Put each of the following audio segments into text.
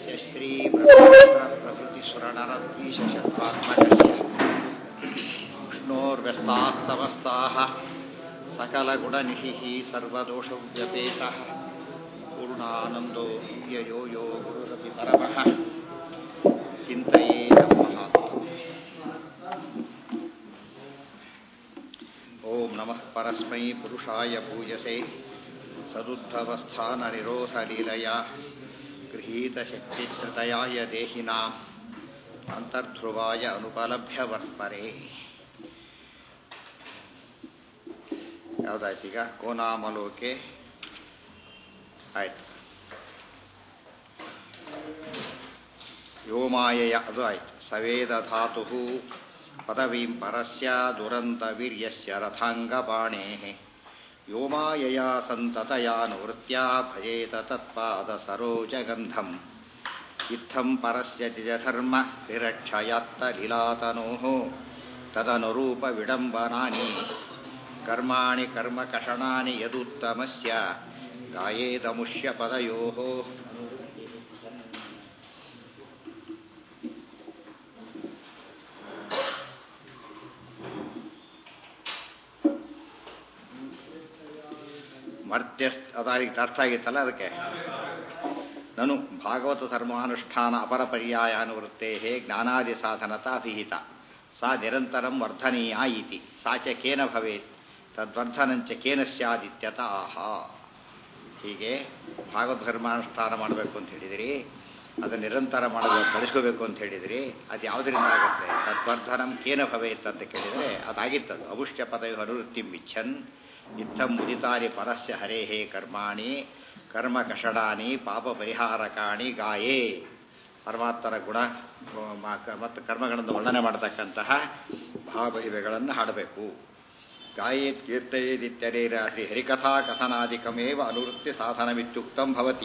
यस्य श्रीप्रकृतिस्वरणरद्वीशशत्वात्मकस्य विष्णोर्व्यस्ताः समस्ताः सकलगुणनिधिः सर्वदोषव्यपेतः पूर्णानन्दो व्ययो यो गुरुरपि परमः चिन्तये ॐ नमः परस्मै पुरुषाय पूजसे सदुद्भवस्थाननिरोधलीलया गृहीतशक्तिधृतयाय देहिनाम् ಅಂತರ್ಧ್ರುವಾಯ ಅನುಪಲಭ್ಯ ವರ್ಪರೆ ಯಾವುದಾಯ್ತೀಗ ಕೋನಾಮಲೋಕೆ ಆಯ್ತು ವ್ಯೋಮಾಯಯ ಅದು ಆಯ್ತು ಸವೇದ ಧಾತು ಪದವೀಂ ಪರಸ್ಯ ದುರಂತ ವೀರ್ಯಸ್ಯ ರಥಾಂಗಪಾಣೇ ವ್ಯೋಮಾಯಯ ಸಂತತಯಾನುವೃತ್ಯ ಭಜೇತ ತತ್ಪಾದ ಸರೋಜಗಂಧಂ ಇತ್ತಂ ಪರಸ್ಯ ನಿಜಧರ್ಮ ವಿರಕ್ಷಯಾತ್ತಲೀಲಾತನೋಃ ತದನುರೂಪ ವಿಡಂಬನಾನಿ ಕರ್ಮಾಣಿ ಕರ್ಮಕಷಣಾನಿ ಯದುತ್ತಮಸ್ಯ ಗಾಯೇದಮುಷ್ಯ ಪದಯೋಃ ಮರ್ತ್ಯ ಅದಾಗಿ ಅರ್ಥ ಆಗಿತ್ತಲ್ಲ ಅದಕ್ಕೆ ನನು ಭಾಗವತ ಧರ್ಮಾನುಷ್ಠಾನ ಅಪರ ಪರ್ಯಾಯ ಅನುವೃತ್ತೇ ಜ್ಞಾನಾದಿ ಸಾಧನತಾ ವಿಹಿತ ಸಾ ನಿರಂತರಂ ವರ್ಧನೀಯ ಇತಿ ಸಾ ಚ ಕೇನ ಭವೇತ್ ತದ್ವರ್ಧನಂಚ ಕೇನ ಸ್ಯಾದಿತ್ಯತ ಆಹ ಹೀಗೆ ಭಾಗವತ ಧರ್ಮಾನುಷ್ಠಾನ ಮಾಡಬೇಕು ಅಂತ ಹೇಳಿದಿರಿ ಅದನ್ನು ನಿರಂತರ ಮಾಡಬೇಕು ಕಳಿಸ್ಕೋಬೇಕು ಅಂತ ಹೇಳಿದಿರಿ ಅದು ಯಾವುದರಿಂದ ಆಗುತ್ತೆ ತದ್ವರ್ಧನಂ ಕೇನ ಭವೇತ್ ಅಂತ ಕೇಳಿದರೆ ಅದಾಗಿತ್ತದು ಅವುಷ್ಯ ಪದವಿ ಅನುವೃತ್ತಿ ಮಿಚ್ಚನ್ ಇತ್ತಂ ಮುದಿತಾರಿ ಪರಸ್ಯ ಹರೇಹೇ ಕರ್ಮಾಣಿ ಕರ್ಮ ಕಷಡಾನಿ ಪಾಪ ಪರಿಹಾರಕಾಣಿ ಗಾಯೇ ಪರಮಾತ್ಮರ ಗುಣ ಮತ್ತು ಕರ್ಮಗಳನ್ನು ವರ್ಣನೆ ಮಾಡತಕ್ಕಂತಹ ಭಾವಹಿವೆಗಳನ್ನು ಹಾಡಬೇಕು ಗಾಯೇತ್ ಕೀರ್ತಯೇದಿತ್ಯರೇರ ಶ್ರೀ ಹರಿಕಥಾ ಕಥನಾದಿಕಮೇವ ಅನುವೃತ್ತಿ ಸಾಧನವಿತ್ಯುಕ್ತಂ ಭವತಿ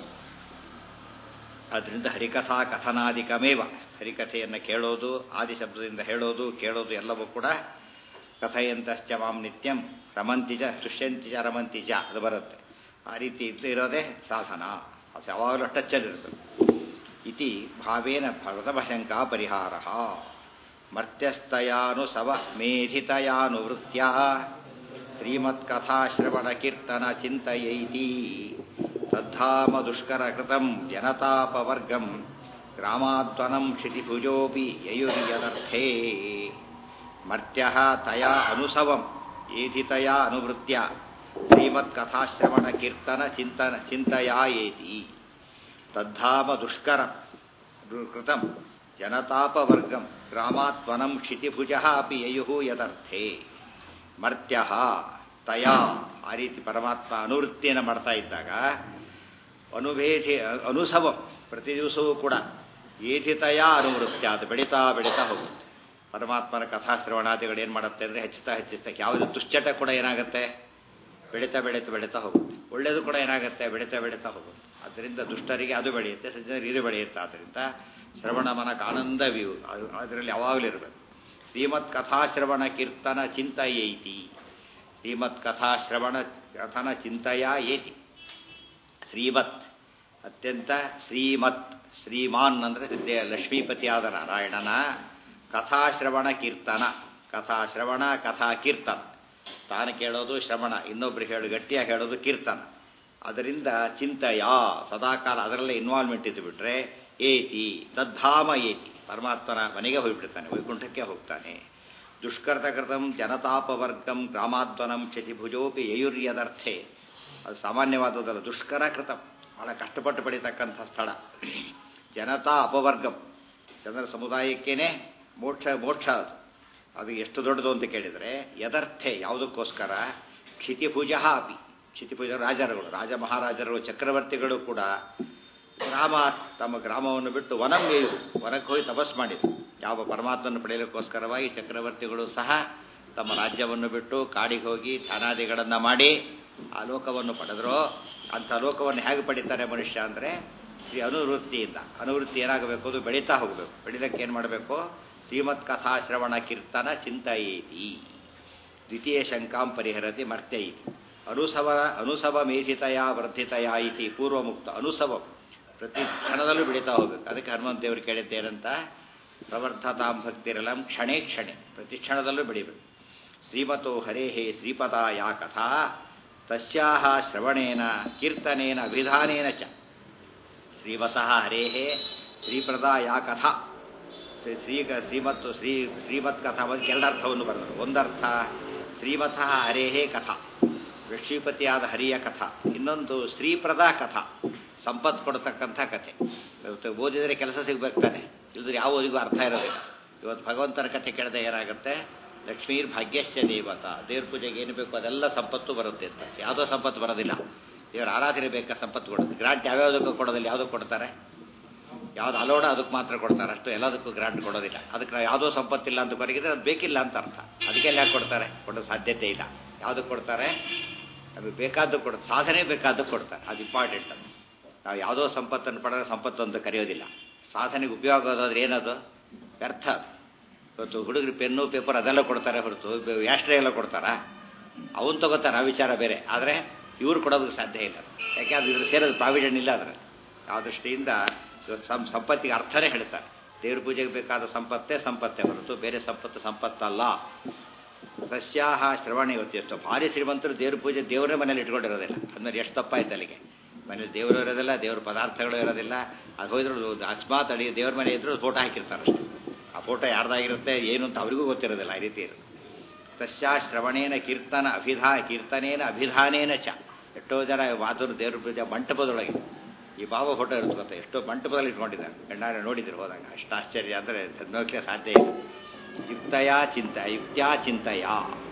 ಆದ್ದರಿಂದ ಹರಿಕಥಾ ಕಥನಾದಿಕಮೇವ ಹರಿಕಥೆಯನ್ನು ಕೇಳೋದು ಆದಿ ಶಬ್ದದಿಂದ ಹೇಳೋದು ಕೇಳೋದು ಎಲ್ಲವೂ ಕೂಡ ಕಥೆಯಂತಶ್ಚ ಮಾಂ ನಿತ್ಯಂ ರಮಂತಿಜ ತುಷ್ಯಂತಿಜ ರಮಂತಿಜ ಅದು ಬರುತ್ತೆ ಆ ರೀತಿ ಇದ್ದು ಇರೋದೇ ಸಾಧನ ಅದು ಯಾವಾಗಲೂ ಟಚ್ಚಲ್ಲಿರ್ತದೆ ಇತಿ ಭಾವೇನ ಭಗವತಭಶಂಕಾ ಪರಿಹಾರ ಮರ್ತ್ಯಸ್ತಯಾನುಸವ ಮೇಧಿತಯಾನುವೃತ್ಯ ಶ್ರೀಮತ್ಕಥಾಶ್ರವಣ ಕೀರ್ತನ ಚಿಂತಯೈತಿ ತದ್ಧಾಮ ದುಷ್ಕರ ಕೃತಂ ಜನತಾಪವರ್ಗಂ ಗ್ರಾಮಾದ್ವನಂ ಕ್ಷಿತಿಭುಜೋಪಿ ಯಯುರ್ಯದರ್ಥೇ ಮರ್ತ್ಯ ತಯಾ ಅನುಸವಂ ಏಧಿತಯಾ ಅನುವೃತ್ಯ ಶ್ರೀಮತ್ಕಥಾಶ್ರವಣ ಕೀರ್ತನ ಚಿಂತನ ಚಿಂತಯಾಯೇತಿ ತದ್ಧಾಮ ದುಷ್ಕರ ಕೃತಂ ಜನತಾಪವರ್ಗಂ ಗ್ರಾಮಾತ್ವನಂ ಕ್ಷಿತಿಭುಜ ಅಪಿ ಯಯು ಯದರ್ಥೇ ಮರ್ತ್ಯ ತಯಾ ಆ ರೀತಿ ಪರಮಾತ್ಮ ಅನುವೃತ್ತಿಯನ್ನು ಮಾಡ್ತಾ ಇದ್ದಾಗ ಅನುಭೇದಿ ಅನುಸವ ಪ್ರತಿ ದಿವಸವೂ ಕೂಡ ಏಧಿತಯ ಅನುವೃತ್ಯ ಅದು ಬೆಳೀತಾ ಬೆಳೀತಾ ಹೋಗುತ್ತೆ ಪರಮಾತ್ಮನ ಕಥಾಶ್ರವಣಾದಿಗಳು ಏನು ಮಾಡುತ್ತೆ ಅಂದರೆ ಹೆಚ್ಚುತ್ತಾ ಹೆಚ್ಚಿಸ್ತಾ ಯಾವುದು ದುಶ್ಚಟ ಕೂಡ ಏನಾಗುತ್ತೆ ಬೆಳೀತಾ ಬೆಳೀತಾ ಬೆಳೀತಾ ಹೋಗುತ್ತೆ ಒಳ್ಳೆಯದು ಕೂಡ ಏನಾಗುತ್ತೆ ಬೆಳೀತಾ ಬೆಳೀತಾ ಹೋಗುತ್ತೆ ಅದರಿಂದ ದುಷ್ಟರಿಗೆ ಅದು ಬೆಳೆಯುತ್ತೆ ಸಜ್ಜನರಿಗೆ ಇದು ಬೆಳೆಯುತ್ತೆ ಆದ್ದರಿಂದ ಶ್ರವಣ ಮನಕ ಆನಂದವಿಯು ಅದರಲ್ಲಿ ಯಾವಾಗಲೂ ಇರಬೇಕು ಶ್ರೀಮತ್ ಕಥಾಶ್ರವಣ ಕೀರ್ತನ ಚಿಂತಯೇತಿ ಶ್ರೀಮತ್ ಕಥಾಶ್ರವಣ ಕಥನ ಚಿಂತಯ ಏತಿ ಶ್ರೀಮತ್ ಅತ್ಯಂತ ಶ್ರೀಮತ್ ಶ್ರೀಮಾನ್ ಅಂದರೆ ಸಿದ್ಧ ಲಕ್ಷ್ಮೀಪತಿಯಾದ ನಾರಾಯಣನ ಕಥಾಶ್ರವಣ ಕೀರ್ತನ ಕಥಾಶ್ರವಣ ಕಥಾ ಕೀರ್ತನ ತಾನು ಕೇಳೋದು ಶ್ರವಣ ಇನ್ನೊಬ್ರು ಹೇಳು ಗಟ್ಟಿಯಾಗಿ ಹೇಳೋದು ಕೀರ್ತನ ಅದರಿಂದ ಚಿಂತೆಯ ಸದಾಕಾಲ ಅದರಲ್ಲೇ ಇನ್ವಾಲ್ವ್ಮೆಂಟ್ ಇದ್ದು ಬಿಟ್ರೆ ಏತಿ ತದ್ಧಾಮ ಏತಿ ಪರಮಾತ್ಮನ ಮನೆಗೆ ಹೋಗಿಬಿಡ್ತಾನೆ ವೈಕುಂಠಕ್ಕೆ ಹೋಗ್ತಾನೆ ದುಷ್ಕೃತಕೃತಂ ಜನತಾಪವರ್ಗಂ ಗ್ರಾಮಾಧ್ವನಂ ಕ್ಷತಿಭುಜೋಪಿ ಯಯುರ್ಯದರ್ಥೆ ಅದು ಸಾಮಾನ್ಯವಾದದಲ್ಲ ದುಷ್ಕರ ಕೃತಂ ಬಹಳ ಕಷ್ಟಪಟ್ಟು ಪಡಿತಕ್ಕಂಥ ಸ್ಥಳ ಜನತಾ ಅಪವರ್ಗಂ ಜನರ ಸಮುದಾಯಕ್ಕೇನೆ ಮೋಕ್ಷ ಮೋಕ್ಷ ಅದು ಅದು ಎಷ್ಟು ದೊಡ್ಡದು ಅಂತ ಕೇಳಿದರೆ ಯದರ್ಥೆ ಯಾವುದಕ್ಕೋಸ್ಕರ ಕ್ಷಿತಿಭುಜ ಅಪಿ ಕ್ಷಿತಿಭುಜ ರಾಜರುಗಳು ರಾಜ ಮಹಾರಾಜರು ಚಕ್ರವರ್ತಿಗಳು ಕೂಡ ಗ್ರಾಮ ತಮ್ಮ ಗ್ರಾಮವನ್ನು ಬಿಟ್ಟು ವನಂಗೆಯು ವನಕ್ಕೆ ಹೋಗಿ ತಪಸ್ ಮಾಡಿದರು ಯಾವ ಪರಮಾತ್ಮನ ಪಡೆಯಲಿಕ್ಕೋಸ್ಕರವಾಗಿ ಚಕ್ರವರ್ತಿಗಳು ಸಹ ತಮ್ಮ ರಾಜ್ಯವನ್ನು ಬಿಟ್ಟು ಕಾಡಿಗೆ ಹೋಗಿ ಧ್ಯಾನಾದಿಗಳನ್ನು ಮಾಡಿ ಆ ಲೋಕವನ್ನು ಪಡೆದರೋ ಅಂಥ ಲೋಕವನ್ನು ಹೇಗೆ ಪಡಿತಾರೆ ಮನುಷ್ಯ ಅಂದರೆ ಈ ಅನುವೃತ್ತಿಯಿಂದ ಅನುವೃತ್ತಿ ಏನಾಗಬೇಕು ಅದು ಬೆಳೀತಾ ಹೋಗಬೇಕು ಬೆಳೀಲಿಕ್ಕೆ ಏನು ಮಾಡಬೇಕು ಶ್ರೀಮತ್ ಕಥಾಶ್ರವಣ ಕೀರ್ತನ ಚಿಂತಯೇತಿ ದ್ವಿತೀಯ ಶಂಕಾಂ ಪರಿಹರತಿ ಮರ್ತ್ಯ ಇತಿ ಅನುಸವ ಅನುಸವ ಮೇಧಿತಯ ವರ್ಧಿತಯ ಇತಿ ಪೂರ್ವಮುಕ್ತ ಅನುಸವ ಪ್ರತಿ ಕ್ಷಣದಲ್ಲೂ ಬೆಳೀತಾ ಹೋಗ್ಬೇಕು ಅದಕ್ಕೆ ಹನುಮಂತ ದೇವರು ಕೇಳಿದ್ದೆ ಏನಂತ ಪ್ರವರ್ಧತಾಂ ಭಕ್ತಿರಲಂ ಕ್ಷಣೇ ಕ್ಷಣೆ ಪ್ರತಿ ಕ್ಷಣದಲ್ಲೂ ಬೆಳಿಬೇಕು ಶ್ರೀಮತೋ ಹರೇಹೇ ಶ್ರೀಪದ ಯಾ ಕಥಾ ತಸ್ಯಾಹ ಶ್ರವಣೇನ ಕೀರ್ತನೇನ ಅಭಿಧಾನೇನ ಚ ಶ್ರೀಮತಃ ಹರೇಹೇ ಶ್ರೀಪ್ರದ ಯಾ ಕಥಾ ಶ್ರೀ ಶ್ರೀ ಶ್ರೀಮತ್ ಶ್ರೀ ಶ್ರೀಮತ್ ಕಥಾ ಬಗ್ಗೆ ಎರಡರ್ಥವನ್ನು ಬರೆದರು ಒಂದರ್ಥ ಶ್ರೀಮತಃ ಹರೇಹೇ ಕಥಾ ಶ್ರೀಪತಿಯಾದ ಹರಿಯ ಕಥಾ ಇನ್ನೊಂದು ಶ್ರೀಪ್ರದ ಕಥಾ ಸಂಪತ್ತು ಕೊಡತಕ್ಕಂಥ ಕಥೆ ಇವತ್ತು ಓದಿದರೆ ಕೆಲಸ ಸಿಗ್ಬೇಕು ತಾನೆ ಇಲ್ಲದ್ರೆ ಯಾವ ಓದಿಗೂ ಅರ್ಥ ಇರೋದಿಲ್ಲ ಇವತ್ತು ಭಗವಂತನ ಕಥೆ ಕೇಳಿದ್ರೆ ಏನಾಗುತ್ತೆ ಲಕ್ಷ್ಮೀರ್ ಭಾಗ್ಯಶ್ಚ ದೇವತಾ ದೇವ್ರ ಪೂಜೆಗೆ ಏನು ಬೇಕು ಅದೆಲ್ಲ ಸಂಪತ್ತು ಬರುತ್ತೆ ಅಂತ ಯಾವುದೋ ಸಂಪತ್ತು ಬರೋದಿಲ್ಲ ದೇವರ ಆರಾಧನೆ ಬೇಕಾ ಸಂಪತ್ತು ಕೊಡುತ್ತೆ ಗ್ರಾಂಟ್ ಯಾವ್ಯಾವುದಕ್ಕೂ ಕೊಡೋದಿಲ್ಲ ಯಾವುದಕ್ಕೆ ಕೊಡ್ತಾರೆ ಯಾವ್ದು ಅಲೋಡ ಅದಕ್ಕೆ ಮಾತ್ರ ಕೊಡ್ತಾರೆ ಅಷ್ಟು ಎಲ್ಲದಕ್ಕೂ ಗ್ರಾಂಟ್ ಕೊಡೋದಿಲ್ಲ ಅದಕ್ಕೆ ಯಾವುದೋ ಸಂಪತ್ತಿಲ್ಲ ಅಂತ ಕೊರಗಿದ್ರೆ ಅದು ಬೇಕಿಲ್ಲ ಅಂತ ಅರ್ಥ ಅದಕ್ಕೆಲ್ಲ ಯಾಕೆ ಕೊಡ್ತಾರೆ ಕೊಡೋ ಸಾಧ್ಯತೆ ಇಲ್ಲ ಯಾವುದಕ್ಕೆ ಕೊಡ್ತಾರೆ ಅದು ಬೇಕಾದ್ದು ಕೊಡ ಸಾಧನೆ ಬೇಕಾದ್ದು ಕೊಡ್ತಾರೆ ಅದು ಇಂಪಾರ್ಟೆಂಟ್ ಅದು ನಾವು ಯಾವುದೋ ಸಂಪತ್ತನ್ನು ಪಡೆದ್ರೆ ಸಂಪತ್ತು ಅಂತ ಕರೆಯೋದಿಲ್ಲ ಸಾಧನೆಗೆ ಉಪಯೋಗ ಆಗೋದಾದ್ರೆ ಏನದು ವ್ಯರ್ಥ ಅದು ಇವತ್ತು ಹುಡುಗರು ಪೆನ್ನು ಪೇಪರ್ ಅದೆಲ್ಲ ಕೊಡ್ತಾರೆ ಹೊರತು ಯಾಸ್ಟ್ರೇ ಎಲ್ಲ ಕೊಡ್ತಾರಾ ಅವನು ತಗೋತಾನೆ ಆ ವಿಚಾರ ಬೇರೆ ಆದರೆ ಇವ್ರು ಕೊಡೋದಕ್ಕೆ ಸಾಧ್ಯ ಇಲ್ಲ ಯಾಕೆ ಅದು ಇದ್ರ ಸೇರೋದು ಪ್ರಾವಿಷನ್ ಇಲ್ಲ ಅದರಲ್ಲಿ ಆ ದೃಷ್ಟಿಯಿಂದ ಇವತ್ತು ಸಂ ಸಂಪತ್ತಿಗೆ ಅರ್ಥನೇ ಹೇಳ್ತಾರೆ ದೇವ್ರ ಪೂಜೆಗೆ ಬೇಕಾದ ಸಂಪತ್ತೇ ಸಂಪತ್ತೇ ಹೊರತು ಬೇರೆ ಸಂಪತ್ತು ಸಂಪತ್ತಲ್ಲ ಸಸ್ಯಾಹ ಶ್ರವಣ ಇವತ್ತು ಎಷ್ಟು ಭಾರಿ ಶ್ರೀಮಂತರು ದೇವ್ರ ಪೂಜೆ ದೇವರೇ ಮನೇಲಿ ಇಟ್ಕೊಂಡಿರೋದಿಲ್ಲ ಅಂದ್ಮೇಲೆ ಎಷ್ಟು ತಪ್ಪಾಯ್ತು ಅಲ್ಲಿಗೆ ಮನೇಲಿ ದೇವರು ಇರೋದಿಲ್ಲ ದೇವ್ರ ಪದಾರ್ಥಗಳು ಇರೋದಿಲ್ಲ ಅದು ಹೋದ್ರು ಅಕಸ್ಮಾತ್ ಅಡಿ ದೇವ್ರ ಮನೆ ಇದ್ರು ಫೋಟೋ ಹಾಕಿರ್ತಾರೆ ಅಷ್ಟೇ ಆ ಫೋಟೋ ಯಾರ್ದಾಗಿರುತ್ತೆ ಏನು ಅಂತ ಅವರಿಗೂ ಗೊತ್ತಿರೋದಿಲ್ಲ ಆ ರೀತಿ ಇರುತ್ತೆ ತಸ್ಯಾ ಶ್ರವಣೇನ ಕೀರ್ತನ ಅಭಿಧಾ ಕೀರ್ತನೇನ ಅಭಿಧಾನೇನ ಚ ಎಷ್ಟೋ ಜನ ಮಾತುರು ದೇವ್ರ ಪೂಜೆ ಮಂಟಪದೊಳಗೆ ಈ ಬಾಬಾ ಫೋಟೋ ಇರುತ್ತೆ ಗೊತ್ತಾ ಎಷ್ಟೋ ಮಂಟಪದಲ್ಲಿ ಇಟ್ಕೊಂಡಿದ್ದಾರೆ ಕಣ್ಣಾರೆ ನೋಡಿದ್ರು ಹೋದಾಗ ಅಷ್ಟು ಆಶ್ಚರ್ಯ ಅಂದರೆ ನೋಡಲಿಕ್ಕೆ ಸಾಧ್ಯ ಇಲ್ಲ ಯುಕ್ತಯ ಚಿಂತ ಯುಕ್ತ್ಯಾ ಚಿಂತಯ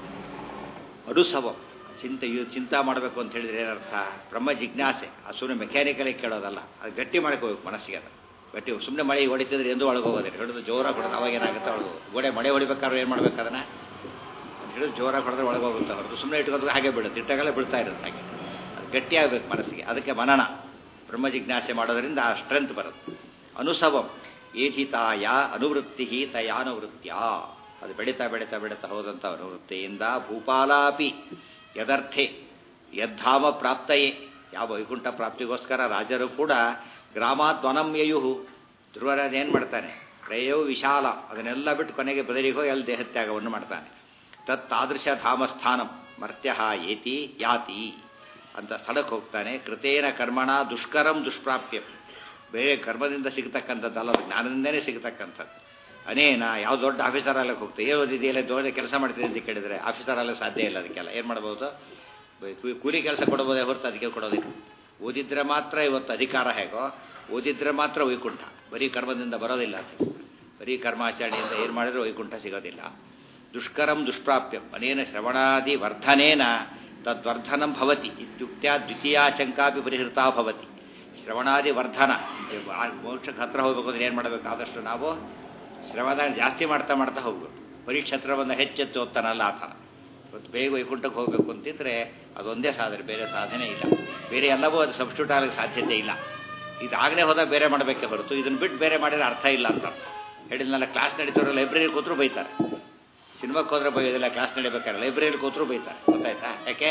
ಅನುಸವ ಚಿಂತೆ ಚಿಂತಾ ಮಾಡಬೇಕು ಅಂತ ಹೇಳಿದ್ರೆ ಏನರ್ಥ ಬ್ರಹ್ಮ ಜಿಜ್ಞಾಸೆ ಆ ಸುಮ್ಮನೆ ಮೆಕ್ಯಾನಿಕಲಿ ಕೇಳೋದಲ್ಲ ಅದು ಗಟ್ಟಿ ಮಾಡ್ಕೋಬೇಕು ಮನಸ್ಸಿಗೆ ಅದು ಗಟ್ಟಿ ಸುಮ್ಮನೆ ಮಳೆ ಹೊಡಿತಿದ್ರೆ ಎಂದು ಒಳಗೋಗೋದಿಲ್ಲ ಹಿಡಿದು ಜೋರಾಗಿ ಹೊಡೆದು ಅವಾಗ ಏನಾಗುತ್ತೆ ಒಳಗೆ ಗೋಡೆ ಮಳೆ ಹೊಡಿಬೇಕಾದ್ರೆ ಏನು ಮಾಡ್ಬೇಕು ಅದನ್ನ ಹಿಡಿದು ಜೋರಾಗಿ ಹೊಡೆದ್ರೆ ಒಳಗೋಗುತ್ತೆ ಹೊರತು ಸುಮ್ಮನೆ ಇಟ್ಕೊಂಡ್ರೆ ಹಾಗೆ ಬೀಳುತ್ತೆ ಇಟ್ಟಾಗಲೇ ಬೀಳ್ತಾ ಇರುತ್ತೆ ಹಾಗೆ ಅದು ಗಟ್ಟಿ ಆಗಬೇಕು ಮನಸ್ಸಿಗೆ ಅದಕ್ಕೆ ಮನನ ಬ್ರಹ್ಮ ಜಿಜ್ಞಾಸೆ ಮಾಡೋದರಿಂದ ಆ ಸ್ಟ್ರೆಂತ್ ಬರುತ್ತೆ ಅನುಸವಂ ಏಧಿತಾಯ ಅನುವೃತ್ತಿ ತಯಾನುವೃತ್ಯ ಅದು ಬೆಳೀತಾ ಬೆಳೀತಾ ಬೆಳೀತಾ ಹೋದಂಥ ಅನುವೃತ್ತಿಯಿಂದ ಭೂಪಾಲಾಪಿ ಯದರ್ಥೆ ಯದ್ಧಾಮ ಪ್ರಾಪ್ತಯೇ ಯಾವ ವೈಕುಂಠ ಪ್ರಾಪ್ತಿಗೋಸ್ಕರ ರಾಜರು ಕೂಡ ಗ್ರಾಮಾದ್ವನಂಯಯು ಧ್ರುವರಾಜ ಏನು ಮಾಡ್ತಾನೆ ಕ್ರಯವು ವಿಶಾಲ ಅದನ್ನೆಲ್ಲ ಬಿಟ್ಟು ಕೊನೆಗೆ ಬದಲಿಗೆ ಹೋಗಿ ಅಲ್ಲಿ ದೇಹತ್ಯಾಗವನ್ನು ಮಾಡ್ತಾನೆ ತತ್ ತಾದೃಶ ಧಾಮಸ್ಥಾನಂ ಮರ್ತ್ಯ ಏತಿ ಯಾತಿ ಅಂತ ಸ್ಥಳಕ್ಕೆ ಹೋಗ್ತಾನೆ ಕೃತೇನ ಕರ್ಮಣ ದುಷ್ಕರಂ ದುಷ್ಪ್ರಾಪ್ಯ ಬೇರೆ ಕರ್ಮದಿಂದ ಸಿಗ್ತಕ್ಕಂಥದ್ದಲ್ಲ ಅದು ಜ್ಞಾನದಿಂದನೇ ಸಿಗ್ತಕ್ಕಂಥದ್ದು ಅನೇನ ಯಾವ ದೊಡ್ಡ ಆಫೀಸರ್ ಅಲ್ಲಕ್ಕೆ ಹೋಗ್ತದೆ ಏನು ಓದಿದೆಯಲ್ಲ ದೊಡ್ಡ ಕೆಲಸ ಮಾಡ್ತೀನಿ ಅಂತ ಕೇಳಿದರೆ ಆಫೀಸರ್ ಅಲ್ಲ ಸಾಧ್ಯ ಇಲ್ಲ ಅದಕ್ಕೆಲ್ಲ ಏನು ಮಾಡ್ಬೋದು ಕೂಲಿ ಕೆಲಸ ಕೊಡ್ಬೋದೇ ಹೊರತು ಅದಕ್ಕೆ ಕೊಡೋದಿಲ್ಲ ಓದಿದ್ರೆ ಮಾತ್ರ ಇವತ್ತು ಅಧಿಕಾರ ಹೇಗೋ ಓದಿದ್ರೆ ಮಾತ್ರ ವೈಕುಂಠ ಬರೀ ಕರ್ಮದಿಂದ ಬರೋದಿಲ್ಲ ಅಂತ ಬರೀ ಕರ್ಮಾಚರಣೆಯಿಂದ ಏನು ಮಾಡಿದ್ರೆ ವೈಕುಂಠ ಸಿಗೋದಿಲ್ಲ ದುಷ್ಕರಂ ದುಷ್ಪ್ರಾಪ್ಯಂ ಅನೇನ ಶ್ರವಣಾದಿ ವರ್ಧನೇನ ತದ್ವರ್ಧನಂ ಭವತಿ ಇತ್ಯುಕ್ತ್ಯ ದ್ವಿತೀಯಾಶಂಕಾಪಿ ಪರಿಹೃತಾ ಭವತಿ ಶ್ರವಣಾದಿ ವರ್ಧನ ಮೋಕ್ಷಕ್ಕೆ ಹತ್ರ ಹೋಗ್ಬೇಕು ಅಂದ್ರೆ ಏನು ಮಾಡಬೇಕು ಆದಷ್ಟು ನಾವು ಶ್ರವಣ ಜಾಸ್ತಿ ಮಾಡ್ತಾ ಮಾಡ್ತಾ ಹೋಗ್ಬೇಕು ಪರೀಕ್ಷತ್ರವನ್ನು ಹೆಚ್ಚೆತ್ತು ಓದ್ತಾನಲ್ಲ ಆ ಥರ ಇವತ್ತು ಬೇಗ ವೈಕುಂಠಕ್ಕೆ ಹೋಗಬೇಕು ಅಂತಿದ್ರೆ ಅದೊಂದೇ ಸಾಧನೆ ಬೇರೆ ಸಾಧನೆ ಇಲ್ಲ ಬೇರೆ ಎಲ್ಲವೂ ಅದು ಸಬ್ಸ್ಟ್ಯೂಟ್ ಆಗಲಿಕ್ಕೆ ಸಾಧ್ಯತೆ ಇಲ್ಲ ಇದಾಗಲೇ ಹೋದಾಗ ಬೇರೆ ಮಾಡಬೇಕೆ ಹೊರತು ಇದನ್ನು ಬಿಟ್ಟು ಬೇರೆ ಮಾಡಿದ್ರೆ ಅರ್ಥ ಇಲ್ಲ ಅಂತ ಹೇಳಿದ್ನಲ್ಲ ಕ್ಲಾಸ್ ನಡೀತವ್ರು ಲೈಬ್ರರಿ ಕೂತ್ರು ಬೈತಾರೆ ಸಿನಿಮಾಕ್ಕೆ ಹೋದ್ರೆ ಬೈಯೋದಿಲ್ಲ ಕ್ಲಾಸ್ ನಡಿಬೇಕಾದ್ರೆ ಲೈಬ್ರರಿಲಿ ಕೂತ್ರು ಬೈತಾರೆ ಗೊತ್ತಾಯ್ತಾ ಯಾಕೆ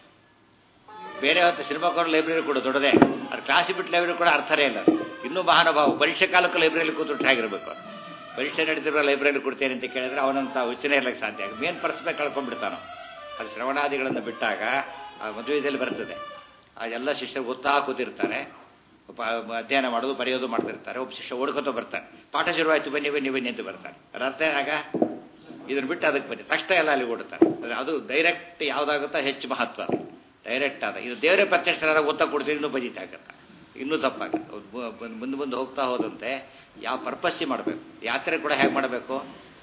ಬೇರೆ ಹೊತ್ತು ಸಿನಿಮಾಕ್ಕೆ ಹೋದ್ರೆ ಲೈಬ್ರರಿ ಕೂಡ ದೊಡ್ಡದೇ ಅದು ಕ್ಲಾಸಿಗೆ ಬಿಟ್ಟು ಲೈಬ್ರರಿ ಕೂಡ ಅರ್ಥನೇ ಇಲ್ಲ ಇನ್ನೂ ಮಹಾನುಭಾವ ಪರೀಕ್ಷೆ ಕಾಲಕ್ಕೂ ಲೈಬ್ರರಿಲಿ ಕೂತ್ರು ಹೇಗಿರ್ಬೇಕು ಪರೀಕ್ಷೆ ನಡೆದಿರೋ ಲೈಬ್ರರಿ ಕೊಡ್ತೇನೆ ಅಂತ ಕೇಳಿದ್ರೆ ಅವನಂತ ಉಚ್ಚನೆ ಇರ್ಲಿಕ್ಕೆ ಸಾಧ್ಯ ಮೇನ್ ಪರ್ಸ್ಬೇಕು ಕಳ್ಕೊಂಡ್ಬಿಡ್ತಾನೋ ಅದು ಶ್ರವಣಾದಿಗಳನ್ನು ಬಿಟ್ಟಾಗ ಆ ಮದುವೆದಲ್ಲಿ ಬರ್ತದೆ ಆ ಎಲ್ಲ ಶಿಷ್ಯರು ಗೊತ್ತಾ ಕೂತಿರ್ತಾರೆ ಅಧ್ಯಯನ ಮಾಡೋದು ಬರೆಯೋದು ಮಾಡ್ತಿರ್ತಾರೆ ಒಬ್ಬ ಶಿಷ್ಯ ಓಡ್ಕೊತ ಬರ್ತಾರೆ ಪಾಠ ಶುರುವಾಯ್ತು ಬನ್ನಿ ಬನ್ನಿ ಬನ್ನಿ ಅಂತ ಬರ್ತಾರೆ ಅದರ ಅರ್ಥ ಆಗ ಇದನ್ನು ಬಿಟ್ಟು ಅದಕ್ಕೆ ಬನ್ನಿ ತಕ್ಷಣ ಎಲ್ಲ ಅಲ್ಲಿ ಓಡ್ತಾರೆ ಅಂದರೆ ಅದು ಡೈರೆಕ್ಟ್ ಯಾವುದಾಗುತ್ತೋ ಹೆಚ್ಚು ಮಹತ್ವ ಅದು ಡೈರೆಕ್ಟ್ ಆದ ಇದು ದೇವರೇ ಪ್ರತ್ಯಕ್ಷರಾದ ಗೊತ್ತಾ ಕೊಡ್ತೀವಿ ಇನ್ನೂ ಬಜೀಟ್ ಆಗುತ್ತೆ ಇನ್ನೂ ತಪ್ಪಾಗುತ್ತೆ ಮುಂದೆ ಮುಂದೆ ಹೋಗ್ತಾ ಹೋದಂತೆ ಯಾವ ಪರ್ಪಸ್ಸಿ ಮಾಡಬೇಕು ಯಾತ್ರೆ ಕೂಡ ಹೇಗೆ ಮಾಡಬೇಕು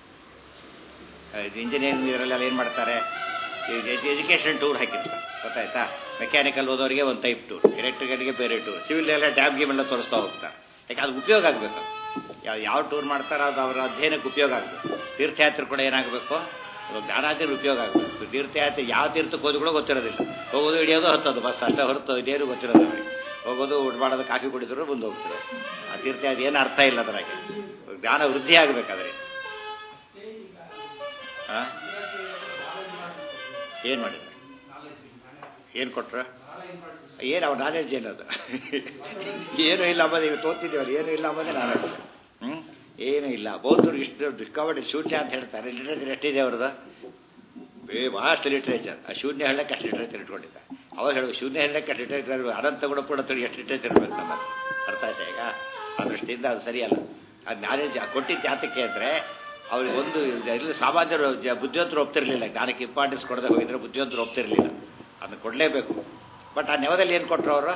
ಇಂಜಿನಿಯರಿಂಗ್ ಇದರಲ್ಲೆಲ್ಲ ಏನು ಮಾಡ್ತಾರೆ ಎಜುಕೇಷನ್ ಟೂರ್ ಹಾಕಿರ್ತಾರೆ ಗೊತ್ತಾಯ್ತಾ ಮೆಕ್ಯಾನಿಕಲ್ ಓದೋರಿಗೆ ಒಂದು ಟೈಪ್ ಟೂರ್ ಎಲೆಕ್ಟ್ರಿಕಲ್ಗೆ ಬೇರೆ ಟೂರ್ ಸಿವಿಲ್ ಎಲ್ಲ ಡ್ಯಾಮ್ ಗೇಮ್ ಎಲ್ಲ ತೋರಿಸ್ತಾ ಹೋಗ್ತಾರೆ ಯಾಕೆ ಅದು ಉಪಯೋಗ ಆಗಬೇಕು ಯಾವ ಯಾವ ಟೂರ್ ಮಾಡ್ತಾರೋ ಅದು ಅವರ ಅಧ್ಯಯನಕ್ಕೆ ಉಪಯೋಗ ಆಗಬೇಕು ತೀರ್ಥಯಾತ್ರೆ ಕೂಡ ಏನಾಗಬೇಕು ಜ್ಞಾನಾದಿರು ಉಪಯೋಗ ಆಗಬೇಕು ತೀರ್ಥಯಾತ್ರೆ ಯಾವ ತೀರ್ಥಕ್ಕೆ ಹೋದ್ರು ಕೂಡ ಗೊತ್ತಿರೋದಿಲ್ಲ ಹೋಗೋದು ಹಿಡಿಯೋದು ಹತ್ತೋದು ಬಸ್ ಅಷ್ಟೇ ಹೊರತು ಇದೇನು ಗೊತ್ತಿರೋದು ಅವರಿಗೆ ಹೋಗೋದು ಊಟ ಮಾಡೋದು ಕಾಫಿ ಕುಡಿದ್ರು ಮುಂದೆ ಹೋಗ್ತಾರೆ ಆ ತೀರ್ಥಯಾತ್ರೆ ಏನು ಅರ್ಥ ಇಲ್ಲ ಅದರಾಗೆ ಜ್ಞಾನ ವೃದ್ಧಿ ಆಗಬೇಕಾದ್ರೆ ಏನು ಮಾಡಿದ್ರು ಏನು ಕೊಟ್ರ ಏನು ಅವ್ರ ನಾಲೆಡ್ಜ್ ಏನದು ಏನೂ ಇಲ್ಲ ಅಂಬೋದೇ ಈಗ ತೋತಿದ್ದೀವಲ್ಲ ಏನೂ ಇಲ್ಲ ಅಂಬೋದೇ ನಾಲೆಡ್ಜ್ ಹ್ಞೂ ಏನೂ ಇಲ್ಲ ಬೌದ್ಧರು ಇಷ್ಟು ಡಿಸ್ಕವರ್ಡ್ ಶೂನ್ಯ ಅಂತ ಹೇಳ್ತಾರೆ ಲಿಟ್ರೇಚರ್ ಎಷ್ಟಿದೆ ಅವ್ರದ್ದು ಬೇ ಭಾಳಷ್ಟು ಲಿಟ್ರೇಚರ್ ಆ ಶೂನ್ಯ ಹೇಳಕ್ಕೆ ಅಷ್ಟು ಲಿಟ್ರೇಚರ್ ಇಟ್ಕೊಂಡಿದ್ದ ಅವಾಗ ಹೇಳುವ ಶೂನ್ಯ ಹೇಳಕ್ಕೆ ಅಷ್ಟು ಲಿಟ್ರೇಚರ್ ಅನಂತ ಗುಣ ಕೂಡ ತಿಳಿ ಎಷ್ಟು ಲಿಟ್ರೇಚರ್ ಇರ್ಬೇಕು ನಮ್ಮಲ್ಲಿ ಅರ್ಥ ಆಯ್ತಾ ಈಗ ಆ ದೃಷ್ಟಿಯಿಂದ ಅದು ಸರಿಯಲ್ಲ ಅದು ನಾಲೆಡ್ಜ್ ಕೊಟ್ಟಿದ್ದು ಯಾತಕ್ಕೆ ಅಂದರೆ ಅವ್ರಿಗೆ ಒಂದು ಇಲ್ಲಿ ಸಾಮಾನ್ಯರು ಜ ಬುದ್ಧಿವಂತರು ಒಪ್ತಿರ್ಲಿಲ್ಲ ಜ್ಞಾನಕ್ಕೆ ಇಂಪಾರ್ಟೆನ್ಸ್ ಕೊಡದೆ ಹೋಗಿದ್ರೆ ಬುದ್ಧಿವಂತರು ಒಪ್ತಿರ್ಲಿಲ್ಲ ಅದನ್ನು ಕೊಡಲೇಬೇಕು ಬಟ್ ಆ ನೆವದಲ್ಲಿ ಏನು ಕೊಟ್ಟರು ಅವರು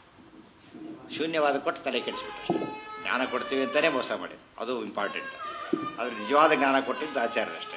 ಶೂನ್ಯವಾದ ಕೊಟ್ಟು ತಲೆ ಕೆಡಿಸ್ಬಿಟ್ರು ಜ್ಞಾನ ಕೊಡ್ತೀವಿ ಅಂತಲೇ ಮೋಸ ಮಾಡಿ ಅದು ಇಂಪಾರ್ಟೆಂಟ್ ಅದ್ರ ನಿಜವಾದ ಜ್ಞಾನ ಕೊಟ್ಟಿದ್ದು ಆಚಾರ್ಯರಷ್ಟೇ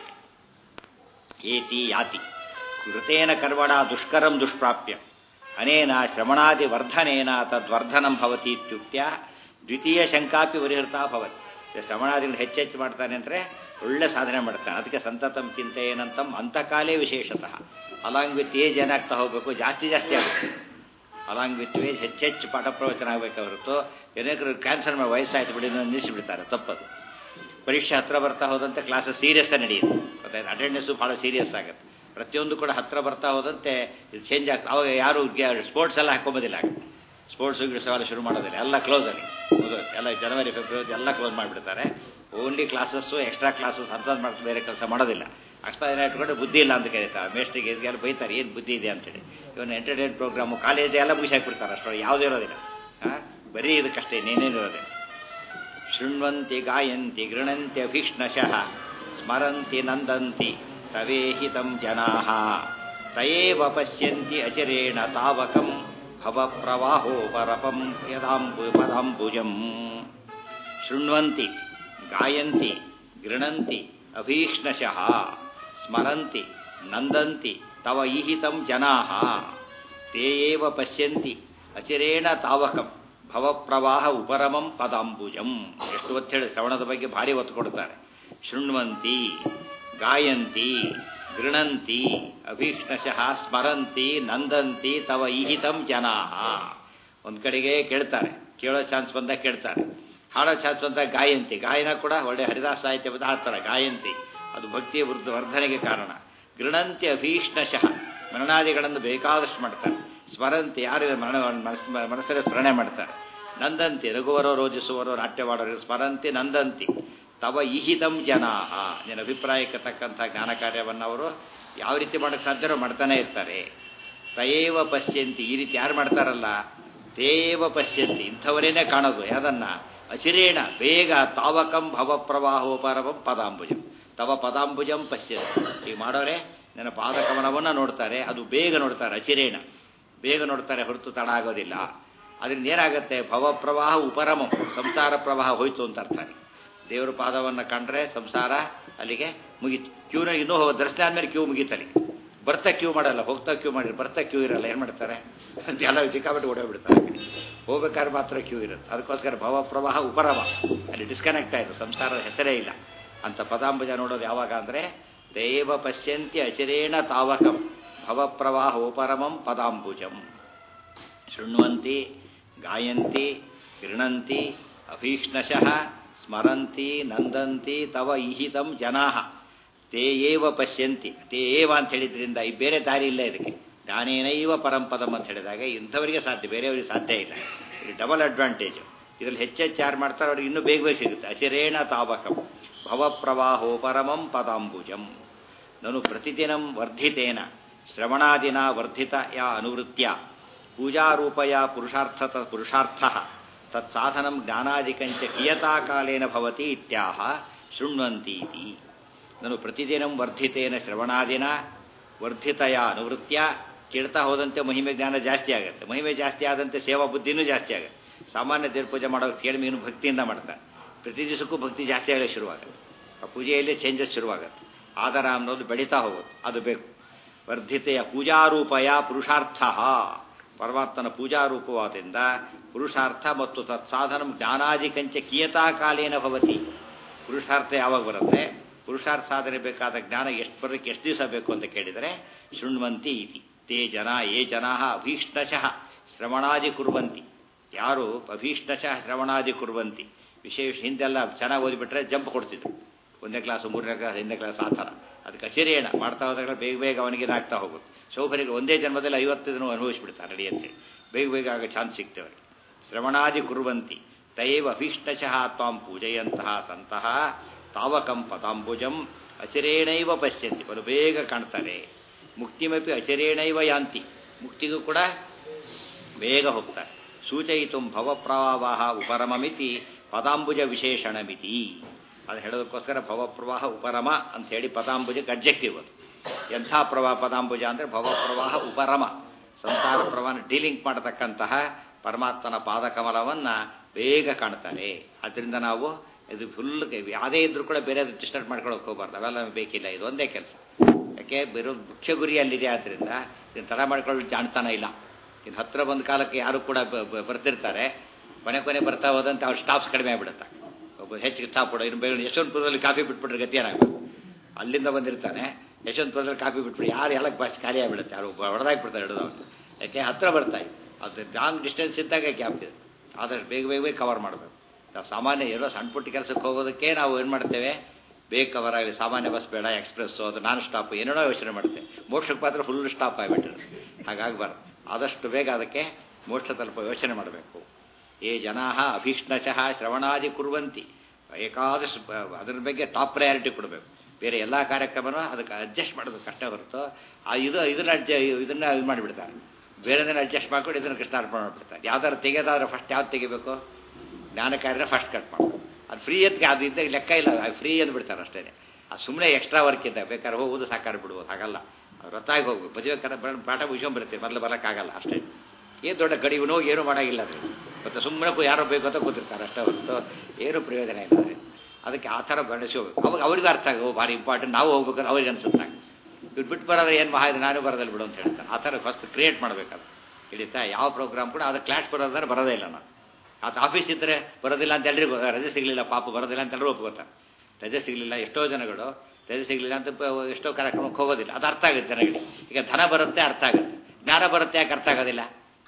ಏತಿ ಯಾತಿ ಕೃತೇನ ಕರ್ಮಣ ದುಷ್ಕರಂ ದುಷ್ಪ್ರಾಪ್ಯ ಅನೇನ ಶ್ರವಣಾದಿ ವರ್ಧನೇನ ತದ್ವರ್ಧನಂ ಭವತಿ ಇತ್ಯುಕ್ತ್ಯ ದ್ವಿತೀಯ ಶಂಕಾಪಿ ಪರಿಹೃತ ಭವತಿ ಶ್ರವಣಾದಿಗಳು ಹೆಚ್ಚೆಚ್ಚು ಮಾಡ್ತಾನೆ ಅಂದರೆ ಒಳ್ಳೆ ಸಾಧನೆ ಮಾಡ್ತಾನೆ ಅದಕ್ಕೆ ಸಂತತಂ ಚಿಂತೆ ಏನಂತಂ ಅಂತಕಾಲೇ ವಿಶೇಷತಃ ಅಲಾಂಗ್ ವಿತ್ ಏಜ್ ಏನಾಗ್ತಾ ಹೋಗಬೇಕು ಜಾಸ್ತಿ ಜಾಸ್ತಿ ಆಗುತ್ತೆ ಅಲಾಂಗ್ ವಿತ್ ಏಜ್ ಹೆಚ್ಚೆಚ್ಚು ಪಾಠ ಪ್ರವಚನ ಆಗಬೇಕು ಹೊರತು ಅನೇಕರು ಕ್ಯಾನ್ಸರ್ ಮಾಡಿ ವಯಸ್ಸಾಯ್ತು ಬಿಡಿ ನಿಲ್ಲಿಸಿಬಿಡ್ತಾರೆ ತಪ್ಪದು ಪರೀಕ್ಷೆ ಹತ್ರ ಬರ್ತಾ ಹೋದಂತೆ ಕ್ಲಾಸ್ ಸೀರಿಯಸ್ ನಡೆಯುತ್ತೆ ಗೊತ್ತಾಯ್ತು ಅಟೆಂಡೆನ್ಸು ಭಾಳ ಸೀರಿಯಸ್ ಆಗುತ್ತೆ ಪ್ರತಿಯೊಂದು ಕೂಡ ಹತ್ರ ಬರ್ತಾ ಹೋದಂತೆ ಇದು ಚೇಂಜ್ ಆಗ್ತದೆ ಅವಾಗ ಯಾರು ಸ್ಪೋರ್ಟ್ಸ್ ಎಲ್ಲ ಹಾಕೊಂಬೋದಿಲ್ಲ ಸ್ಪೋರ್ಟ್ಸ್ ಸವಾಲು ಶುರು ಮಾಡೋದಿಲ್ಲ ಎಲ್ಲ ಕ್ಲೋಸ್ ಅಲ್ಲಿ ಎಲ್ಲ ಜನವರಿ ಫೆಬ್ರವರಿ ಎಲ್ಲ ಕ್ಲೋಸ್ ಮಾಡಿಬಿಡ್ತಾರೆ ಓನ್ಲಿ ಕ್ಲಾಸಸ್ಸು ಎಕ್ಸ್ಟ್ರಾ ಕ್ಲಾಸಸ್ ಅಂತ ಮಾಡ್ತಾರೆ ಬೇರೆ ಕೆಲಸ ಮಾಡೋದಿಲ್ಲ ಅಷ್ಟೇ ದಿನ ಇಟ್ಕೊಂಡು ಬುದ್ಧಿ ಇಲ್ಲ ಅಂತ ಕರೀತಾರೆ ಮೇಸ್ಟ್ರಿಗೆ ಇದೆಲ್ಲ ಬೈತಾರೆ ಏನು ಬುದ್ಧಿ ಇದೆ ಅಂತೇಳಿ ಇವನು ಎಂಟರ್ಟೈನ್ ಪ್ರೋಗ್ರಾಮು ಕಾಲೇಜ್ ಎಲ್ಲ ಮುಗಿಸಿ ಹಾಕ್ಬಿಡ್ತಾರೆ ಅಷ್ಟೊಳಗೆ ಯಾವುದೇ ಇರೋದಿಲ್ಲ ಹಾಂ ಬರೀ ಇದಕ್ಕಷ್ಟೇ ಇನ್ನೇನೇನು ಇರೋದಿಲ್ಲ ಶೃಣ್ವಂತಿ ಗಾಯಂತಿ ಗೃಣಂತಿ ಅಭೀಕ್ಷ್ಣಶಃ ಸ್ಮರಂತಿ ನಂದಂತಿ ತವೇಹಿತಂ ಜನಾಃ ತಯೇವ ಪಶ್ಯಂತಿ ಅಚಿರೇಣ ತಾವಕಂ ಭವ ಪ್ರವಾಹೋ ಪರಪಂ ಯದಾಂಬು ಪದಾಂಬುಜಂ ಶೃಣ್ವಂತಿ ಗಾಯಂತಿ ಗೃಣಂತಿ ಅಭೀಕ್ಷ್ಣಶಃ ಸ್ಮರಂತಿ ನಂದಂತಿ ತವ ಈಹಿತಂ ಜನಾಃ ತೇ ಏವ ಪಶ್ಯಂತಿ ಅಚಿರೇಣ ತಾವಕಂ ಭವಪ್ರವಾಹ ಉಪರಮಂ ಪದಾಂಬುಜಂ ಎಷ್ಟು ಒತ್ತು ಹೇಳಿ ಶ್ರವಣದ ಬಗ್ಗೆ ಭಾರಿ ಒತ್ತು ಕೊಡ್ತಾರೆ ಶೃಣ್ವಂತಿ ಗಾಯಂತಿ ಗೃಣಂತಿ ಅಭೀಕ್ಷ್ಣಶಃ ಸ್ಮರಂತಿ ನಂದಂತಿ ತವ ಈಹಿತಂ ಜನಾಃ ಒಂದು ಕಡೆಗೆ ಕೇಳ್ತಾರೆ ಕೇಳೋ ಚಾನ್ಸ್ ಬಂದಾಗ ಕೇಳ್ತಾರೆ ಹಾಡೋ ಚಾನ್ಸ್ ಬಂದಾಗ ಗಾಯಂತಿ ಗಾಯನ ಕೂಡ ಒಳ್ಳೆ ಹರಿದಾಸ ಸಾಹಿತ್ಯ ಬಂದ ಹಾಡ್ತಾರೆ ಗಾಯಂತಿ ಅದು ಭಕ್ತಿಯ ವೃದ್ಧ ವರ್ಧನೆಗೆ ಕಾರಣ ಗೃಣಂತಿ ಅಭೀಕ್ಷ್ಣಶಃ ಮರಣಾದಿಗಳನ್ನು ಬೇಕಾದಷ್ಟು ಮಾಡ್ತಾರೆ ಸ್ಮರಂತಿ ಯಾರು ಮರಣ ಮನಸ್ ಮನಸ್ಸಲ್ಲಿ ಸ್ಮರಣೆ ಮಾಡ್ತಾರೆ ನಂದಂತಿ ರಘುವರೋ ರೋಜಿಸುವರೋ ನಾಟ್ಯವಾಡೋರು ಸ್ಮರಂತಿ ನಂದಂತಿ ತವ ಇಹಿತಂ ಜನಾಹ ನಿನ್ನ ಅಭಿಪ್ರಾಯಕ್ಕೆ ತಕ್ಕಂಥ ಜ್ಞಾನ ಕಾರ್ಯವನ್ನು ಅವರು ಯಾವ ರೀತಿ ಮಾಡೋಕ್ಕೆ ಸಾಧ್ಯವೋ ಮಾಡ್ತಾನೆ ಇರ್ತಾರೆ ತಯೇವ ಪಶ್ಯಂತಿ ಈ ರೀತಿ ಯಾರು ಮಾಡ್ತಾರಲ್ಲ ತೇವ ಪಶ್ಯಂತಿ ಇಂಥವರೇನೆ ಕಾಣೋದು ಯಾದನ್ನ ಅಚಿರೇಣ ಬೇಗ ತಾವಕಂ ಭವ ಪ್ರವಾಹೋಪರವಂ ಪದಾಂಬುಜಂ ತವ ಪದಾಂಬುಜಂ ಪಶ್ಯಂತಿ ಈಗ ಮಾಡೋರೆ ನನ್ನ ಪಾದಕಮನವನ್ನು ನೋಡ್ತಾರೆ ಅದು ಬೇಗ ನೋಡ್ತಾರೆ ಅಚಿರೇಣ ಬೇಗ ನೋಡ್ತಾರೆ ಹೊರತು ತಡ ಆಗೋದಿಲ್ಲ ಅದರಿಂದ ಏನಾಗುತ್ತೆ ಭವ ಪ್ರವಾಹ ಉಪರಮಂ ಸಂಸಾರ ಪ್ರವಾಹ ಹೋಯ್ತು ಅಂತ ಅರ್ಥ ದೇವರ ಪಾದವನ್ನು ಕಂಡ್ರೆ ಸಂಸಾರ ಅಲ್ಲಿಗೆ ಮುಗೀತು ಕ್ಯೂನ ಇನ್ನೂ ದರ್ಶನ ಆದ್ಮೇಲೆ ಕ್ಯೂ ಮುಗೀತು ಅಲ್ಲಿಗೆ ಬರ್ತಾ ಕ್ಯೂ ಮಾಡಲ್ಲ ಹೋಗ್ತಾ ಕ್ಯೂ ಮಾಡಿರಿ ಬರ್ತಾ ಕ್ಯೂ ಇರಲ್ಲ ಏನು ಮಾಡ್ತಾರೆ ಅಂತ ಎಲ್ಲ ಸಿಕ್ಕಾಬಿಟ್ಟು ಓಡೋಗ್ಬಿಡ್ತಾರೆ ಹೋಗ್ಬೇಕಾದ್ರೆ ಮಾತ್ರ ಕ್ಯೂ ಇರುತ್ತೆ ಅದಕ್ಕೋಸ್ಕರ ಭವ ಪ್ರವಾಹ ಉಪರಮ ಅಲ್ಲಿ ಡಿಸ್ಕನೆಕ್ಟ್ ಆಯಿತು ಸಂಸಾರದ ಹೆಸರೇ ಇಲ್ಲ ಅಂತ ಪದಾಂಬುಜ ನೋಡೋದು ಯಾವಾಗ ಅಂದರೆ ದೇವ ಪಶ್ಯಂತಿ ಅಚಿರೇಣ ತಾವಕಂ ಭವಪ್ರವಾಹ ಉಪರಮಂ ಪದಾಂಬುಜಂ ಶೃಣ್ವಂತಿ ಗಾಯಂತಿ ಗೃಣಂತಿ ಅಭೀಕ್ಷ್ಣಶಃ ಸ್ಮರಂತಿ ನಂದಂತಿ ತವ ಇಹಿತಂ ಜನಾಹ ತೇ ಏವ ಪಶ್ಯಂತಿ ತೇ ಏವ ಅಂತ ಹೇಳಿದ್ರಿಂದ ಈ ಬೇರೆ ದಾರಿ ಇಲ್ಲ ಇದಕ್ಕೆ ಜ್ಞಾನೇನೈವ ಪರಂಪದಂ ಅಂತ ಹೇಳಿದಾಗ ಇಂಥವರಿಗೆ ಸಾಧ್ಯ ಬೇರೆಯವರಿಗೆ ಸಾಧ್ಯ ಇಲ್ಲ ಇದು ಡಬಲ್ ಅಡ್ವಾಂಟೇಜ್ ಇದರಲ್ಲಿ ಹೆಚ್ಚೆಚ್ಚು ಯಾರು ಮಾಡ್ತಾರೆ ಅವ್ರಿಗೆ ಇನ್ನೂ ಬೇಗ ಬೇಗ ಸಿಗುತ್ತೆ ಅಚಿರೇಣ ತಾವಕಂ ಭವಪ್ರವಾಹೋಪರಮಂ ಪದಾಂಬುಜಂ ನನು ಪ್ರತಿದಿನಂ ವರ್ಧಿತೇನ ಶ್ರವಣಾದಿನ ವರ್ಧಿತ ಯಾ ಅನುವೃತ್ಯ ಪೂಜಾರೂಪಯ ಪುರುಷಾರ್ಥತ ಪುರುಷಾರ್ಥ ತತ್ಸಾಧನಂ ಜ್ಞಾನಾದಿಕಂಚ ಕಿಯತಾಕಾಲೇನ ಭವತಿ ಇತ್ಯಾಹ ಶೃಣ್ವಂತೀತಿ ನಾನು ಪ್ರತಿದಿನಂ ವರ್ಧಿತೇನ ಶ್ರವಣಾದಿನ ವರ್ಧಿತಯ ಅನುವೃತ್ಯ ಕೇಳ್ತಾ ಹೋದಂತೆ ಮಹಿಮೆ ಜ್ಞಾನ ಜಾಸ್ತಿ ಆಗುತ್ತೆ ಮಹಿಮೆ ಜಾಸ್ತಿ ಆದಂತೆ ಸೇವಾ ಬುದ್ಧಿನೂ ಜಾಸ್ತಿ ಆಗುತ್ತೆ ಸಾಮಾನ್ಯ ದೇವ್ರ ಪೂಜೆ ಮಾಡೋದು ಕೇಳಿ ಮೀನು ಭಕ್ತಿಯಿಂದ ಮಾಡ್ತಾರೆ ಪ್ರತಿ ದಿವಸಕ್ಕೂ ಭಕ್ತಿ ಜಾಸ್ತಿ ಆಗಲಿ ಶುರುವಾಗುತ್ತೆ ಆ ಪೂಜೆಯಲ್ಲಿ ಚೇಂಜಸ್ ಶುರುವಾಗುತ್ತೆ ಆಧಾರ ಅನ್ನೋದು ಬೆಳೀತಾ ಹೋಗೋದು ಅದು ಬೇಕು ವರ್ಧಿತೆಯ ಪೂಜಾರೂಪಯ ಪುರುಷಾರ್ಥ ಪರಮಾತ್ಮನ ಪೂಜಾರೂಪವಾದಿಂದ ಪುರುಷಾರ್ಥ ಮತ್ತು ತತ್ಸಾಧನ ಜ್ಞಾನಾದಿಕಂಚ ಕಿಯತಾ ಕಾಲೇನ ಭವತಿ ಪುರುಷಾರ್ಥ ಯಾವಾಗ ಬರುತ್ತೆ ಪುರುಷಾರ್ಥ ಸಾಧನೆ ಬೇಕಾದ ಜ್ಞಾನ ಎಷ್ಟು ಬರೋಕ್ಕೆ ಎಷ್ಟು ದಿವಸ ಬೇಕು ಅಂತ ಕೇಳಿದರೆ ಶೃಣ್ವಂತಿ ಇತಿ ತೇ ಜನ ಏ ಜನ ಅಭೀಷ್ಟಶಃ ಶ್ರವಣಾದಿ ಕುರ್ವಂತಿ ಯಾರು ಅಭೀಷ್ಟಶಃ ಶ್ರವಣಾದಿ ಕುರ್ವಂತಿ ವಿಶೇಷ ಹಿಂದೆಲ್ಲ ಚೆನ್ನಾಗಿ ಓದಿಬಿಟ್ರೆ ಜಂಪ್ ಕೊಡ್ತಿದ್ರು ಒಂದನೇ ಕ್ಲಾಸ್ ಮೂರನೇ ಕ್ಲಾಸ್ ಐದನೇ ಕ್ಲಾಸ್ ಆ ಥರ ಅದಕ್ಕೆ ಅಚಿರೇಣ ಮಾಡ್ತಾ ಹೋದಾಗ ಬೇಗ ಬೇಗ ಅವನಿಗೆ ಏನಾಗ್ತಾ ಹೋಗುತ್ತೆ ಶೌಭರಿಗೆ ಒಂದೇ ಜನ್ಮದಲ್ಲಿ ಐವತ್ತು ದಿನ ಅನುಭವಿಸ್ಬಿಡ್ತಾರೆ ನಡೆಯಂತೆ ಬೇಗ ಬೇಗ ಆಗ ಚಾನ್ಸ್ ಸಿಗ್ತೇವೆ ಶ್ರವಣಾದಿ ಕುರುವಂತಿ ತಯೇವ ಅಭೀಷ್ಟಶಃ ತ್ವಾಂ ಪೂಜೆಯಂತಹ ಸಂತಹ ತಾವಕಂ ಪದಾಂಬುಜಂ ಅಚಿರೇಣೈವ ಪಶ್ಯಂತಿ ಬಲು ಬೇಗ ಕಾಣ್ತಾರೆ ಮುಕ್ತಿಮಪಿ ಅಚಿರೇಣೈವ ಯಾಂತಿ ಮುಕ್ತಿಗೂ ಕೂಡ ಬೇಗ ಹೋಗ್ತಾರೆ ಸೂಚಯಿತು ಭವಪ್ರವಾಹ ಉಪರಮಮಿತಿ ಪದಾಂಬುಜ ವಿಶೇಷಣಮಿತಿ ಅದು ಹೇಳೋದಕ್ಕೋಸ್ಕರ ಭವಪ್ರವಾಹ ಉಪರಮ ಅಂತ ಹೇಳಿ ಪದಾಂಬುಜಕ್ಕೆ ಅಬ್ಜೆಕ್ಟಿವ್ ಅದು ಎಂಥ ಪ್ರವಾಹ ಪದಾಂಬುಜ ಅಂದರೆ ಭವಪ್ರವಾಹ ಉಪರಮ ಸಂಸಾರ ಪ್ರವಾಹ ಡೀಲಿಂಗ್ ಮಾಡತಕ್ಕಂತಹ ಪರಮಾತ್ಮನ ಪಾದಕಮಲವನ್ನು ಬೇಗ ಕಾಣ್ತಾನೆ ಅದರಿಂದ ನಾವು ಇದು ಫುಲ್ ಯಾವುದೇ ಇದ್ರೂ ಕೂಡ ಬೇರೆ ಡಿಸ್ಟರ್ಬ್ ಮಾಡ್ಕೊಳಕ್ಕೆ ಹೋಗ್ಬಾರ್ದು ಅವೆಲ್ಲ ನಮಗೆ ಬೇಕಿಲ್ಲ ಇದು ಒಂದೇ ಕೆಲಸ ಯಾಕೆ ಬೇರೆ ಮುಖ್ಯ ಗುರಿ ಅಲ್ಲಿದೆ ಆದ್ದರಿಂದ ಇದನ್ನು ತಡ ಮಾಡ್ಕೊಳ್ಳೋ ಜಾಣ್ತಾನ ಇಲ್ಲ ಇನ್ನು ಹತ್ರ ಬಂದ ಕಾಲಕ್ಕೆ ಯಾರು ಕೂಡ ಬ- ಬ- ಬರ್ತಿರ್ತಾರೆ ಕೊನೆ ಕೊನೆ ಬರ್ತಾ ಹೋದಂತೆ ಅವ್ರ ಸ್ಟಾಫ್ಸ್ ಕಡಿಮೆ ಆಗ್ಬಿಡುತ್ತೆ ಒಬ್ಬ ಹೆಚ್ಚಿಗೆ ಸ್ಟಾಪ್ ಕೊಡೋ ಇನ್ನು ಬೇಗ ಯಶವಂತಪುರದಲ್ಲಿ ಕಾಫಿ ಬಿಟ್ಬಿಟ್ರೆ ಗತಿ ಏನಾಗಬೇಕು ಅಲ್ಲಿಂದ ಬಂದಿರ್ತಾನೆ ಯಶವಂತಪುರದಲ್ಲಿ ಕಾಫಿ ಬಿಟ್ಬಿಟ್ಟು ಯಾರು ಎಲ್ಲ ಬಸ್ ಖಾಲಿ ಆಗಿಬಿಡುತ್ತೆ ಯಾರು ಹೊಡೆದಾಕ್ಬಿಡ್ತಾರೆ ಹಿಡಿದು ಅವ್ನು ಯಾಕೆ ಹತ್ರ ಬರ್ತಾಯಿ ಅದು ಲಾಂಗ್ ಡಿಸ್ಟೆನ್ಸ್ ಇದ್ದಾಗ ಗ್ಯಾಪ್ ಇದೆ ಆದಷ್ಟು ಬೇಗ ಬೇಗ ಬೇಗ ಕವರ್ ಮಾಡಬೇಕು ನಾವು ಸಾಮಾನ್ಯ ಎಲ್ಲೋ ಸಣ್ಣ ಪುಟ್ಟ ಕೆಲಸಕ್ಕೆ ಹೋಗೋದಕ್ಕೆ ನಾವು ಏನು ಮಾಡ್ತೇವೆ ಬೇಗ ಕವರ್ ಆಗಲಿ ಸಾಮಾನ್ಯ ಬಸ್ ಬೇಡ ಎಕ್ಸ್ಪ್ರೆಸ್ಸು ಅದು ನಾನ್ ಸ್ಟಾಪ್ ಏನೇನೋ ಯೋಚನೆ ಮಾಡ್ತೇವೆ ಮೋಕ್ಷಕ್ಕೆ ಮಾತ್ರ ಫುಲ್ ಸ್ಟಾಪ್ ಆಗಿಬಿಟ್ಟಿರುತ್ತೆ ಹಾಗಾಗಬಾರ್ದು ಆದಷ್ಟು ಬೇಗ ಅದಕ್ಕೆ ಮೋಕ್ಷ ತಲುಪ ಯೋಚನೆ ಮಾಡಬೇಕು ಏ ಜನಾ ಅಭೀಷ್ಣಶಃ ಶ್ರವಣಾದಿ ಕುರುವಂತಿ ಏಕಾದಶಿ ಬ- ಅದ್ರ ಬಗ್ಗೆ ಟಾಪ್ ಪ್ರಯಾರಿಟಿ ಕೊಡಬೇಕು ಬೇರೆ ಎಲ್ಲ ಕಾರ್ಯಕ್ರಮನೂ ಅದಕ್ಕೆ ಅಡ್ಜಸ್ಟ್ ಮಾಡೋದು ಕಷ್ಟ ಹೊರತು ಆ ಇದು ಇದನ್ನ ಅಡ್ಜ ಇದನ್ನ ಇದು ಮಾಡಿಬಿಡ್ತಾರೆ ಬೇರೆದನ್ನ ಅಡ್ಜಸ್ಟ್ ಮಾಡ್ಕೊಂಡು ಇದನ್ನು ಕೃಷ್ಣಾರ್ಪಣೆ ಮಾಡಿಬಿಡ್ತಾರೆ ಯಾವ್ದಾದ್ರು ತೆಗೆಯೋದಾದ್ರೆ ಫಸ್ಟ್ ಯಾವ್ದು ತೆಗಿಬೇಕು ಜ್ಞಾನ ಕಾರ್ಯ ಫಸ್ಟ್ ಕಟ್ ಮಾಡಬೇಕು ಅದು ಫ್ರೀ ಅದಕ್ಕೆ ಅದು ಇದ್ದಾಗ ಲೆಕ್ಕ ಇಲ್ಲ ಅದು ಫ್ರೀ ಅಂದ್ಬಿಡ್ತಾರೆ ಅಷ್ಟೇ ಅದು ಸುಮ್ಮನೆ ಎಕ್ಸ್ಟ್ರಾ ವರ್ಕ್ ಇದ್ದಾಗ ಬೇಕಾದ್ರೆ ಹೋಗೋದು ಸಾಕಾರ ಬಿಡ್ಬೋದು ಹಾಗಲ್ಲ ಅವ್ರು ಹೊತ್ತಾಗಿ ಹೋಗ್ಬೇಕು ಮದುವೆ ಪಾಠ ಮುಗಿಸ್ಕೊಂಡ್ಬರ್ತೀವಿ ಮೊದಲು ಬರೋಕ್ಕಾಗಲ್ಲ ಅಷ್ಟೇ ಏನು ದೊಡ್ಡ ಗಡಿ ಇವನು ಏನೂ ಮಾಡೋಂಗಿಲ್ಲ ಅದು ಮತ್ತು ಸುಮ್ಮನೆ ಯಾರೋ ಬೇಕು ಅಂತ ಕೂತಿರ್ತಾರೆ ಅಷ್ಟೇ ಹೊರತು ಏನು ಪ್ರಯೋಜನ ಇಲ್ಲ ಅದು. ಅದಕ್ಕೆ ಆ ಥರ ಬೆಳೆಸಿ ಹೋಗ್ಬೇಕು ಅವಾಗ ಅವ್ರಿಗೂ ಅರ್ಥ ಆಗೋ ಭಾರಿ ಇಂಪಾರ್ಟೆಂಟ್ ನಾವು ಹೋಗ್ಬೇಕಾದ್ರೆ ಅವ್ರಿಗೆ ಅನ್ಸುತ್ತೆ ಇವ್ರು ಬಿಟ್ಟು ಬರೋದ್ರೆ ಏನು ಮಹಾ ಇದೆ ನಾನು ಬರೋದಿಲ್ಲ ಬಿಡು ಅಂತ ಹೇಳ್ತಾರೆ ಆ ಥರ ಫಸ್ಟ್ ಕ್ರಿಯೇಟ್ ಮಾಡಬೇಕದು ಹಿಡಿತಾ ಯಾವ ಪ್ರೋಗ್ರಾಮ್ ಕೂಡ ಅದು ಕ್ಲಾಸ್ ಬರೋದಾದ್ರೆ ಬರೋದೇ ಇಲ್ಲ ನಾನು ಅದು ಆಫೀಸ್ ಇದ್ದರೆ ಬರೋದಿಲ್ಲ ಅಂತ ಎಲ್ರಿಗೂ ರಜೆ ಸಿಗಲಿಲ್ಲ ಪಾಪ ಬರೋದಿಲ್ಲ ಅಂತ ಎಲ್ಲರೂ ಒಪ್ಕೋತಾರೆ ರಜೆ ಸಿಗಲಿಲ್ಲ ಎಷ್ಟೋ ಜನಗಳು ರಜೆ ಸಿಗಲಿಲ್ಲ ಅಂತ ಪ- ಎಷ್ಟೋ ಕಾರ್ಯಕ್ರಮಕ್ಕೆ ಹೋಗೋದಿಲ್ಲ ಅದು ಅರ್ಥ ಆಗುತ್ತೆ ಜನಗಳಿಗೆ ಈಗ ಧನ ಬರುತ್ತೆ ಅರ್ಥ ಆಗುತ್ತೆ ಜ್ಞಾನ ಬರುತ್ತೆ ಯಾಕೆ ಅರ್ಥ ಆಗೋದಿಲ್ಲ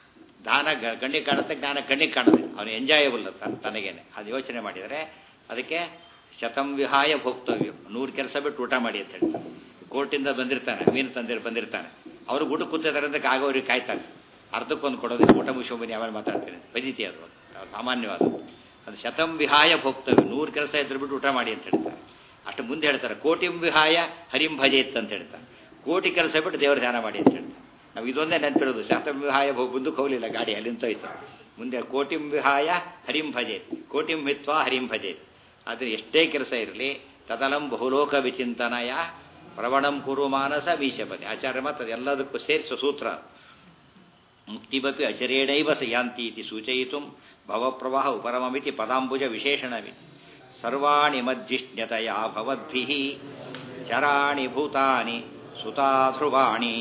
ದಾನ ಗ- ಕಣ್ಣಿಗೆ ಕಾಣುತ್ತೆ ಜ್ಞಾನ ಕಣ್ಣಿಗೆ ಕಾಣುತ್ತೆ ಅವನು ಎಂಜಾಯಬಲ್ ತನಗೇನೆ ಅದು ಯೋಚನೆ ಮಾಡಿದರೆ ಅದಕ್ಕೆ ಶತಂ ವಿಹಾಯ ಭೋಕ್ತವ್ಯ ನೂರು ಕೆಲಸ ಬಿಟ್ಟು ಊಟ ಮಾಡಿ ಅಂತ ಹೇಳ್ತಾರೆ ಕೋರ್ಟಿಂದ ಬಂದಿರ್ತಾನೆ ಮೀನು ತಂದಿರ್ ಬಂದಿರ್ತಾನೆ ಅವರು ಊಟ ಕೂತಿದ್ದಾರೆ ಅಂತ ಆಗೋರಿಗೆ ಕಾಯ್ತಾನೆ ಅರ್ಧಕ್ಕೊಂದು ಕೊಡೋದಿಲ್ಲ ಊಟ ಮುಗಿಸ್ಕೊಂಬನಿ ಆಮೇಲೆ ಮಾತಾಡ್ತೀನಿ ಪದ್ಧತಿ ಅದು ಅದು ಸಾಮಾನ್ಯವಾದ ಅದು ಶತಂ ವಿಹಾಯ ಭೋಕ್ತವ್ಯ ನೂರು ಕೆಲಸ ಇದ್ರೆ ಬಿಟ್ಟು ಊಟ ಮಾಡಿ ಅಂತ ಹೇಳ್ತಾರೆ ಅಷ್ಟು ಮುಂದೆ ಹೇಳ್ತಾರೆ ಕೋಟಿಂ ವಿಹಾಯ ಹರಿಂ ಭಜೇತ್ ಅಂತ ಹೇಳ್ತಾರೆ ಕೋಟಿ ಕೆಲಸ ಬಿಟ್ಟು ದೇವರ ಧ್ಯಾನ ಮಾಡಿ ಅಂತ ಹೇಳ್ತಾರೆ ನಾವು ಇದೊಂದೇ ನೆನಪಿರೋದು ಶತಂ ವಿಹಾಯ ಭೋ- ಮುಂದಕ್ಕೆ ಹೋಗಲಿಲ್ಲ ಗಾಡಿ ಅಲ್ಲಿಂದ ಹೋಯ್ತು ಮುಂದೆ ಕೋಟಿಂ ವಿಹಾಯ ಹರಿಂ ಭಜೇತ್ ಕೋಟಿಂ ಹಿತ್ವಾ ಹರಿಂ ಭಜೇತ್ ಆದರೆ ಎಷ್ಟೇ ಕೆಲಸ ಇರಲಿ ತದಲಂ ಬಹುಲೋಕ ವಿಚಿಂತನಯ ಪ್ರವಣಂ ಕುರು ಮಾನಸ ಬೀಶಪತಿ ಆಚಾರ್ಯ ಮಾತ್ರ ಅದೆಲ್ಲದಕ್ಕೂ ಸೇರಿಸೋ ಸೂತ್ರ ಮುಕ್ತಿಮಪಿ ಅಚರೇಣೈವ ಸ ಯಾಂತಿ ಇತಿ ಸೂಚಯಿತು ಭವಪ್ರವಾಹ ಉಪರಮಮಿತಿ ಪದಾಂಬುಜ ವಿಶೇಷಣವಿತಿ ಸರ್ವಾಣಿ ಮಧ್ಯಷ್ಣ್ಯತೆಯ ಭವದ್ಭಿಃ ಚರಾಣಿ ಭೂತಾನಿ ಸುತಾಧ್ರುವಾಣಿ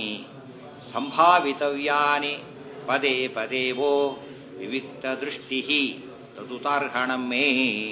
ಸಂಭಾವಿತವ್ಯಾನಿ ಪದೇ ಪದೇ ವೋ ವಿವಿಕ್ತ ದೃಷ್ಟಿ ತದುತಾರ್ಹಣಂ ಮೇ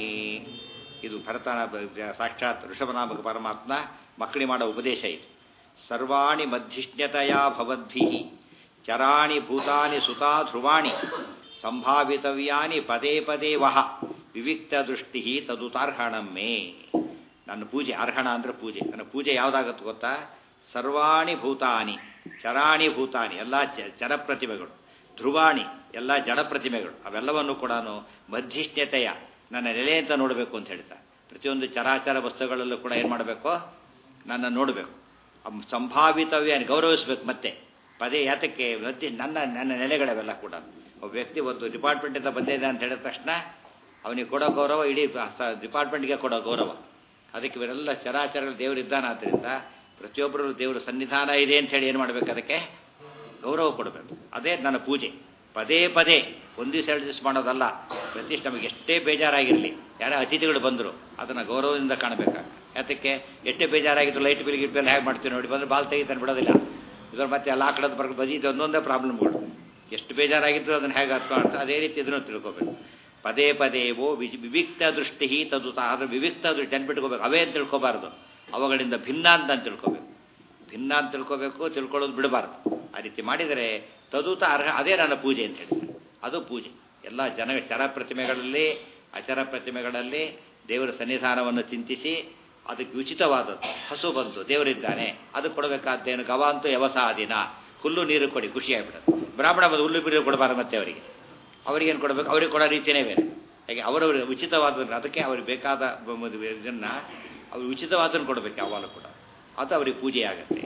ಇದು ಭರತನ ಬ- ಸಾಕ್ಷಾತ್ ಋಷಭನಾಮಕ ಪರಮಾತ್ಮ ಮಕ್ಕಳಿ ಮಾಡೋ ಉಪದೇಶ ಇದು ಸರ್ವಾಣಿ ಮಧ್ಯಷ್ಣ್ಯತೆಯ ಭವದ್ಭಿ ಚರಾಣಿ ಭೂತಾನಿ ಸುತಾ ಧ್ರುವಾಣಿ ಸಂಭಾವಿತವ್ಯಾನಿ ಪದೇ ಪದೇ ವಹ ವಿವಿಕ್ತ ದೃಷ್ಟಿ ತದುತಾರ್ಹಣಂ ಮೇ ನನ್ನ ಪೂಜೆ ಅರ್ಹಣ ಅಂದ್ರೆ ಪೂಜೆ ನನ್ನ ಪೂಜೆ ಯಾವುದಾಗತ್ತೆ ಗೊತ್ತಾ ಸರ್ವಾಣಿ ಭೂತಾನಿ ಚರಾಣಿ ಭೂತಾನಿ ಎಲ್ಲ ಜಡ ಪ್ರತಿಮೆಗಳು ಧ್ರುವಾಣಿ ಎಲ್ಲ ಜಡ ಪ್ರತಿಮೆಗಳು ಅವೆಲ್ಲವನ್ನು ಕೂಡ ಮಧ್ಯಷ್ಣ್ಯತೆಯ ನನ್ನ ನೆಲೆ ಅಂತ ನೋಡಬೇಕು ಅಂತ ಹೇಳ್ತಾರೆ ಪ್ರತಿಯೊಂದು ಚರಾಚರ ವಸ್ತುಗಳಲ್ಲೂ ಕೂಡ ಏನು ಮಾಡಬೇಕು ನನ್ನ ನೋಡಬೇಕು ಸಂಭಾವಿತವ್ಯ ಗೌರವಿಸ್ಬೇಕು ಮತ್ತೆ ಪದೇ ಯಾತಕ್ಕೆ ಮಧ್ಯೆ ನನ್ನ ನನ್ನ ನೆಲೆಗಳವೆಲ್ಲ ಕೂಡ ಒಬ್ಬ ವ್ಯಕ್ತಿ ಒಂದು ಡಿಪಾರ್ಟ್ಮೆಂಟಿಂದ ಬಂದಿದೆ ಅಂತ ಹೇಳಿದ ತಕ್ಷಣ ಅವನಿಗೆ ಕೊಡೋ ಗೌರವ ಇಡೀ ಡಿಪಾರ್ಟ್ಮೆಂಟ್ಗೆ ಕೊಡೋ ಗೌರವ ಅದಕ್ಕೆ ಇವರೆಲ್ಲ ಚರಾಚರಗಳು ದೇವರಿದ್ದಾನೆ ಆದ್ದರಿಂದ ಪ್ರತಿಯೊಬ್ಬರು ದೇವರ ಸನ್ನಿಧಾನ ಇದೆ ಅಂತ ಹೇಳಿ ಏನು ಮಾಡಬೇಕು ಅದಕ್ಕೆ ಗೌರವ ಕೊಡಬೇಕು ಅದೇ ನನ್ನ ಪೂಜೆ ಪದೇ ಪದೇ ಒಂದು ದಿವಸ ಎರಡು ದಿವಸ ಮಾಡೋದಲ್ಲ ಪ್ರತಿಷ್ಠೆ ನಮಗೆ ಎಷ್ಟೇ ಬೇಜಾರಾಗಿರಲಿ ಯಾರೇ ಅತಿಥಿಗಳು ಬಂದರು ಅದನ್ನು ಗೌರವದಿಂದ ಕಾಣಬೇಕು ಯಾತಕ್ಕೆ ಎಷ್ಟೇ ಬೇಜಾರಾಗಿದ್ದು ಲೈಟ್ ಬಿಲ್ ಗಿಟ್ ಬಿಲ್ ಹೇಗೆ ಮಾಡ್ತೀವಿ ನೋಡಿ ಬಂದರೆ ಬಾಲ್ ತೆಗಿತಾನೆ ಬಿಡೋದಿಲ್ಲ ಇದ್ರ ಮತ್ತೆ ಎಲ್ಲ ಕಡೆದು ಬರ್ಕೊಂಡು ಬಜಿ ಇದು ಒಂದೊಂದೇ ಪ್ರಾಬ್ಲಮ್ಗಳು ಎಷ್ಟು ಬೇಜಾರಾಗಿದ್ದು ಅದನ್ನು ಹೇಗೆ ಅರ್ಥ ಮಾಡ್ತಾರೆ ಅದೇ ರೀತಿ ಇದನ್ನು ತಿಳ್ಕೊಬೇಕು ಪದೇ ಪದೇ ಓ ವಿಜ್ ವಿವಿಕ್ತ ದೃಷ್ಟಿ ತದು ಅದ್ರ ವಿವಿಕ್ತ ದೃಷ್ಟಿ ನೆನ್ಪಿಟ್ಕೋಬೇಕು ಅವೇ ಅಂತ ತಿಳ್ಕೊಬಾರ್ದು ಅವುಗಳಿಂದ ಭಿನ್ನ ಅಂತ ಅಂತ ತಿಳ್ಕೊಬೇಕು ಭಿನ್ನ ಅಂತ ತಿಳ್ಕೊಬೇಕು ತಿಳ್ಕೊಳ್ಳೋದು ಬಿಡಬಾರ್ದು ಆ ರೀತಿ ಮಾಡಿದರೆ ತದೂತ ಅರ್ಹ ಅದೇ ನನ್ನ ಪೂಜೆ ಅಂತ ಹೇಳ್ತಾರೆ ಅದು ಪೂಜೆ ಎಲ್ಲ ಜನ ಚರ ಪ್ರತಿಮೆಗಳಲ್ಲಿ ಅಚರ ಪ್ರತಿಮೆಗಳಲ್ಲಿ ದೇವರ ಸನ್ನಿಧಾನವನ್ನು ಚಿಂತಿಸಿ ಅದಕ್ಕೆ ಉಚಿತವಾದದ್ದು ಹಸು ಬಂತು ದೇವರಿದ್ದಾನೆ ಅದು ಕೊಡಬೇಕಾದ್ದೇನು ಗವಾಂತು ಯವಸಾದಿನ ಹುಲ್ಲು ನೀರು ಕೊಡಿ ಖುಷಿ ಆಗ್ಬಿಡುತ್ತೆ ಬ್ರಾಹ್ಮಣ ಬಂದು ಹುಲ್ಲು ನೀರು ಕೊಡಬಾರ್ದು ಮತ್ತೆ ಅವರಿಗೆ ಅವರಿಗೇನು ಕೊಡಬೇಕು ಅವ್ರಿಗೆ ಕೊಡೋ ರೀತಿಯೇ ಬೇರೆ ಹಾಗೆ ಅವರವ್ರಿಗೆ ಉಚಿತವಾದ ಅದಕ್ಕೆ ಅವ್ರಿಗೆ ಬೇಕಾದ ಇದನ್ನ ಅವ್ರು ಉಚಿತವಾದನ್ನು ಕೊಡಬೇಕು ಯಾವಾಗಲೂ ಕೂಡ ಅದು ಅವ್ರಿಗೆ ಪೂಜೆ ಆಗುತ್ತೆ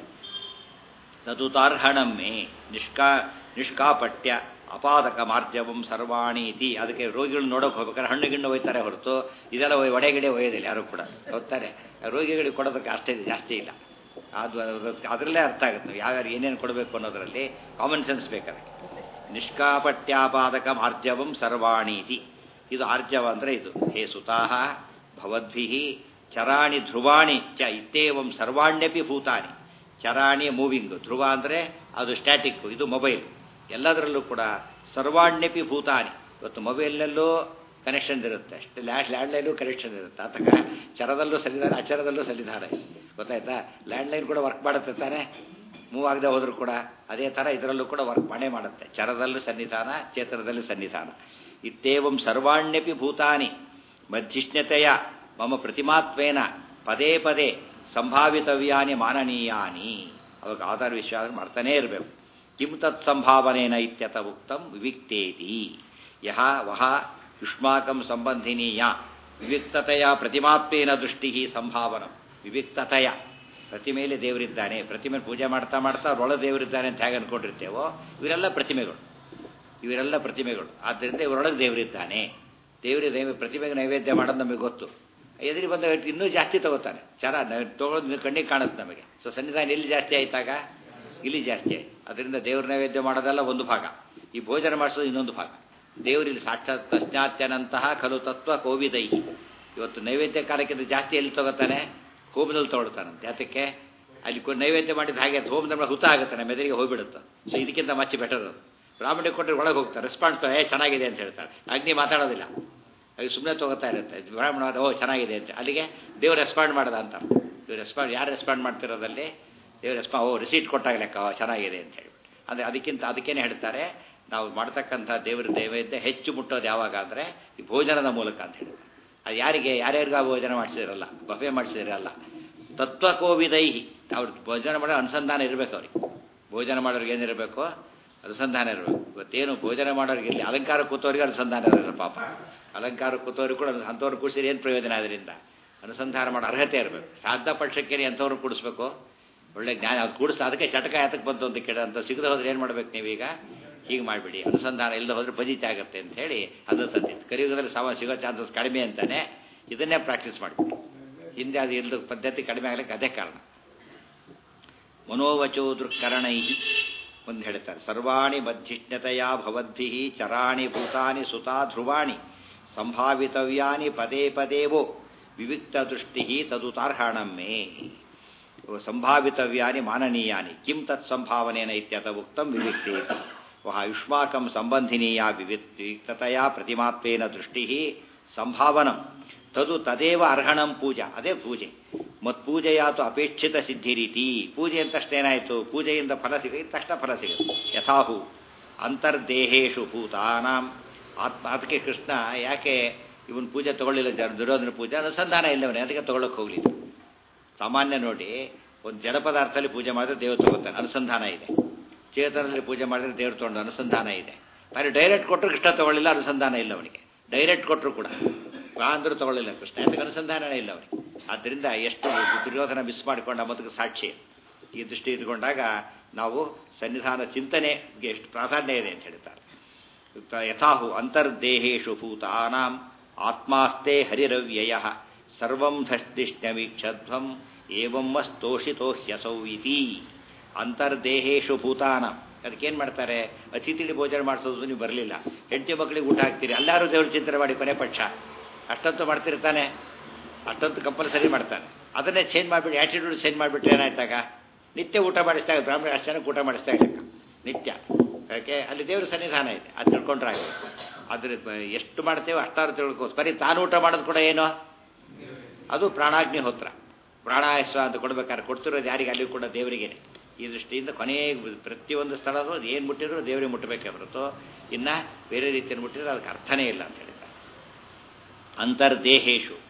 ತದುತಾರ್ಹಣಮ್ಮೆ ನಿಷ್ಕಾ ನಿಷ್ಕಾಪಟ್ಯ ಅಪಾದಕ ಮಾರ್ಜವಂ ಸರ್ವಾಣಿ ಇತಿ ಅದಕ್ಕೆ ರೋಗಿಗಳು ನೋಡೋಕೆ ಹೋಗ್ಬೇಕಾದ್ರೆ ಹಣ್ಣು ಗಿಣ್ಣು ಒಯ್ತಾರೆ ಹೊರತು ಇದೆಲ್ಲ ಒಯ್ ಒಡೆಗಿಡೆ ಒಯ್ಯೋದಿಲ್ಲ ಯಾರು ಕೂಡ ಹೋಗ್ತಾರೆ ರೋಗಿಗಳಿಗೆ ಕೊಡೋದಕ್ಕೆ ಅಷ್ಟೇ ಜಾಸ್ತಿ ಇಲ್ಲ ಅದು ಅದರಲ್ಲೇ ಅರ್ಥ ಆಗುತ್ತೆ ಯಾವ್ಯಾರು ಏನೇನು ಕೊಡಬೇಕು ಅನ್ನೋದರಲ್ಲಿ ಕಾಮನ್ ಸೆನ್ಸ್ ಬೇಕಾದ್ರೆ ನಿಷ್ಕಾಪಟ್ಯಾಪಾದಕ ಆರ್ಜವಂ ಸರ್ವಾಣೀತಿ ಇದು ಆರ್ಜವ ಅಂದರೆ ಇದು ಹೇ ಸುತಾಹ ಭವದ್ಭಿ ಚರಾಣಿ ಧ್ರುವಾಣಿ ಚ ಇತ್ತೇವಂ ಸರ್ವಾಣ್ಯಪಿ ಭೂತಾನಿ ಚರಾಣಿ ಮೂವಿಂಗ್ ಧ್ರುವ ಅಂದರೆ ಅದು ಸ್ಟ್ಯಾಟಿಕ್ ಇದು ಮೊಬೈಲ್ ಎಲ್ಲದರಲ್ಲೂ ಕೂಡ ಸರ್ವಾಣ್ಯಪಿ ಭೂತಾನಿ ಇವತ್ತು ಮೊಬೈಲ್ನಲ್ಲೂ ಕನೆಕ್ಷನ್ ಇರುತ್ತೆ ಅಷ್ಟೇ ಲ್ಯಾಂಡ್ ಲ್ಯಾಂಡ್ಲೈನು ಕನೆಕ್ಷನ್ ಇರುತ್ತೆ ಆತಕ ಚರದಲ್ಲೂ ಸಲ್ಲಿಧಾನ ಅಚರದಲ್ಲೂ ಸಲ್ಲಿಧಾನ ಗೊತ್ತಾಯ್ತಾ ಲ್ಯಾಂಡ್ಲೈನ್ ಕೂಡ ವರ್ಕ್ ಮಾಡುತ್ತೆ ತಾನೆ ಮೂವ್ ಆಗದೆ ಹೋದರೂ ಕೂಡ ಅದೇ ಥರ ಇದರಲ್ಲೂ ಕೂಡ ವರ್ಕ್ ಮಾಡೇ ಮಾಡುತ್ತೆ ಚರದಲ್ಲೂ ಸನ್ನಿಧಾನ ಚೇತನದಲ್ಲೂ ಸನ್ನಿಧಾನ ಇತ್ತೇವಂ ಸರ್ವಾಣ್ಯಪಿ ಭೂತಾನಿ ಮಧ್ಯಷ್ಣತೆಯ ಮಮ ಪ್ರತಿಮಾತ್ವೇನ ಪದೇ ಪದೇ ಸಂಭಾವಿತವ್ಯಾನಿ ಮಾನನೀಯಾನಿ ಅವಾಗ ಆಧಾರ ವಿಶ್ವಾಸ ಮಾಡ್ತಾನೇ ಇರಬೇಕು ಕಿಂ ತತ್ ಸಂಭಾವನೇನ ಇತ್ಯತ ಉಕ್ತಂ ವಿವಿಕ್ತೇತಿ ಯಹ ವಹ ಯುಷ್ಮಾಕಂ ಸಂಬಂಧಿನೀಯ ವಿವಿಕ್ತತೆಯ ಪ್ರತಿಮಾತ್ವೇನ ದೃಷ್ಟಿ ಸಂಭಾವನಂ ವಿವಿಕ್ತತೆಯ ಪ್ರತಿಮೆಯಲ್ಲಿ ದೇವರಿದ್ದಾನೆ ಪ್ರತಿಮೆ ಪೂಜೆ ಮಾಡ್ತಾ ಮಾಡ್ತಾ ಒಳ ದೇವರಿದ್ದಾನೆ ಅಂತ ಹೇಗೆ ಅನ್ಕೊಂಡಿರ್ತೇವೋ ಇವರೆಲ್ಲ ಪ್ರತಿಮೆಗಳು ಇವರೆಲ್ಲ ಪ್ರತಿಮೆಗಳು ಆದ್ದರಿಂದ ಇವರೊಳಗೆ ದೇವರಿದ್ದಾನೆ ದೇವರಿ ದೇವ ಪ್ರತಿಮೆಗೆ ನೈವೇದ್ಯ ಮಾಡೋದು ನಮಗೆ ಗೊತ್ತು ಎದುರಿ ಬಂದ ವ್ಯಕ್ತಿ ಇನ್ನೂ ಜಾಸ್ತಿ ತಗೋತಾನೆ ಚರ ತಗೊಳ್ಳೋದು ಕಣ್ಣಿಗೆ ಕಾಣುತ್ತೆ ನಮಗೆ ಸೊ ಸನ್ನಿಧಾನ ಎಲ್ಲಿ ಜಾಸ್ತಿ ಆಯ್ತಾಗ ಇಲ್ಲಿ ಜಾಸ್ತಿ ಆಯ್ತು ಅದರಿಂದ ದೇವ್ರ ನೈವೇದ್ಯ ಮಾಡೋದೆಲ್ಲ ಒಂದು ಭಾಗ ಈ ಭೋಜನ ಮಾಡಿಸೋದು ಇನ್ನೊಂದು ಭಾಗ ದೇವರಲ್ಲಿ ಸಾಕ್ಷಾತ್ ತಜ್ಞಾತ್ಯನಂತಹ ಖಲು ತತ್ವ ಕೋವಿದೈಹಿ ಇವತ್ತು ನೈವೇದ್ಯ ಕಾಲಕ್ಕಿಂತ ಜಾಸ್ತಿ ಎಲ್ಲಿ ತಗೋತಾನೆ ಹೋಮದಲ್ಲಿ ತಗೊಳ್ತಾನಂತೆ ಯಾತಕ್ಕೆ ಅಲ್ಲಿ ನೈವೇದ್ಯ ಮಾಡಿದ ಹಾಗೆ ಹೋಮದ ಹುತ ಆಗುತ್ತೆ ನಮ್ಮ ಎದುರಿಗೆ ಹೋಗ್ಬಿಡುತ್ತೆ ಸೊ ಇದಕ್ಕಿಂತ ಮಚ್ಚಿ ಬೆಟರ್ ಅದು ಬ್ರಾಹ್ಮಣ ಕೊಟ್ಟರೆ ಒಳಗೆ ಹೋಗ್ತಾರೆ ರೆಸ್ಪಾನ್ಸ್ ಏ ಚೆನ್ನಾಗಿದೆ ಅಂತ ಹೇಳ್ತಾರೆ ಅಗ್ನಿ ಮಾತಾಡೋದಿಲ್ಲ ಅದು ಸುಮ್ಮನೆ ತಗೋತಾ ಇರುತ್ತೆ ಬ್ರಾಹ್ಮಣ ಓ ಚೆನ್ನಾಗಿದೆ ಅಂತ ಅಲ್ಲಿಗೆ ದೇವ್ರು ರೆಸ್ಪಾಂಡ್ ಮಾಡ್ದ ಅಂತ ಇವ್ರು ರೆಸ್ಪಾಂಡ್ ಯಾರು ರೆಸ್ಪಾಂಡ್ ಮಾಡ್ತಿರೋದಲ್ಲಿ ದೇವ್ರು ರೆಸ್ಪಾ ಓ ರಿಸೀಟ್ ಕೊಟ್ಟಾಗ ಲೆಕ್ಕ ಚೆನ್ನಾಗಿದೆ ಅಂತ ಹೇಳ್ಬಿಟ್ಟು ಅಂದರೆ ಅದಕ್ಕಿಂತ ಅದಕ್ಕೇನೆ ಹೇಳ್ತಾರೆ ನಾವು ಮಾಡ್ತಕ್ಕಂಥ ದೇವ್ರ ನೈವೇದ್ಯ ಹೆಚ್ಚು ಮುಟ್ಟೋದು ಯಾವಾಗ ಅಂದರೆ ಈ ಭೋಜನದ ಮೂಲಕ ಅಂತ ಹೇಳ್ತಾರೆ ಅದು ಯಾರಿಗೆ ಯಾರ್ಯಾರಿಗೂ ಭೋಜನ ಮಾಡಿಸಿದಿರಲ್ಲ ಬಫೆ ಮಾಡಿಸಿದಿರಲ್ಲ ತತ್ವಕೋವಿದೈಹಿ ಅವ್ರು ಭೋಜನ ಮಾಡೋ ಅನುಸಂಧಾನ ಇರಬೇಕು ಅವ್ರಿಗೆ ಭೋಜನ ಮಾಡೋರಿಗೆ ಏನಿರಬೇಕು ಅನುಸಂಧಾನ ಇರಬೇಕು ಇವತ್ತೇನು ಭೋಜನ ಮಾಡೋರಿಗೆ ಇಲ್ಲಿ ಅಲಂಕಾರ ಕೂತವ್ರಿಗೆ ಅನುಸಂಧಾನ ಇರಲ್ಲ ಪಾಪ ಅಲಂಕಾರ ಕೂತವ್ರಿಗೆ ಕೂಡ ಅಂಥವ್ರು ಕೂಡಿಸಿದ್ರೆ ಏನು ಪ್ರಯೋಜನ ಅದರಿಂದ ಅನುಸಂಧಾನ ಮಾಡೋ ಅರ್ಹತೆ ಇರಬೇಕು ಶ್ರಾದ್ದ ಪಕ್ಷಕ್ಕೆ ಅಂಥವ್ರು ಕೂಡಿಸ್ಬೇಕು ಒಳ್ಳೆ ಜ್ಞಾನ ಅದು ಕೂಡಿಸ್ ಅದಕ್ಕೆ ಚಟಕ ಯಾತಕ್ಕೆ ಬಂತು ಅಂತ ಕೇಳ ಅಂತ ಸಿಗದೆ ಹೋದ್ರೆ ಏನು ಮಾಡ್ಬೇಕು ನೀವೀಗ ಹೀಗೆ ಮಾಡಿಬಿಡಿ ಅನುಸಂಧಾನ ಇಲ್ಲದೆ ಹೋದ್ರೆ ಬಜಿತೆ ಆಗುತ್ತೆ ಅಂತ ಹೇಳಿ ಅದು ತಂದಿತ್ತು ಕಲಿಯುಗದಲ್ಲಿ ಸಮ ಸಿಗೋ ಚಾನ್ಸಸ್ ಕಡಿಮೆ ಅಂತಾನೆ ಇದನ್ನೇ ಪ್ರಾಕ್ಟೀಸ್ ಮಾಡಿಬಿಟ್ಟು ಹಿಂದೆ ಅದು ಇಲ್ಲದ ಪದ್ಧತಿ ಕಡಿಮೆ ಆಗಲಿಕ್ಕೆ ಅದೇ ಕಾರಣ ಮನೋವಚೋ ದೃಕ್ಕರಣೈ ಒಂದು ಹೇಳ್ತಾರೆ ಸರ್ವಾಣಿ ಮಧ್ಯಜ್ಞತೆಯ ಭವದ್ಭಿ ಚರಾಣಿ ಭೂತಾನಿ ಸುತಾ ಧ್ರುವಾಣಿ ಸಂಭಾವಿತವ್ಯಾನಿ ಪದೇ ಪದೇವೋ ವಿವಿಕ್ತ ದೃಷ್ಟಿ ತದುತಾರ್ಹಣಮ್ಮೆ ಸಂಭಾವಿತವ್ಯಾನಿ ಮಾನನೀಯಾನಿ ಕಿಂ ತತ್ ಸಂಭಾವನೇನ ಇತ್ಯತ ಉಕ್ತಂ ವಿವಿಕ್ತೇತಿ ವಹ ಯುಷ್ಮಾಕಂ ಸಂಬಂಧಿನೀಯ ವಿವಿಕ್ತತೆಯ ಪ್ರತಿಮಾತ್ವೇನ ದೃಷ್ಟಿ ಸಂಭಾವನಂ ತದು ತದೇವ ಅರ್ಹಣಂ ಪೂಜಾ ಅದೇ ಪೂಜೆ ಮತ್ತು ಪೂಜೆಯಾತು ಅಪೇಕ್ಷಿತ ಸಿದ್ಧಿ ರೀತಿ ಪೂಜೆ ಅಂತಷ್ಟೇನಾಯಿತು ಪೂಜೆಯಿಂದ ಫಲ ಸಿಗ ತಕ್ಷಣ ಫಲ ಸಿಗುತ್ತೆ ಯಥಾಹು ಅಂತರ್ದೇಹೇಶು ಭೂತಾನಾಂ ಆತ್ಮ ಅದಕ್ಕೆ ಕೃಷ್ಣ ಯಾಕೆ ಇವನ್ ಪೂಜೆ ತಗೊಳ್ಳಿಲ್ಲ ಜ ದುರ್ಯೋಧನ ಪೂಜೆ ಅನುಸಂಧಾನ ಇಲ್ಲವನೇ ಅದಕ್ಕೆ ತಗೊಳ್ಳೋಕೆ ಹೋಗ್ಲಿಲ್ಲ ಸಾಮಾನ್ಯ ನೋಡಿ ಒಂದು ಜಡ ಪದಾರ್ಥದಲ್ಲಿ ಪೂಜೆ ಮಾಡಿದ್ರೆ ದೇವರು ತಗೋತಾನೆ ಅನುಸಂಧಾನ ಇದೆ ಚೇತನದಲ್ಲಿ ಪೂಜೆ ಮಾಡಿದ್ರೆ ದೇವರು ತಗೊಂಡು ಅನುಸಂಧಾನ ಇದೆ ತಾನು ಡೈರೆಕ್ಟ್ ಕೊಟ್ಟರು ಕೃಷ್ಣ ತಗೊಳ್ಳಿಲ್ಲ ಅನುಸಂಧಾನ ಇಲ್ಲ ಅವನಿಗೆ ಡೈರೆಕ್ಟ್ ಕೊಟ್ಟರು ಕೂಡ ಬಾ ಅಂದರೂ ತಗೊಳ್ಳಿಲ್ಲ ಕೃಷ್ಣ ಅದಕ್ಕೆ ಅನುಸಂಧಾನನೇ ಇಲ್ಲ ಅವನಿಗೆ ಆದ್ದರಿಂದ ಎಷ್ಟು ದುರ್ಯೋಧನ ಮಿಸ್ ಮಾಡಿಕೊಂಡ ಮೊದಲು ಸಾಕ್ಷಿ ಈ ದೃಷ್ಟಿ ಇಟ್ಕೊಂಡಾಗ ನಾವು ಸನ್ನಿಧಾನ ಚಿಂತನೆಗೆ ಎಷ್ಟು ಪ್ರಾಧಾನ್ಯ ಇದೆ ಅಂತ ಹೇಳ್ತಾರೆ ಯಥಾಹು ಅಂತರ್ದೇಹೇಶು ಭೂತಾನಾಂ ಆತ್ಮಾಸ್ತೆ ಹರಿರವ್ಯಯ ಸರ್ವಂ ಧಷ್ಟಿಷ್ಣವೀಕ್ಷಧ್ವಂ ಏವಂ ಸ್ತೋಷಿತೋ ಹ್ಯಸೌ ಇತಿ ಅಂತರ್ದೇಹೇಶು ಭೂತಾನಾಂ ಅದಕ್ಕೇನು ಮಾಡ್ತಾರೆ ಅತಿಥಿಲಿ ಭೋಜನ ಮಾಡಿಸೋದು ನೀವು ಬರಲಿಲ್ಲ ಹೆಂಡತಿ ಮಕ್ಕಳಿಗೆ ಊಟ ಹಾಕ್ತೀರಿ ಎಲ್ಲರೂ ದೇವ್ರ ಚಿಂತನೆ ಮಾಡಿ ಕೊನೆ ಪಕ್ಷ ಅಷ್ಟೊತ್ತು ಮಾಡ್ತಿರ್ತಾನೆ ಅಷ್ಟೊತ್ತು ಕಂಪಲ್ಸರಿ ಮಾಡ್ತಾನೆ ಅದನ್ನೇ ಚೇಂಜ್ ಮಾಡಿಬಿಟ್ಟು ಆ್ಯಟಿಟ್ಯೂಡ್ ಚೇಂಜ್ ಮಾಡಿಬಿಟ್ರೆ ಏನಾಯ್ತಾಗ ನಿತ್ಯ ಊಟ ಮಾಡಿಸ್ದಾಗ ಬ್ರಾಹ್ಮಣ ಅಷ್ಟು ಜನಕ್ಕೆ ಊಟ ಮಾಡಿಸ್ತಾ ಇರಲಿಲ್ಲ ನಿತ್ಯ ಯಾಕೆ ಅಲ್ಲಿ ದೇವ್ರ ಸನ್ನಿಧಾನ ಇದೆ ಅದು ತಿಳ್ಕೊಂಡ್ರೆ ಆಗಬೇಕು ಅದ್ರ ಎಷ್ಟು ಮಾಡ್ತೇವೆ ಅಷ್ಟಾರು ತಿಳ್ಕೋ ಬರೀ ತಾನು ಊಟ ಮಾಡೋದು ಕೂಡ ಏನು ಅದು ಪ್ರಾಣಾಗ್ನಿ ಹೋತ್ರ ಪ್ರಾಣಾಯಸ್ವ ಅಂತ ಕೊಡ್ಬೇಕಾದ್ರೆ ಕೊಡ್ತಿರೋದು ಯಾರಿಗೆ ಅಲ್ಲಿ ಕೂಡ ದೇವರಿಗೇನೆ ಈ ದೃಷ್ಟಿಯಿಂದ ಕೊನೆಗೆ ಪ್ರತಿಯೊಂದು ಸ್ಥಳದೂ ಅದು ಏನು ಮುಟ್ಟಿದ್ರು ದೇವರಿಗೆ ಮುಟ್ಟಬೇಕೇ ಹೊರತು ಇನ್ನು ಬೇರೆ ರೀತಿಯಲ್ಲಿ ಮುಟ್ಟಿದ್ರೆ ಅದಕ್ಕೆ ಅರ್ಥನೇ ಇಲ್ಲ ಅಂತ ಹೇಳಿದ್ದಾರೆ ಅಂತರ್ದೇಹೇಶು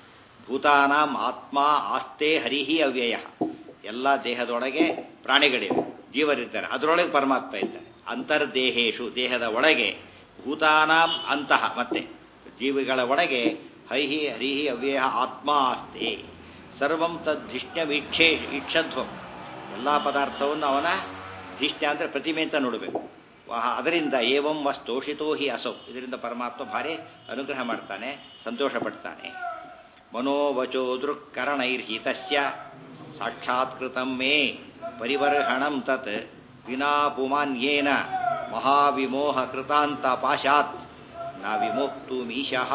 ಭೂತಾನಾಂ ಆತ್ಮ ಆಸ್ತೆ ಹರಿಹಿ ಅವ್ಯಯ ಎಲ್ಲ ದೇಹದೊಳಗೆ ಪ್ರಾಣಿಗಳಿವೆ ಜೀವರಿದ್ದಾರೆ ಅದರೊಳಗೆ ಪರಮಾತ್ಮ ಇದ್ದಾರೆ ಅಂತರ್ದೇಹೇಶು ದೇಹದ ಒಳಗೆ ಭೂತಾನಾಂ ಅಂತಹ ಮತ್ತೆ ಜೀವಿಗಳ ಒಳಗೆ ಹೈಹಿ ಹರಿಹಿ ಅವ್ಯಯ ಆತ್ಮ ಆಸ್ತೆ ಸರ್ವಂ ತದ್ಧಿಷ್ಟ್ಯ ವೀಕ್ಷೇ ಈಕ್ಷಧ್ವಂ ಎಲ್ಲ ಪದಾರ್ಥವನ್ನು ಅವನ ಧಿಷ್ಟ್ಯ ಅಂದರೆ ಪ್ರತಿಮೆ ಅಂತ ನೋಡಬೇಕು ಅದರಿಂದ ಏವಂ ವಸ್ತೋಷಿತೋ ಹಿ ಅಸೌ ಇದರಿಂದ ಪರಮಾತ್ಮ ಭಾರಿ ಅನುಗ್ರಹ ಮಾಡ್ತಾನೆ ಸಂತೋಷ ಪಡ್ತಾನೆ ಮನೋವಚೋ ದೃಕ್ಕರಣೈರ್ಹಿತಸ್ಯ ಸಾಕ್ಷಾತ್ಕೃತಂ ಮೇ ಪರಿವರ್ಹಣಂ ತತ್ ವಿನಾ ಪುಮಾನ್ಯೇನ ಮಹಾವಿಮೋಹ ಕೃತಾಂತ ಪಾಶಾತ್ ನ ವಿಮೋಕ್ತು ಮೀಶಃ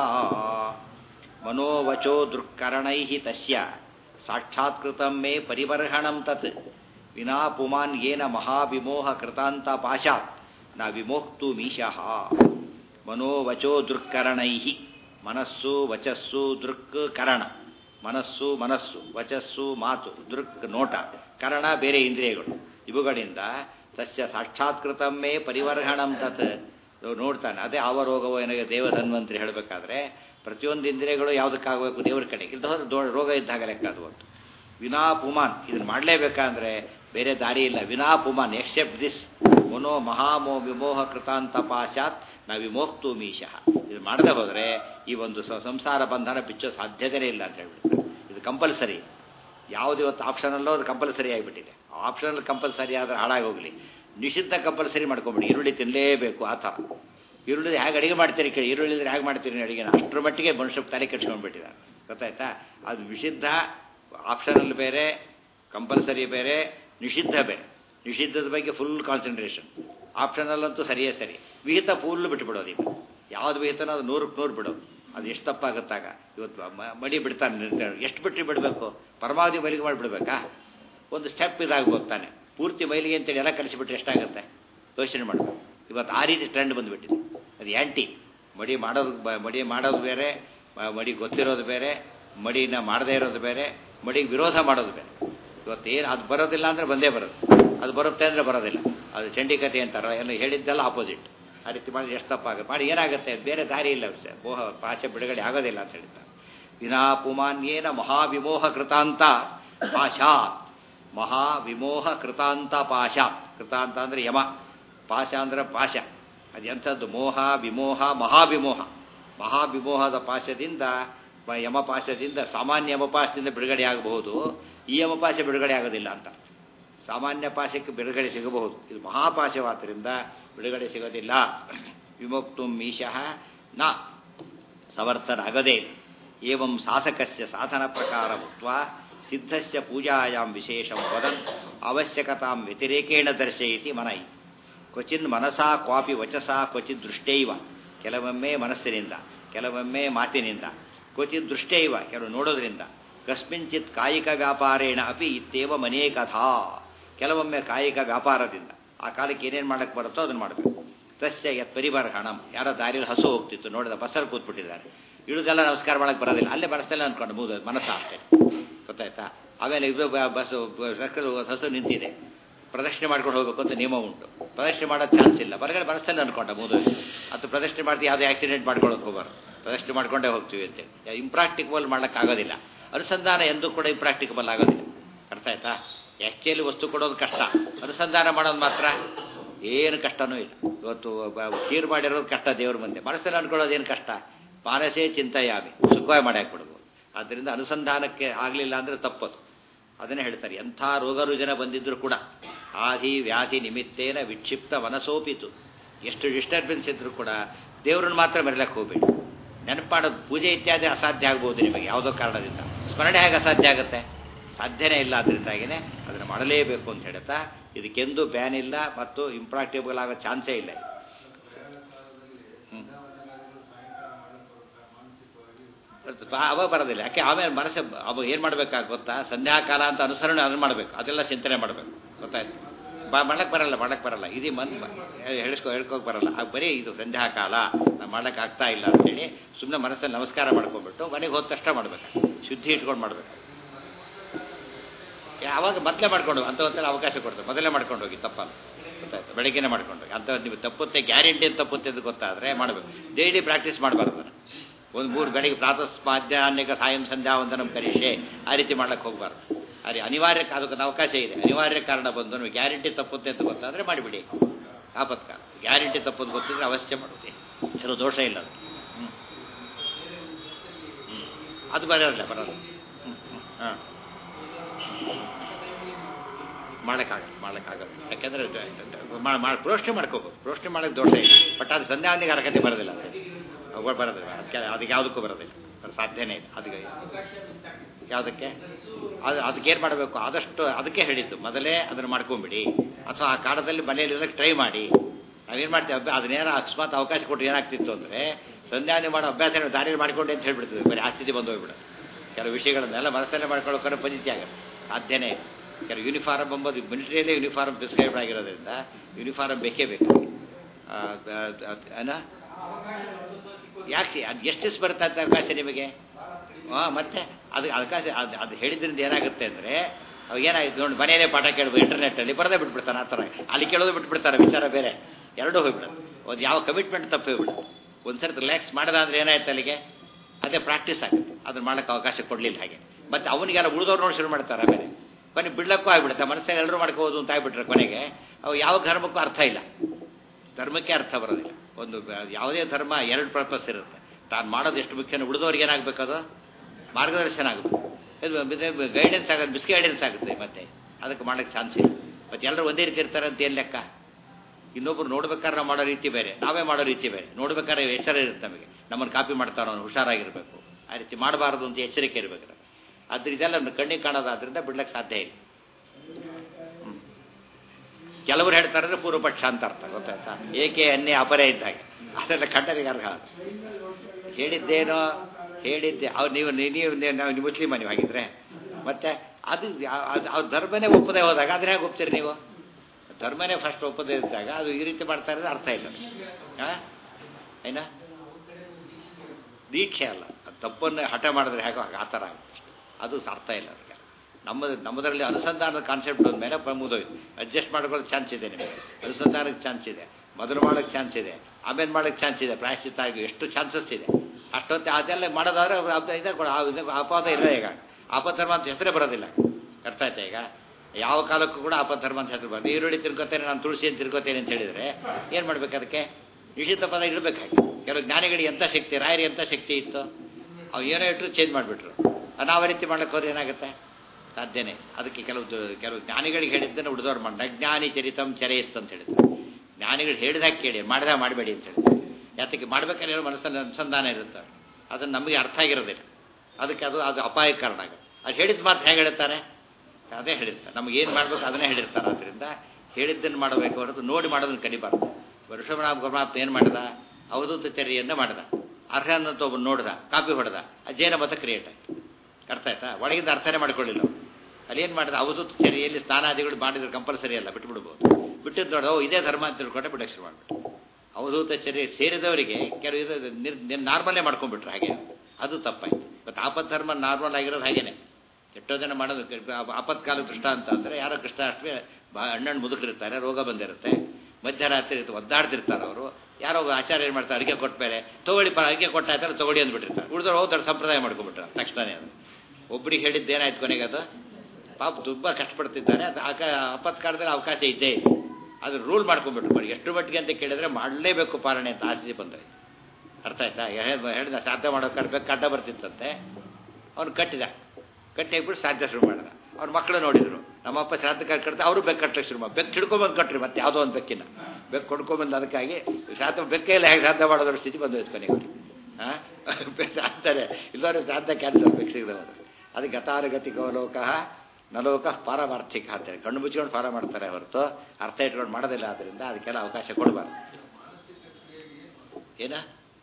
ಮನೋವಚೋ ದೃಕ್ಕರಣೈ ತಸ್ಯ ಸಾಕ್ಷಾತ್ಕೃತಂ ಮೇ ಪರಿವರ್ಹಣಂ ತತ್ ವಿನಾ ಪುಮಾನ್ ಯೇನ ಮಹಾವಿಮೋಹ ಕೃತಾಂತ ಪಾಶಾತ್ ನ ವಿಮೋಕ್ತು ಮೀಶಃ ಮನೋವಚೋ ದೃಕ್ಕರಣೈ ಮನಸ್ಸು ವಚಸ್ಸು ದೃಕ್ ಕರಣ ಮನಸ್ಸು ಮನಸ್ಸು ವಚಸ್ಸು ಮಾತು ದೃಕ್ ನೋಟ ಕರಣ ಬೇರೆ ಇಂದ್ರಿಯಗಳು ಇವುಗಳಿಂದ ತಸ್ಯ ಸಾಕ್ಷಾತ್ಕೃತಮ್ಮೇ ಪರಿವರ್ಹಣಂ ತತ್ ನೋಡ್ತಾನೆ ಅದೇ ಆವರೋಗವೋ ಏನಾಗ ದೇವಧನ್ವಂತರಿ ಹೇಳಬೇಕಾದ್ರೆ ಪ್ರತಿಯೊಂದು ಇಂದ್ರಿಯಗಳು ಯಾವುದಕ್ಕಾಗಬೇಕು ದೇವರ ಕಡೆ ಇಲ್ದವ್ರು ದೊ ರೋಗ ಇದ್ದಾಗ ಲೆಕ್ಕ ಅದು ಅಂತ ವಿನಾ ಪುಮಾನ್ ಇದನ್ನು ಮಾಡಲೇಬೇಕಂದ್ರೆ ಬೇರೆ ದಾರಿ ಇಲ್ಲ ವಿನಾ ಪುಮಾನ್ ಎಕ್ಸೆಪ್ಟ್ ದಿಸ್ ಮನೋ ಮಹಾಮೋ ವಿಮೋಹ ಕೃತಾಂತ ಪಾಶಾತ್ ನಾ ವಿಮೋಕ್ತು ಮೀಶಃ ಇದು ಮಾಡದೆ ಹೋದರೆ ಈ ಒಂದು ಸಂಸಾರ ಬಂಧನ ಬಿಚ್ಚೋ ಸಾಧ್ಯತೆನೇ ಇಲ್ಲ ಅಂತ ಹೇಳ್ಬಿಡ್ತಾರೆ ಇದು ಕಂಪಲ್ಸರಿ ಯಾವುದು ಇವತ್ತು ಆಪ್ಷನಲ್ಲೋ ಅದು ಕಂಪಲ್ಸರಿ ಆಗಿಬಿಟ್ಟಿದೆ ಆಪ್ಷನಲ್ ಕಂಪಲ್ಸರಿ ಆದರೆ ಹಾಳಾಗೋಗ್ಲಿ ನಿಷಿದ್ಧ ಕಂಪಲ್ಸರಿ ಮಾಡ್ಕೊಂಬಿಡಿ ಈರುಳ್ಳಿ ತಿನ್ನಲೇಬೇಕು ಆ ಥರ ಈರುಳ್ಳಿ ಹೇಗೆ ಅಡುಗೆ ಮಾಡ್ತೀರಿ ಕೇಳಿ ಈರುಳ್ಳಿ ಹೇಗೆ ಮಾಡ್ತೀರಿ ಅಡುಗೆನ ಅಷ್ಟರ ಮಟ್ಟಿಗೆ ಮನುಷ್ಯ ತಲೆ ಕೆಡ್ಸ್ಕೊಂಡ್ಬಿಟ್ಟಿದ್ದಾರೆ ಗೊತ್ತಾಯ್ತಾ ಅದು ನಿಷಿದ್ಧ ಆಪ್ಷನಲ್ ಬೇರೆ ಕಂಪಲ್ಸರಿ ಬೇರೆ ನಿಷಿದ್ಧ ಬೇರೆ ನಿಷಿದ್ಧದ ಬಗ್ಗೆ ಫುಲ್ ಕಾನ್ಸಂಟ್ರೇಷನ್ ಆಪ್ಷನಲ್ ಅಂತೂ ಸರಿಯೇ ಸರಿ ವಿಹಿತ ಫುಲ್ ಬಿಟ್ಬಿಡೋದು ಈಗ ಯಾವ್ದು ವಿಹಿತನೋ ಅದು ನೂರಕ್ಕೆ ನೂರು ಬಿಡೋದು ಅದು ಎಷ್ಟು ತಪ್ಪಾಗುತ್ತಾಗ ಇವತ್ತು ಮಡಿ ಬಿಡ್ತಾನೆ ಎಷ್ಟು ಬಿಟ್ಟು ಬಿಡಬೇಕು ಪರಮಾವಧಿ ಮೈಲಿಗೆ ಮಾಡಿಬಿಡ್ಬೇಕಾ ಒಂದು ಸ್ಟೆಪ್ ಇದಾಗ್ಬೋದು ತಾನೆ ಪೂರ್ತಿ ಮೈಲಿಗೆ ಅಂತೇಳಿ ಎಲ್ಲ ಕಲಿಸಿಬಿಟ್ರೆ ಎಷ್ಟಾಗುತ್ತೆ ಯೋಚನೆ ಮಾಡಬೇಕು ಇವತ್ತು ಆ ರೀತಿ ಟ್ರೆಂಡ್ ಬಂದುಬಿಟ್ಟಿದೆ ಅದು ಆ್ಯಂಟಿ ಮಡಿ ಮಾಡೋದು ಮಡಿ ಮಾಡೋದು ಬೇರೆ ಮಡಿ ಗೊತ್ತಿರೋದು ಬೇರೆ ಮಡಿನ ಮಾಡದೇ ಇರೋದು ಬೇರೆ ಮಡಿಗೆ ವಿರೋಧ ಮಾಡೋದು ಬೇರೆ ಇವತ್ತು ಏನು ಅದು ಬರೋದಿಲ್ಲ ಅಂದರೆ ಬಂದೇ ಬರೋದು ಅದು ಬರುತ್ತೆ ಅಂದರೆ ಬರೋದಿಲ್ಲ ಅದು ಚಂಡಿಕತೆ ಅಂತಾರೆ ಎಲ್ಲ ಹೇಳಿದ್ದೆಲ್ಲ ಆಪೋಸಿಟ್ ಆ ರೀತಿ ಮಾಡಿ ಎಷ್ಟು ತಪ್ಪಾಗುತ್ತೆ ಮಾಡಿ ಏನಾಗುತ್ತೆ ಬೇರೆ ದಾರಿ ಇಲ್ಲ ಮೋಹ ಪಾಶ ಬಿಡುಗಡೆ ಆಗೋದಿಲ್ಲ ಅಂತ ಹೇಳ್ತಾರೆ ವಿನಾ ಪುಮಾನ್ಯೇನ ಮಹಾವಿಮೋಹ ಕೃತಾಂತ ಪಾಶಾತ್ ಮಹಾವಿಮೋಹ ಕೃತಾಂತ ಪಾಶಾತ್ ಕೃತಾಂತ ಅಂದರೆ ಯಮ ಪಾಶ ಅಂದ್ರೆ ಪಾಶ ಅದು ಎಂಥದ್ದು ಮೋಹ ವಿಮೋಹ ಮಹಾವಿಮೋಹ ಮಹಾವಿಮೋಹದ ಪಾಶದಿಂದ ಯಮಪಾಶದಿಂದ ಸಾಮಾನ್ಯ ಯಮಪಾಶದಿಂದ ಬಿಡುಗಡೆ ಆಗಬಹುದು ಈ ಯಮಪಾಶ ಬಿಡುಗಡೆ ಆಗೋದಿಲ್ಲ ಅಂತ ಸಾಮಾನ್ಯ ಪಾಶಕ್ಕೆ ಬಿಡುಗಡೆ ಸಿಗಬಹುದು ಇದು ಮಹಾಪಾಶವಾದ್ದರಿಂದ ಬಿಡುಗಡೆ ಸಿಗೋದಿಲ್ಲ ವಿಮುಕ್ತು ಮೀಶಃ ನ ಸಮರ್ಥನಾಗದೇ ಏವಂ ಸಾಧಕಸ್ಯ ಸಾಧನ ಪ್ರಕಾರ ಮುಕ್ತ ಸಿದ್ಧಸ್ಯ ಪೂಜಾಯಾಂ ವಿಶೇಷಂ ವದನ್ ಅವಶ್ಯಕತಾಂ ವ್ಯತಿರೇಕೇಣ ದರ್ಶಯತಿ ಮನೈ ಕ್ವಚಿನ್ ಮನಸಾ ಕ್ವಾಪಿ ವಚಸಾ ಕ್ವಚಿತ್ ದೃಷ್ಟೈವ ಕೆಲವೊಮ್ಮೆ ಮನಸ್ಸಿನಿಂದ ಕೆಲವೊಮ್ಮೆ ಮಾತಿನಿಂದ ಕ್ವಚಿತ್ ದೃಷ್ಟೈವ ಕೆಲವು ನೋಡೋದ್ರಿಂದ ಕಸ್ಮಿಂಚಿತ್ ಕಾಯಿಕ ವ್ಯಾಪಾರೇಣ ಅಪಿ ಇತ್ತೇವ ಮನೇ ಕಥಾ ಕೆಲವೊಮ್ಮೆ ಕಾಯಿಕ ವ್ಯಾಪಾರದಿಂದ ಆ ಕಾಲಕ್ಕೆ ಏನೇನು ಮಾಡಕ್ಕೆ ಬರುತ್ತೋ ಅದನ್ನು ಮಾಡಬೇಕು ತಸ್ಯ ಯತ್ ಪರಿಬರ್ಹಣಂ ಯಾರೋ ದಾರಿಯಲ್ಲಿ ಹಸು ಹೋಗ್ತಿತ್ತು ನೋಡಿದ ಬಸ್ಸಲ್ಲಿ ಕೂತ್ಬಿಟ್ಟಿದ್ದಾರೆ ಇಳಿದೆಲ್ಲ ನಮಸ್ಕಾರ ಮಾಡಕ್ಕೆ ಬರೋದಿಲ್ಲ ಅಲ್ಲೇ ಬರಸ್ತಲ್ಲ ಅಂದ್ಕೊಂಡು ಮುಗಿದ ಮನಸ್ಸ ಅಷ್ಟೇ ಗೊತ್ತಾಯ್ತಾ ಆಮೇಲೆ ಇದು ಬಸ್ ಸರ್ಕಲ್ ಹಸು ನಿಂತಿದೆ ಪ್ರದಕ್ಷಿಣೆ ಮಾಡ್ಕೊಂಡು ಹೋಗಬೇಕು ಅಂತ ನಿಯಮ ಉಂಟು ಪ್ರದಕ್ಷಿಣೆ ಮಾಡೋದು ಚಾನ್ಸ್ ಇಲ್ಲ ಹೊರಗಡೆ ಬರಸ್ತಲ್ಲ ಅನ್ಕೊಂಡ ಮುದು ಅದು ಪ್ರದಕ್ಷಿಣೆ ಮಾಡ್ತೀವಿ ಯಾವುದೇ ಆಕ್ಸಿಡೆಂಟ್ ಮಾಡ್ಕೊಳ್ಳೋಕೆ ಹೋಗೋರು ಪ್ರದಕ್ಷಿಣೆ ಮಾಡ್ಕೊಂಡೇ ಹೋಗ್ತೀವಿ ಅಂತೇಳಿ ಇಂಪ್ರಾಕ್ಟಿಕಬಲ್ ಮಾಡೋಕ್ಕಾಗೋದಿಲ್ಲ ಅನುಸಂಧಾನ ಎಂದೂ ಕೂಡ ಇಂಪ್ರಾಕ್ಟಿಕಬಲ್ ಆಗೋದಿಲ್ಲ ಅರ್ಥ ಆಯ್ತಾ ಆ್ಯಕ್ಚುಲಿ ವಸ್ತು ಕೊಡೋದು ಕಷ್ಟ ಅನುಸಂಧಾನ ಮಾಡೋದು ಮಾತ್ರ ಏನು ಕಷ್ಟನೂ ಇಲ್ಲ ಇವತ್ತು ಖೀರ್ ಮಾಡಿರೋದು ಕಷ್ಟ ದೇವ್ರ ಮುಂದೆ ಮನಸ್ಸಲ್ಲಿ ಅನ್ಕೊಳ್ಳೋದು ಏನು ಕಷ್ಟ ಮಾನಸೇ ಚಿಂತೆಯಾಮಿ ಸುಖವಾಗಿ ಮಾಡಿ ಹಾಕ್ಬಿಡ್ಬೋದು ಆದ್ದರಿಂದ ಅನುಸಂಧಾನಕ್ಕೆ ಆಗಲಿಲ್ಲ ಅಂದರೆ ತಪ್ಪದು ಅದನ್ನೇ ಹೇಳ್ತಾರೆ ಎಂಥ ರೋಗ ರುಜನ ಬಂದಿದ್ದರೂ ಕೂಡ ಆದಿ ವ್ಯಾಧಿ ನಿಮಿತ್ತೇನ ವಿಕ್ಷಿಪ್ತ ಮನಸೋಪಿತು ಎಷ್ಟು ಡಿಸ್ಟರ್ಬೆನ್ಸ್ ಇದ್ರೂ ಕೂಡ ದೇವ್ರನ್ನ ಮಾತ್ರ ಮೆರಲಕ್ಕೆ ಹೋಗಬೇಡಿ ನೆನಪು ಮಾಡೋದು ಪೂಜೆ ಇತ್ಯಾದಿ ಅಸಾಧ್ಯ ಆಗ್ಬೋದು ನಿಮಗೆ ಯಾವುದೋ ಕಾರಣದಿಂದ ಸ್ಮರಣೆ ಹೇಗೆ ಅಸಾಧ್ಯ ಆಗುತ್ತೆ ಸಾಧ್ಯನೇ ಇಲ್ಲ ಅದರಿಂದಾಗಿನೇ ಅದನ್ನು ಮಾಡಲೇಬೇಕು ಅಂತ ಹೇಳ್ತಾ ಇದಕ್ಕೆಂದು ಬ್ಯಾನ್ ಇಲ್ಲ ಮತ್ತು ಇಂಪ್ರಾಕ್ಟಿಬಲ್ ಆಗೋ ಚಾನ್ಸೇ ಇಲ್ಲ ಅವ ಬರೋದಿಲ್ಲ ಯಾಕೆ ಆಮೇಲೆ ಮನಸ್ಸು ಅವ ಏನು ಮಾಡ್ಬೇಕಾಗ ಗೊತ್ತಾ ಸಂಧ್ಯಾಕಾಲ ಅಂತ ಅನುಸರಣೆ ಅದನ್ನು ಮಾಡಬೇಕು ಅದೆಲ್ಲ ಚಿಂತನೆ ಮಾಡಬೇಕು ಗೊತ್ತಾಯ್ತು ಬಾ ಮಾಡಕ್ಕೆ ಬರಲ್ಲ ಮಾಡಕ್ಕೆ ಬರಲ್ಲ ಇದು ಮನ್ ಹೇಳಿಸ್ಕೊ ಹೇಳ್ಕೋಕೆ ಬರಲ್ಲ ಆಗ ಬರೀ ಇದು ಸಂಧ್ಯಾಕಾಲ ನಾವು ಮಾಡಕ್ಕೆ ಆಗ್ತಾ ಇಲ್ಲ ಅಂತೇಳಿ ಸುಮ್ಮನೆ ಮನಸ್ಸಲ್ಲಿ ನಮಸ್ಕಾರ ಮಾಡ್ಕೊಂಡ್ಬಿಟ್ಟು ಮನೆಗೆ ಹೋದ ತಕ್ಷಣ ಮಾಡ್ಬೇಕು ಶುದ್ಧಿ ಇಟ್ಕೊಂಡು ಮಾಡ್ಬೇಕು ಯಾವಾಗ ಮೊದಲೇ ಮಾಡ್ಕೊಂಡು ಅಂಥವಂತೆಲ್ಲ ಅವಕಾಶ ಕೊಡ್ತಾರೆ ಮೊದಲೇ ಮಾಡ್ಕೊಂಡು ಹೋಗಿ ತಪ್ಪಲ್ಲ ಗೊತ್ತಾಯ್ತು ಬೆಳಗ್ಗೆನೇ ಮಾಡ್ಕೊಂಡು ಹೋಗಿ ಅಂಥದ್ದು ನೀವು ತಪ್ಪುತ್ತೆ ಗ್ಯಾರಂಟಿ ಅಂತ ತಪ್ಪುತ್ತೆ ಅಂತ ಗೊತ್ತಾದರೆ ಮಾಡಬೇಕು ಡೈಲಿ ಪ್ರಾಕ್ಟೀಸ್ ಮಾಡಬಾರ್ದು ಒಂದು ಮೂರು ಬೆಳಿಗ್ಗೆ ಪ್ರಾತಃ ಮಾಧ್ಯಾಹ್ನಿಕ ಸಾಯಂ ಸಂಧ್ಯಾ ವಂದನಂ ಕರಿಷೆ ಆ ರೀತಿ ಮಾಡ್ಲಿಕ್ಕೆ ಹೋಗ್ಬಾರ್ದು ಅದೇ ಅನಿವಾರ್ಯ ಅದಕ್ಕೆ ಅವಕಾಶ ಇದೆ ಅನಿವಾರ್ಯ ಕಾರಣ ಬಂದು ನಮಗೆ ಗ್ಯಾರಂಟಿ ತಪ್ಪುತ್ತೆ ಅಂತ ಗೊತ್ತಾದ್ರೆ ಮಾಡಿಬಿಡಿ ಆಪತ್ಕಾಲ ಗ್ಯಾರಂಟಿ ತಪ್ಪುದು ಗೊತ್ತಿದ್ರೆ ಅವಶ್ಯ ಮಾಡುತ್ತೆ ಕೆಲವು ದೋಷ ಇಲ್ಲ ಅದು ಹ್ಞೂ ಹ್ಞೂ ಅದು ಬರೋಲ್ಲ ಬರೋಲ್ಲ ಹ್ಞೂ ಹ್ಞೂ ಹಾಂ ಮಾಡೋಕ್ಕಾಗಲ್ಲ ಮಾಡೋಕ್ಕಾಗಲ್ಲ ಯಾಕೆಂದರೆ ಮಾಡಿ ಪ್ರೋಷ್ಣೆ ಮಾಡ್ಕೋಬೋದು ಪ್ರೋಷ್ಣೆ ಮಾಡೋಕ್ಕೆ ದೋಷ ಇಲ್ಲ ಬಟ್ ಅದು ಸಂಧ್ಯಾವನಿಗೆ ಅರ್ಹತೆ ಬರೋದಿಲ್ಲ ಅದು ಬರೋದಿಲ್ಲ ಅದಕ್ಕೆ ಅದಕ್ಕೆ ಯಾವುದಕ್ಕೂ ಬರೋದಿಲ್ಲ ಅದು ಸಾಧ್ಯನೇ ಇಲ್ಲ ಅದಕ್ಕೆ ಯಾವುದಕ್ಕೆ ಅದು ಅದಕ್ಕೇನು ಮಾಡಬೇಕು ಆದಷ್ಟು ಅದಕ್ಕೆ ಹೇಳಿದ್ದು ಮೊದಲೇ ಅದನ್ನು ಮಾಡ್ಕೊಂಬಿಡಿ ಅಥವಾ ಆ ಕಾಲದಲ್ಲಿ ಮನೆಯಲ್ಲಿ ಟ್ರೈ ಮಾಡಿ ನಾವೇನು ಮಾಡ್ತೀವಿ ಅಭ್ಯಾಸ ಅದನ್ನೇನೋ ಅಕಸ್ಮಾತ್ ಅವಕಾಶ ಕೊಟ್ಟು ಏನಾಗ್ತಿತ್ತು ಅಂದರೆ ಸಂಧ್ಯಾವನೆ ಮಾಡೋ ಅಭ್ಯಾಸ ದಾರಿಯಲ್ಲಿ ಮಾಡ್ಕೊಂಡೆ ಅಂತ ಹೇಳ್ಬಿಡ್ತೀವಿ ಬರೀ ಆ ಸ್ಥಿತಿ ಬಂದು ಹೋಗ್ಬಿಡೋದು ಕೆಲವು ವಿಷಯಗಳನ್ನೆಲ್ಲ ಮನಸ್ಸಲ್ಲೇ ಮಾಡ್ಕೊಳ್ಳೋಕೆ ಪದ್ಧತಿ ಆಗುತ್ತೆ ಸಾಧ್ಯನೇ ಇಲ್ಲ ಕೆಲವು ಯೂನಿಫಾರ್ಮ್ ಎಂಬುದು ಮಿಲಿಟರಿಯಲ್ಲೇ ಯೂನಿಫಾರ್ಮ್ ಪ್ರಿಸ್ಕ್ರೈಬ್ ಆಗಿರೋದ್ರಿಂದ ಯೂನಿಫಾರ್ಮ್ ಬೇಕೇ ಬೇಕು ಏನ ಯಾಕೆ ಅದು ಎಷ್ಟು ದಿವಸ ಬರುತ್ತೆ ಅಂತ ಅವಕಾಶ ನಿಮಗೆ ಹಾಂ ಮತ್ತೆ ಅದು ಅವಕಾಶ ಅದು ಅದು ಹೇಳಿದ್ರಿಂದ ಏನಾಗುತ್ತೆ ಅಂದರೆ ಏನಾಯ್ತು ನೋಡಿ ಮನೆಯಲ್ಲೇ ಪಾಠ ಕೇಳ್ಬೋದು ಇಂಟರ್ನೆಟ್ಟಲ್ಲಿ ಬರದೇ ಬಿಟ್ಬಿಡ್ತಾನೆ ಆ ಥರ ಅಲ್ಲಿ ಕೇಳೋದು ಬಿಟ್ಬಿಡ್ತಾರೆ ವಿಚಾರ ಬೇರೆ ಎರಡೂ ಹೋಗ್ಬಿಡೋದು ಒಂದು ಯಾವ ಕಮಿಟ್ಮೆಂಟ್ ತಪ್ಪು ಹೋಗ್ಬಿಡೋದು ಒಂದು ಸರ್ತಿ ರಿಲ್ಯಾಕ್ಸ್ ಮಾಡೋದಾದ್ರೆ ಏನಾಯ್ತು ಅಲ್ಲಿಗೆ ಅದೇ ಪ್ರಾಕ್ಟೀಸ್ ಆಗುತ್ತೆ ಅದನ್ನ ಮಾಡೋಕ್ಕೆ ಅವಕಾಶ ಕೊಡಲಿಲ್ಲ ಹಾಗೆ ಮತ್ತು ಅವನಿಗೆಲ್ಲ ಉಳಿದವ್ರು ನೋಡಿ ಶುರು ಮಾಡ್ತಾರೆ ಆಮೇಲೆ ಕೊನೆ ಬಿಡ್ಲಕ್ಕೂ ಆಗ್ಬಿಡುತ್ತೆ ಮನಸ್ಸಲ್ಲಿ ಎಲ್ಲರೂ ಮಾಡ್ಕೋಬೋದು ಅಂತ ಆಗ್ಬಿಟ್ರೆ ಕೊನೆಗೆ ಅವು ಯಾವ ಧರ್ಮಕ್ಕೂ ಅರ್ಥ ಇಲ್ಲ ಧರ್ಮಕ್ಕೆ ಅರ್ಥ ಬರೋದಿಲ್ಲ ಒಂದು ಯಾವುದೇ ಧರ್ಮ ಎರಡು ಪರ್ಪಸ್ ಇರುತ್ತೆ ತಾನು ಮಾಡೋದು ಎಷ್ಟು ಮುಖ್ಯನೋ ಉಳಿದವ್ರಿಗೆ ಏನಾಗಬೇಕದು ಮಾರ್ಗದರ್ಶನ ಆಗುತ್ತೆ ಇದು ಗೈಡೆನ್ಸ್ ಆಗೋದು ಮಿಸ್ ಗೈಡೆನ್ಸ್ ಆಗುತ್ತೆ ಮತ್ತೆ ಅದಕ್ಕೆ ಮಾಡೋಕ್ಕೆ ಚಾನ್ಸ್ ಇಲ್ಲ ಮತ್ತು ಎಲ್ಲರೂ ಒಂದೇ ರೀತಿ ಇರ್ತಾರೆ ಅಂತ ಏನು ಲೆಕ್ಕ ಇನ್ನೊಬ್ರು ನೋಡ್ಬೇಕಾದ್ರೆ ನಾವು ಮಾಡೋ ರೀತಿ ಬೇರೆ ನಾವೇ ಮಾಡೋ ರೀತಿ ಬೇರೆ ನೋಡ್ಬೇಕಾದ್ರೆ ಎಚ್ಚರ ಇರುತ್ತೆ ನಮಗೆ ನಮ್ಮನ್ನು ಕಾಪಿ ಮಾಡ್ತಾರೋ ಅವನು ಹುಷಾರಾಗಿರಬೇಕು ಆ ರೀತಿ ಮಾಡಬಾರ್ದು ಅಂತ ಎಚ್ಚರಿಕೆ ಇರಬೇಕು ನಮಗೆ ಆದ್ರೆ ಇದೆಲ್ಲ ನಮ್ಮ ಕಣ್ಣಿಗೆ ಕಾಣೋದಾದ್ರಿಂದ ಬಿಡ್ಲಿಕ್ಕೆ ಸಾಧ್ಯ ಇಲ್ಲ ಕೆಲವರು ಹೇಳ್ತಾರೆ ಅಂದ್ರೆ ಪೂರ್ವಪಕ್ಷ ಅಂತ ಅರ್ಥ ಗೊತ್ತಾಯ್ತಾ ಏಕೆ ಅನ್ನೇ ಅಪರೇ ಇದ್ದಾಗ ಅದೆಲ್ಲ ಖಂಡನೆಗೆ ಅರ್ಹ ಹೇಳಿದ್ದೇನೋ ಹೇಳಿದ್ದೆ ಅವ್ರು ನೀವು ನೀವು ನೀವು ಮುಸ್ಲಿಮ ನೀವು ಹಾಗಿದ್ರೆ ಮತ್ತೆ ಅದು ಅವ್ರ ಧರ್ಮನೇ ಒಪ್ಪದೆ ಹೋದಾಗ ಅದ್ರೆ ಹೇಗೆ ಒಪ್ತೀರಿ ನೀವು ಧರ್ಮನೇ ಫಸ್ಟ್ ಒಪ್ಪದೇ ಇದ್ದಾಗ ಅದು ಈ ರೀತಿ ಮಾಡ್ತಾ ಇರೋದು ಅರ್ಥ ಇಲ್ಲ ಹಾಂ ಏನ ದೀಕ್ಷೆ ಅಲ್ಲ ತಪ್ಪನ್ನು ಹಠ ಮಾಡಿದ್ರೆ ಹೇಗೋ ಹಾಗೆ ಆ ಥರ ಆಗುತ್ತೆ ಅದು ಅರ್ಥ ಇಲ್ಲ ಅದಕ್ಕೆ ನಮ್ಮ ನಮ್ಮದರಲ್ಲಿ ಅನುಸಂಧಾನದ ಕಾನ್ಸೆಪ್ಟ್ ಮೇಲೆ ಮುಗಿದೋಯ್ತು ಅಡ್ಜಸ್ಟ್ ಮಾಡ್ಕೊಳ್ಳೋ ಚಾನ್ಸ್ ಇದೆ ನಿಮಗೆ ಅನುಸಂಧಾನಕ್ಕೆ ಚಾನ್ಸ್ ಇದೆ ಮೊದಲು ಮಾಡೋಕ್ಕೆ ಚಾನ್ಸ್ ಇದೆ ಆಮೇಲೆ ಮಾಡೋಕ್ಕೆ ಚಾನ್ಸ್ ಇದೆ ಪ್ರಾಯಶ್ಚಿತ್ತ ಆಗಿ ಎಷ್ಟು ಚಾನ್ಸಸ್ ಇದೆ ಅಷ್ಟೊತ್ತೆ ಅದೆಲ್ಲ ಮಾಡೋದಾದ್ರೆ ಇದೆ ಅಪವಾದ ಇಲ್ಲ ಈಗ ಆಪಧರ್ಮ ಅಂತ ಹೆಸರೇ ಬರೋದಿಲ್ಲ ಅರ್ಥ ಆಯ್ತಾ ಈಗ ಯಾವ ಕಾಲಕ್ಕೂ ಕೂಡ ಆಪಧರ್ಮ ಅಂತ ಹೆಸರು ಬರೋದು ಈರುಳ್ಳಿ ತಿರ್ಕೋತೇನೆ ನಾನು ತುಳಸಿ ಅಂತ ತಿರ್ಕೋತೇನೆ ಅಂತ ಹೇಳಿದರೆ ಏನು ಮಾಡ್ಬೇಕು ಅದಕ್ಕೆ ನಿಷಿದ್ಧ ಪದ ಇಡಬೇಕಾಗಿ ಕೆಲವು ಜ್ಞಾನಿಗಳಿಗೆ ಎಂಥ ಶಕ್ತಿ ರಾಯರಿಗೆ ಎಂಥ ಶಕ್ತಿ ಇತ್ತು ಅವು ಏನೋ ಇಟ್ಟರು ಚೇಂಜ್ ಮಾಡಿಬಿಟ್ರು ನಾವು ರೀತಿ ಮಾಡ್ಲಿಕ್ಕೆ ಹೋದ್ರೆ ಏನಾಗುತ್ತೆ ಸಾಧ್ಯನೇ ಅದಕ್ಕೆ ಕೆಲವು ಕೆಲವು ಜ್ಞಾನಿಗಳಿಗೆ ಹೇಳಿದ್ದನ್ನು ಉಳಿದವ್ರು ಮಾಡಿ ಜ್ಞಾನಿ ಚರಿತಂ ಚರೆಯಿತ್ತು ಅಂತ ಹೇಳಿದ್ರು ಜ್ಞಾನಿಗಳು ಹೇಳಿದಾಗ ಕೇಳಿ ಮಾಡಿದಾಗ ಮಾಡಬೇಡಿ ಅಂತ ಹೇಳಿದ್ರು ಯಾತಕ್ಕೆ ಮಾಡ್ಬೇಕಾದ್ರೆ ಹೇಳೋ ಮನಸ್ಸಲ್ಲಿ ಅನುಸಂಧಾನ ಇರುತ್ತೆ ಅದನ್ನು ನಮಗೆ ಅರ್ಥ ಆಗಿರೋದಿಲ್ಲ ಅದಕ್ಕೆ ಅದು ಅದು ಅಪಾಯ ಕಾರಣ ಆಗುತ್ತೆ ಅದು ಹೇಳಿದ ಮಾತು ಹೇಗೆ ಹೇಳ್ತಾರೆ ಅದೇ ಹೇಳಿರ್ತಾರೆ ನಮ್ಗೆ ಏನು ಮಾಡಬೇಕು ಅದನ್ನೇ ಹೇಳಿರ್ತಾರೆ ಅದರಿಂದ ಹೇಳಿದ್ದನ್ನು ಮಾಡಬೇಕು ಹೊರತು ನೋಡಿ ಮಾಡೋದನ್ನು ಕಡಿಬಾರ್ದು ವರುಷಮನಾಮ ಪರಮಾತ್ಮ ಏನು ಮಾಡಿದ ಅವಧೂತ ಚರ್ಯೆಯನ್ನು ಮಾಡಿದ ಅರ್ಹ ಅಂತ ಒಬ್ಬನು ನೋಡ್ದ ಕಾಪಿ ಹೊಡೆದ ಆ ಜೈನ ಮತ ಕ್ರಿಯೇಟ್ ಆಯ್ತು ಅರ್ಥ ಆಯ್ತಾ ಒಳಗಿಂದ ಅರ್ಥನೇ ಮಾಡ್ಕೊಳ್ಳಿಲ್ಲ ಅಲ್ಲಿ ಏನು ಮಾಡಿದ ಅವಧೂತ ಚರ್ಯೆಯಲ್ಲಿ ಸ್ನಾನಾದಿಗಳು ಮಾಡಿದ್ರೆ ಕಂಪಲ್ಸರಿ ಅಲ್ಲ ಬಿಟ್ಬಿಡ್ಬೋದು ಬಿಟ್ಟಿದ್ದು ನೋಡ ಇದೇ ಧರ್ಮ ಅಂತ ತಿಳ್ಕೊಂಡೆ ಬಿಡಕ್ಕೆ ಶುರು ಮಾಡಿಬಿಟ್ಟು ಅವಧೂತ ಚರ್ಯೆ ಸೇರಿದವರಿಗೆ ಕೆಲವು ಇದು ನಾರ್ಮಲ್ಲೇ ಮಾಡ್ಕೊಂಡ್ಬಿಟ್ರು ಹಾಗೆ ಅದು ತಪ್ಪಾಯ್ತು ಮತ್ತು ಆಪದ್ಧರ್ಮ ನಾರ್ಮಲ್ ಆಗಿರೋದು ಹಾಗೇನೆ ಎಷ್ಟೋ ಜನ ಮಾಡೋದು ಆಪತ್ಕಾಲ ಕೃಷ್ಣ ಅಂತ ಅಂದರೆ ಯಾರೋ ಕೃಷ್ಣಾಷ್ಟಮಿ ಹಣ್ಣಣ್ಣು ಮುದುಕರಿರ್ತಾರೆ ರೋಗ ಬಂದಿರುತ್ತೆ ಮಧ್ಯರಾತ್ರಿ ಇತ್ತು ಒದ್ದಾಡ್ತಿರ್ತಾರೆ ಅವರು ಯಾರೋ ಆಚಾರ್ಯ ಏನು ಮಾಡ್ತಾರೆ ಅಡಿಗೆ ಕೊಟ್ಟ ಮೇಲೆ ತೊಗೊಳ್ಳಿ ಪ ಅಡಿಗೆ ಕೊಟ್ಟ ಆಯ್ತಾರೆ ತೊಗೊಳ್ಳಿ ಅಂದ್ಬಿಟ್ಟಿರ್ತಾರೆ ಉಳಿದವ್ರು ಹೋಗಿ ದೊಡ್ಡ ಸಂಪ್ರದಾಯ ಮಾಡ್ಕೊಂಡ್ಬಿಟ್ರೆ ತಕ್ಷಣನೇ ಅದು ಒಬ್ರಿಗೆ ಹೇಳಿದ್ದು ಏನಾಯ್ತು ಕೊನೆಗೆ ಅದು ಪಾಪ ತುಂಬ ಕಷ್ಟಪಡ್ತಿದ್ದಾರೆ ಅದು ಆಕ ಆಪತ್ಕಾಲದಲ್ಲಿ ಅವಕಾಶ ಇದ್ದೇ ಇದೆ ಅದು ರೂಲ್ ಮಾಡ್ಕೊಂಡ್ಬಿಟ್ರು ಬರೀ ಎಷ್ಟು ಮಟ್ಟಿಗೆ ಅಂತ ಕೇಳಿದ್ರೆ ಮಾಡಲೇಬೇಕು ಪಾಲನೆ ಅಂತ ಆಸ್ತಿ ಬಂದರೆ ಅರ್ಥ ಆಯ್ತಾ ಹೇಳಿದ ಶ್ರಾದ್ದ ಮಾಡೋಕೆ ಬೇಕು ಕಡ್ಡ ಬರ್ತಿತ್ತಂತೆ ಅವ್ನು ಕಟ್ಟಿದ ಕಟ್ಟಿ ಹಾಕ್ಬಿಟ್ಟು ಶ್ರಾದ್ದ ಶುರು ಮಾಡಿದ ಅವ್ರ ಮಕ್ಕಳು ನೋಡಿದ್ರು ನಮ್ಮಪ್ಪ ಶ್ರಾದ್ದ ಕಟ್ತಾ ಅವರು ಬೆಕ್ಕು ಕಟ್ಟಕ್ಕೆ ಶುರು ಮಾಡಿ ಬೆಕ್ಕು ಹಿಡ್ಕೊಂಬಂದು ಕಟ್ರಿ ಮತ್ತೆ ಯಾವುದೋ ಒಂದು ಬೆಕ್ಕಿನ ಬೆಕ್ಕು ಕೊಡ್ಕೊಂಬಂದು ಅದಕ್ಕಾಗಿ ಶ್ರಾದ್ದ ಬೆಕ್ಕೈಲ್ಲ ಹೇಗೆ ಶ್ರಾದ್ದ ಮಾಡೋದ್ರ ಸ್ಥಿತಿ ಬಂದು ಕೊನೆಗೆ ಹಾಂ ಶ್ರಾದ್ದರೆ ಇಲ್ಲವರು ಶ್ರಾದ್ದ ಕ್ಯಾನ್ಸಲ್ ಬೆಕ್ಕು ಸಿಗದವರು ಅದು ಗತಾನುಗತಿಕೋ ಲೋಕ ನಲೋಕ ಪಾರಮಾರ್ಥಿಕ ಅಂತೇಳಿ ಕಣ್ಣು ಮುಚ್ಕೊಂಡು ಪಾರ ಮಾಡ್ತಾರೆ ಹೊರತು ಅರ್ಥ ಇಟ್ಕೊಂಡು ಮಾಡೋದಿಲ್ಲ ಆದ್ದರಿಂದ ಅದಕ್ಕೆಲ್ಲ ಅವಕಾಶ ಕೊಡಬಾರ್ದು ಏನ